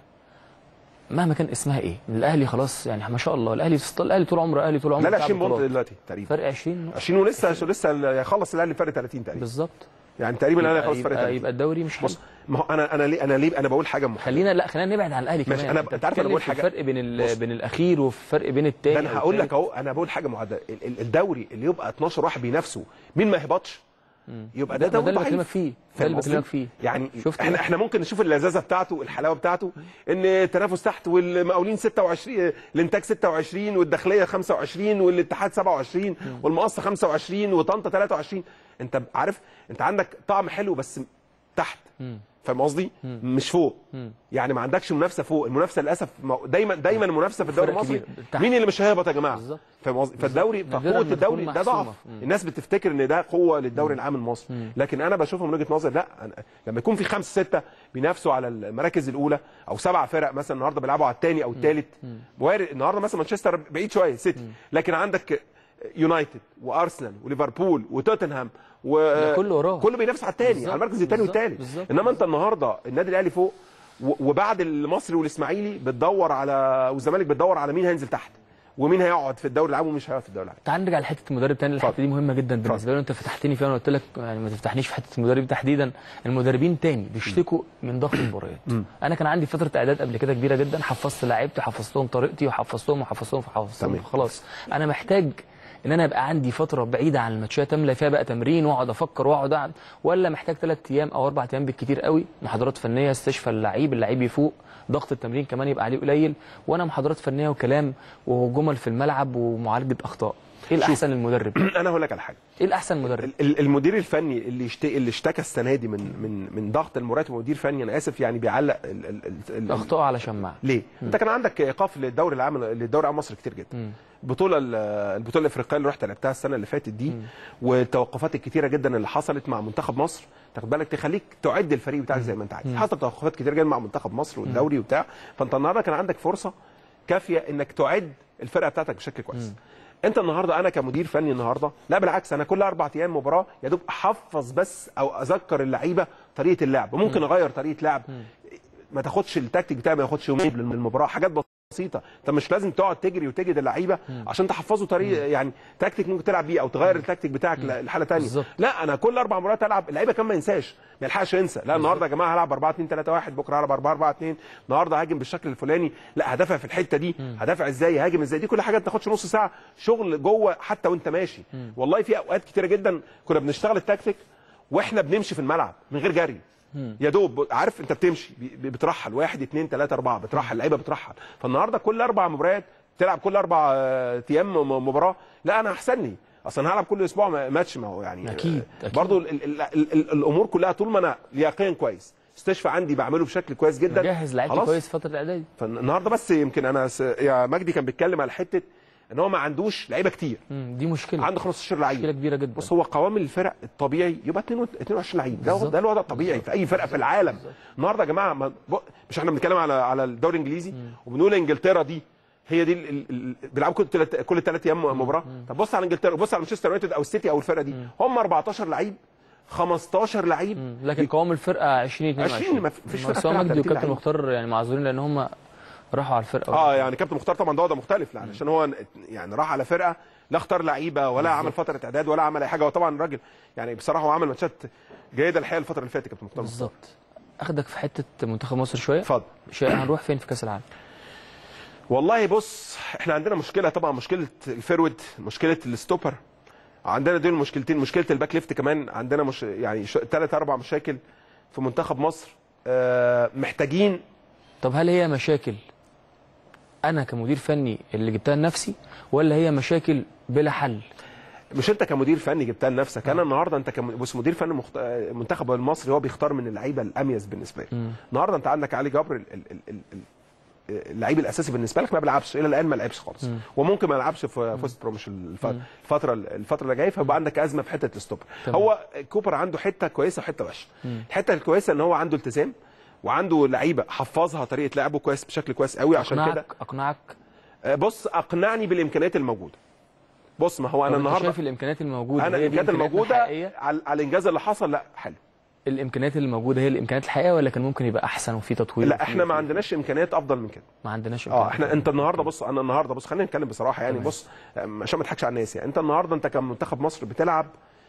مهما كان اسمها ايه الاهلي خلاص يعني ما شاء الله الاهلي الاهلي طول عمره اهلي طول عمره لا لا بتاع 20 بونت بطولات. دلوقتي تقريبا فرق 20 نقطة. 20 ولسه لسه هيخلص الاهلي فرق 30 تقريبا بالظبط يعني تقريبا الاهلي يبقى, هيخلص فرق يبقى, 30 يبقى الدوري مش حلو بص ما هو انا انا ليه انا ليه انا بقول حاجه محددة. خلينا لا خلينا نبعد عن الاهلي ماشي، كمان أنا- أنت عارف أنا بتتكلم بقول في حاجة- الفرق بين ال- بص. بين الاخير والفرق بين التاني ده انا أو هقول لك التالت. اهو انا بقول حاجه معدله ال- ال- الدوري اللي يبقى 12 واحد بينافسوا مين ما يهبطش يبقى ده ده, ده دوري اللي ضعيف. بكلمك فيه ده فاهم اللي قصدي؟ بكلمك فيه يعني شفت احنا إيه؟ احنا ممكن نشوف اللذاذه بتاعته الحلاوه بتاعته ان التنافس تحت والمقاولين 26 الانتاج 26 والداخليه 25 والاتحاد 27 والمقصه 25 وطنطا 23 انت عارف انت عندك طعم حلو بس تحت فاهم قصدي؟ مش فوق يعني ما عندكش منافسه فوق المنافسه للاسف ما- دايما دايما المنافسه في الدوري فرق المصري كبير. تحت. مين اللي مش هيهبط يا جماعه؟ بالظبط. فاهم قصدي؟ فالدوري نادراً فقوه ما تكون الدوري ده ضعف محسومة. مم. الناس بتفتكر ان ده قوه للدوري العام المصري لكن انا بشوفها من وجهه نظري لا أنا لما يكون في خمسه سته بينافسوا على المراكز الاولى او سبع فرق مثلا النهارده بيلعبوا على الثاني او الثالث وارد النهارده مثلا مانشستر بعيد شويه سيتي لكن عندك يونايتد وارسنال وليفربول وتوتنهام و ده كله وراه. كله بينافس على الثاني بالظبط. على المركز الثاني بالظبط. والثالث بالظبط. انما انت النهارده النادي الاهلي فوق و- وبعد المصري والاسماعيلي بتدور على والزمالك بتدور على مين هينزل تحت ومين هيقعد في الدوري العام ومش هيقعد في الدوري العام تعال نرجع لحته المدرب تاني الحته اتفضل. دي مهمه جدا بالنسبه لي انت فتحتني فيها وانا قلت لك يعني ما تفتحنيش في حته المدرب تحديدا المدربين تاني بيشتكوا من ضغط المباريات انا كان عندي فتره اعداد قبل كده كبيره جدا حفظت لعيبتي حفظتهم طريقتي وحفظتهم وحفظتهم وحفظتهم تمام. خلاص انا محتاج ان انا ابقى عندي فتره بعيده عن الماتشات املى فيها بقى تمرين واقعد افكر واقعد اقعد ولا محتاج ثلاث ايام او اربع ايام بالكتير قوي محاضرات فنيه استشفى اللعيب اللعيب يفوق ضغط التمرين كمان يبقى عليه قليل وانا محاضرات فنيه وكلام وجمل في الملعب ومعالجه اخطاء ايه الاحسن للمدرب انا هقول لك على حاجه ايه الاحسن مدرب ال- المدير الفني اللي اشتكى اللي اشتكى السنه دي من من من ضغط المباريات ومدير فني انا اسف يعني بيعلق ال ال ال ال اخطاء على شماعه ليه؟ انت كان عندك ايقاف للدوري العام للدوري العام مصر كتير جدا. البطوله ال- البطوله الافريقيه اللي رحت لعبتها السنه اللي فاتت دي والتوقفات الكتيره جدا اللي حصلت مع منتخب مصر تاخد بالك تخليك تعد الفريق بتاعك زي ما انت عايز. حصل توقفات كتير جدا مع منتخب مصر والدوري وبتاع فانت النهارده كان عندك فرصه كافيه انك تعد الفرقه بتاعتك بشكل كويس. انت النهارده انا كمدير فني النهارده لا بالعكس انا كل اربع ايام مباراه يا دوب احفظ بس او اذكر اللعيبه طريقه اللعب ممكن اغير طريقه لعب ما تاخدش التكتيك بتاعي ما ياخدش يومين للمباراه حاجات بسيطه بسيطه انت مش لازم تقعد تجري وتجد اللعيبه عشان تحفظه طريق يعني تكتيك ممكن تلعب بيه او تغير التكتيك بتاعك ل- لحاله ثانيه بالظبط. لا انا كل اربع مرات العب اللعيبه كمان ما ينساش ما يلحقش ينسى لا النهارده يا جماعه هلعب 4 2 3 1 بكره هلعب 4 4 2 النهارده هاجم بالشكل الفلاني لا هدافع في الحته دي هدافع ازاي هاجم ازاي دي كل حاجه ما تاخدش نص ساعه شغل جوه حتى وانت ماشي والله في اوقات كتيره جدا كنا بنشتغل التكتيك واحنا بنمشي في الملعب من غير جري يا دوب عارف انت بتمشي ب- بترحل واحد اثنين ثلاثه اربعه بترحل اللعيبه بترحل فالنهارده كل اربع مباريات تلعب كل اربع آه، ايام م- مباراه لا انا احسن لي اصلا هلعب كل اسبوع م- ماتش ما هو يعني أكيد، آه، أكيد. برضو ال ال ال ال الامور كلها طول ما انا لياقيا كويس استشفى عندي بعمله بشكل كويس جدا مجهز لعيبتي خلاص. كويس فتره الاعدادي فالنهارده بس يمكن انا س... يا مجدي كان بيتكلم على حته ان هو ما عندوش لعيبه كتير مم، دي مشكله عنده 15 لعيب مشكله كبيره جدا بص هو قوام الفرق الطبيعي يبقى 22 لعيب ده بالظبط. ده الوضع الطبيعي في اي فرقه في العالم النهارده يا جماعه ما ب- مش احنا بنتكلم على على الدوري الانجليزي وبنقول انجلترا دي هي دي ال- ال- ال- بيلعبوا كل تلات كل ثلاث ايام مباراه طب بص على انجلترا بص على مانشستر يونايتد او السيتي او الفرقه دي هم 14 لعيب 15 لعيب مم، لكن قوام الفرقه 20 22 20 ما فيش فرقة بس هو بتلعب مجدي 30 وكابتن لعيب. مختار يعني معذورين لان هم راحوا على الفرقه اه يعني كابتن مختار طبعا ده وضع مختلف يعني عشان هو يعني راح على فرقه لا اختار لعيبه ولا عمل فتره اعداد ولا عمل اي حاجه هو طبعا الراجل يعني بصراحه هو عمل ماتشات جيده الحقيقه الفتره اللي فاتت كابتن مختار بالظبط اخدك في حته منتخب مصر شويه اتفضل شيء هنروح فين في كاس العالم والله بص احنا عندنا مشكله طبعا مشكله الفيرود مشكله الستوبر عندنا دول مشكلتين مشكله الباك ليفت كمان عندنا مش يعني ثلاث اربع مشاكل في منتخب مصر آه محتاجين طب هل هي مشاكل انا كمدير فني اللي جبتها لنفسي ولا هي مشاكل بلا حل مش انت كمدير فني جبتها لنفسك انا النهارده انت كم... بص مدير فني مخت... المنتخب المصري هو بيختار من اللعيبه الاميز بالنسبه له النهارده انت عندك علي جبر ال... ال... ال... ال... ال- اللعيب الاساسي بالنسبه لك ما بيلعبش الى الان ما لعبش خالص وممكن ما يلعبش في فوست برو مش الف- الفتره الفتره اللي جايه فيبقى عندك ازمه في حته الستوبر تمام. هو كوبر عنده حته كويسه وحته وحشه الحته الكويسه ان هو عنده التزام وعنده لعيبه حفظها طريقه لعبه كويس بشكل كويس قوي عشان كده اقنعك اقنعك آه، بص اقنعني بالامكانيات الموجوده بص ما هو طب انا انت النهارده شايف الامكانيات الموجوده انا هي دي الامكانيات إمكانياتنا الموجوده الحقيقية؟ على, على الانجاز اللي حصل لا حلو الامكانيات اللي موجوده هي الامكانيات الحقيقيه ولا كان ممكن يبقى احسن وفي تطوير لا وفي- احنا ما عندناش امكانيات افضل من كده ما عندناش اه إمكانيات. احنا انت النهارده بص انا النهارده بص خلينا نتكلم بصراحه يعني تمام. بص أم، عشان ما تضحكش على الناس يعني انت النهارده انت كمنتخب مصر بتلعب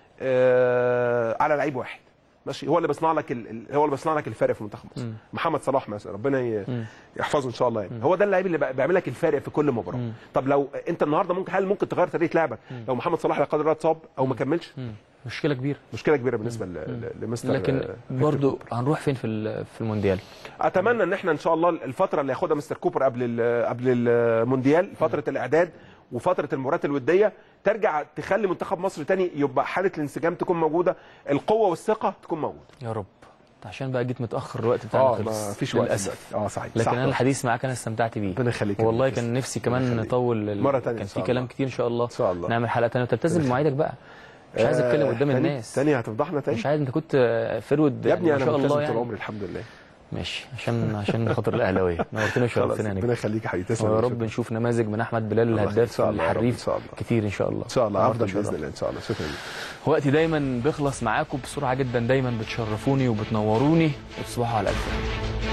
آه على لعيب واحد ماشي هو اللي بيصنع لك ال... ال- هو اللي بيصنع لك الفارق في منتخب مصر محمد صلاح مثلا ربنا ي... يحفظه ان شاء الله يعني هو ده اللعيب اللي بقى- بيعمل لك الفارق في كل مباراه طب لو انت النهارده ممكن هل ممكن تغير طريقه لعبك لو محمد صلاح لا قدر الله اتصاب او ما كملش مم. مشكله كبيره مشكله كبيره بالنسبه ل... ل- لمستر لكن آه، برضو هنروح فين في ال- في المونديال اتمنى ان احنا ان شاء الله الفتره اللي ياخدها مستر كوبر قبل ال- قبل المونديال فتره الاعداد وفتره المباريات الوديه ترجع تخلي منتخب مصر تاني يبقى حاله الانسجام تكون موجوده القوه والثقه تكون موجوده يا رب عشان بقى جيت متاخر الوقت بتاعنا اه خلص ما فيش وقت للاسف دلوقتي. اه صحيح لكن صح. انا الحديث معاك انا استمتعت بيه ربنا يخليك يا والله رب. كان نفسي ربنا كمان يخليك. نطول ال- مرة تانية كان إن في شاء كلام الله. كتير ان شاء الله إن شاء الله. نعمل حلقه تانية وتلتزم بمواعيدك بقى مش عايز اتكلم قدام تاني- الناس تاني هتفضحنا تاني مش عايز انت كنت فرود يا ابني ما انا شاء ملتزم الله طول يعني عمري الحمد لله ماشي عشان عشان خاطر الاهلاويه نورتنا خلاص وشرفتنا يا ربنا نجم يخليك يا حبيبي تسلم ويا يا رب شكرا. نشوف نماذج من احمد بلال الله الهداف إن شاء الله يا رب، الحريف إن شاء الله. كتير ان شاء الله ان شاء الله نورتنا افضل باذن وشرفتنا. الله ان شاء الله شكرا لك وقتي دايما بيخلص معاكم بسرعه جدا دايما بتشرفوني وبتنوروني وتصبحوا على الف خير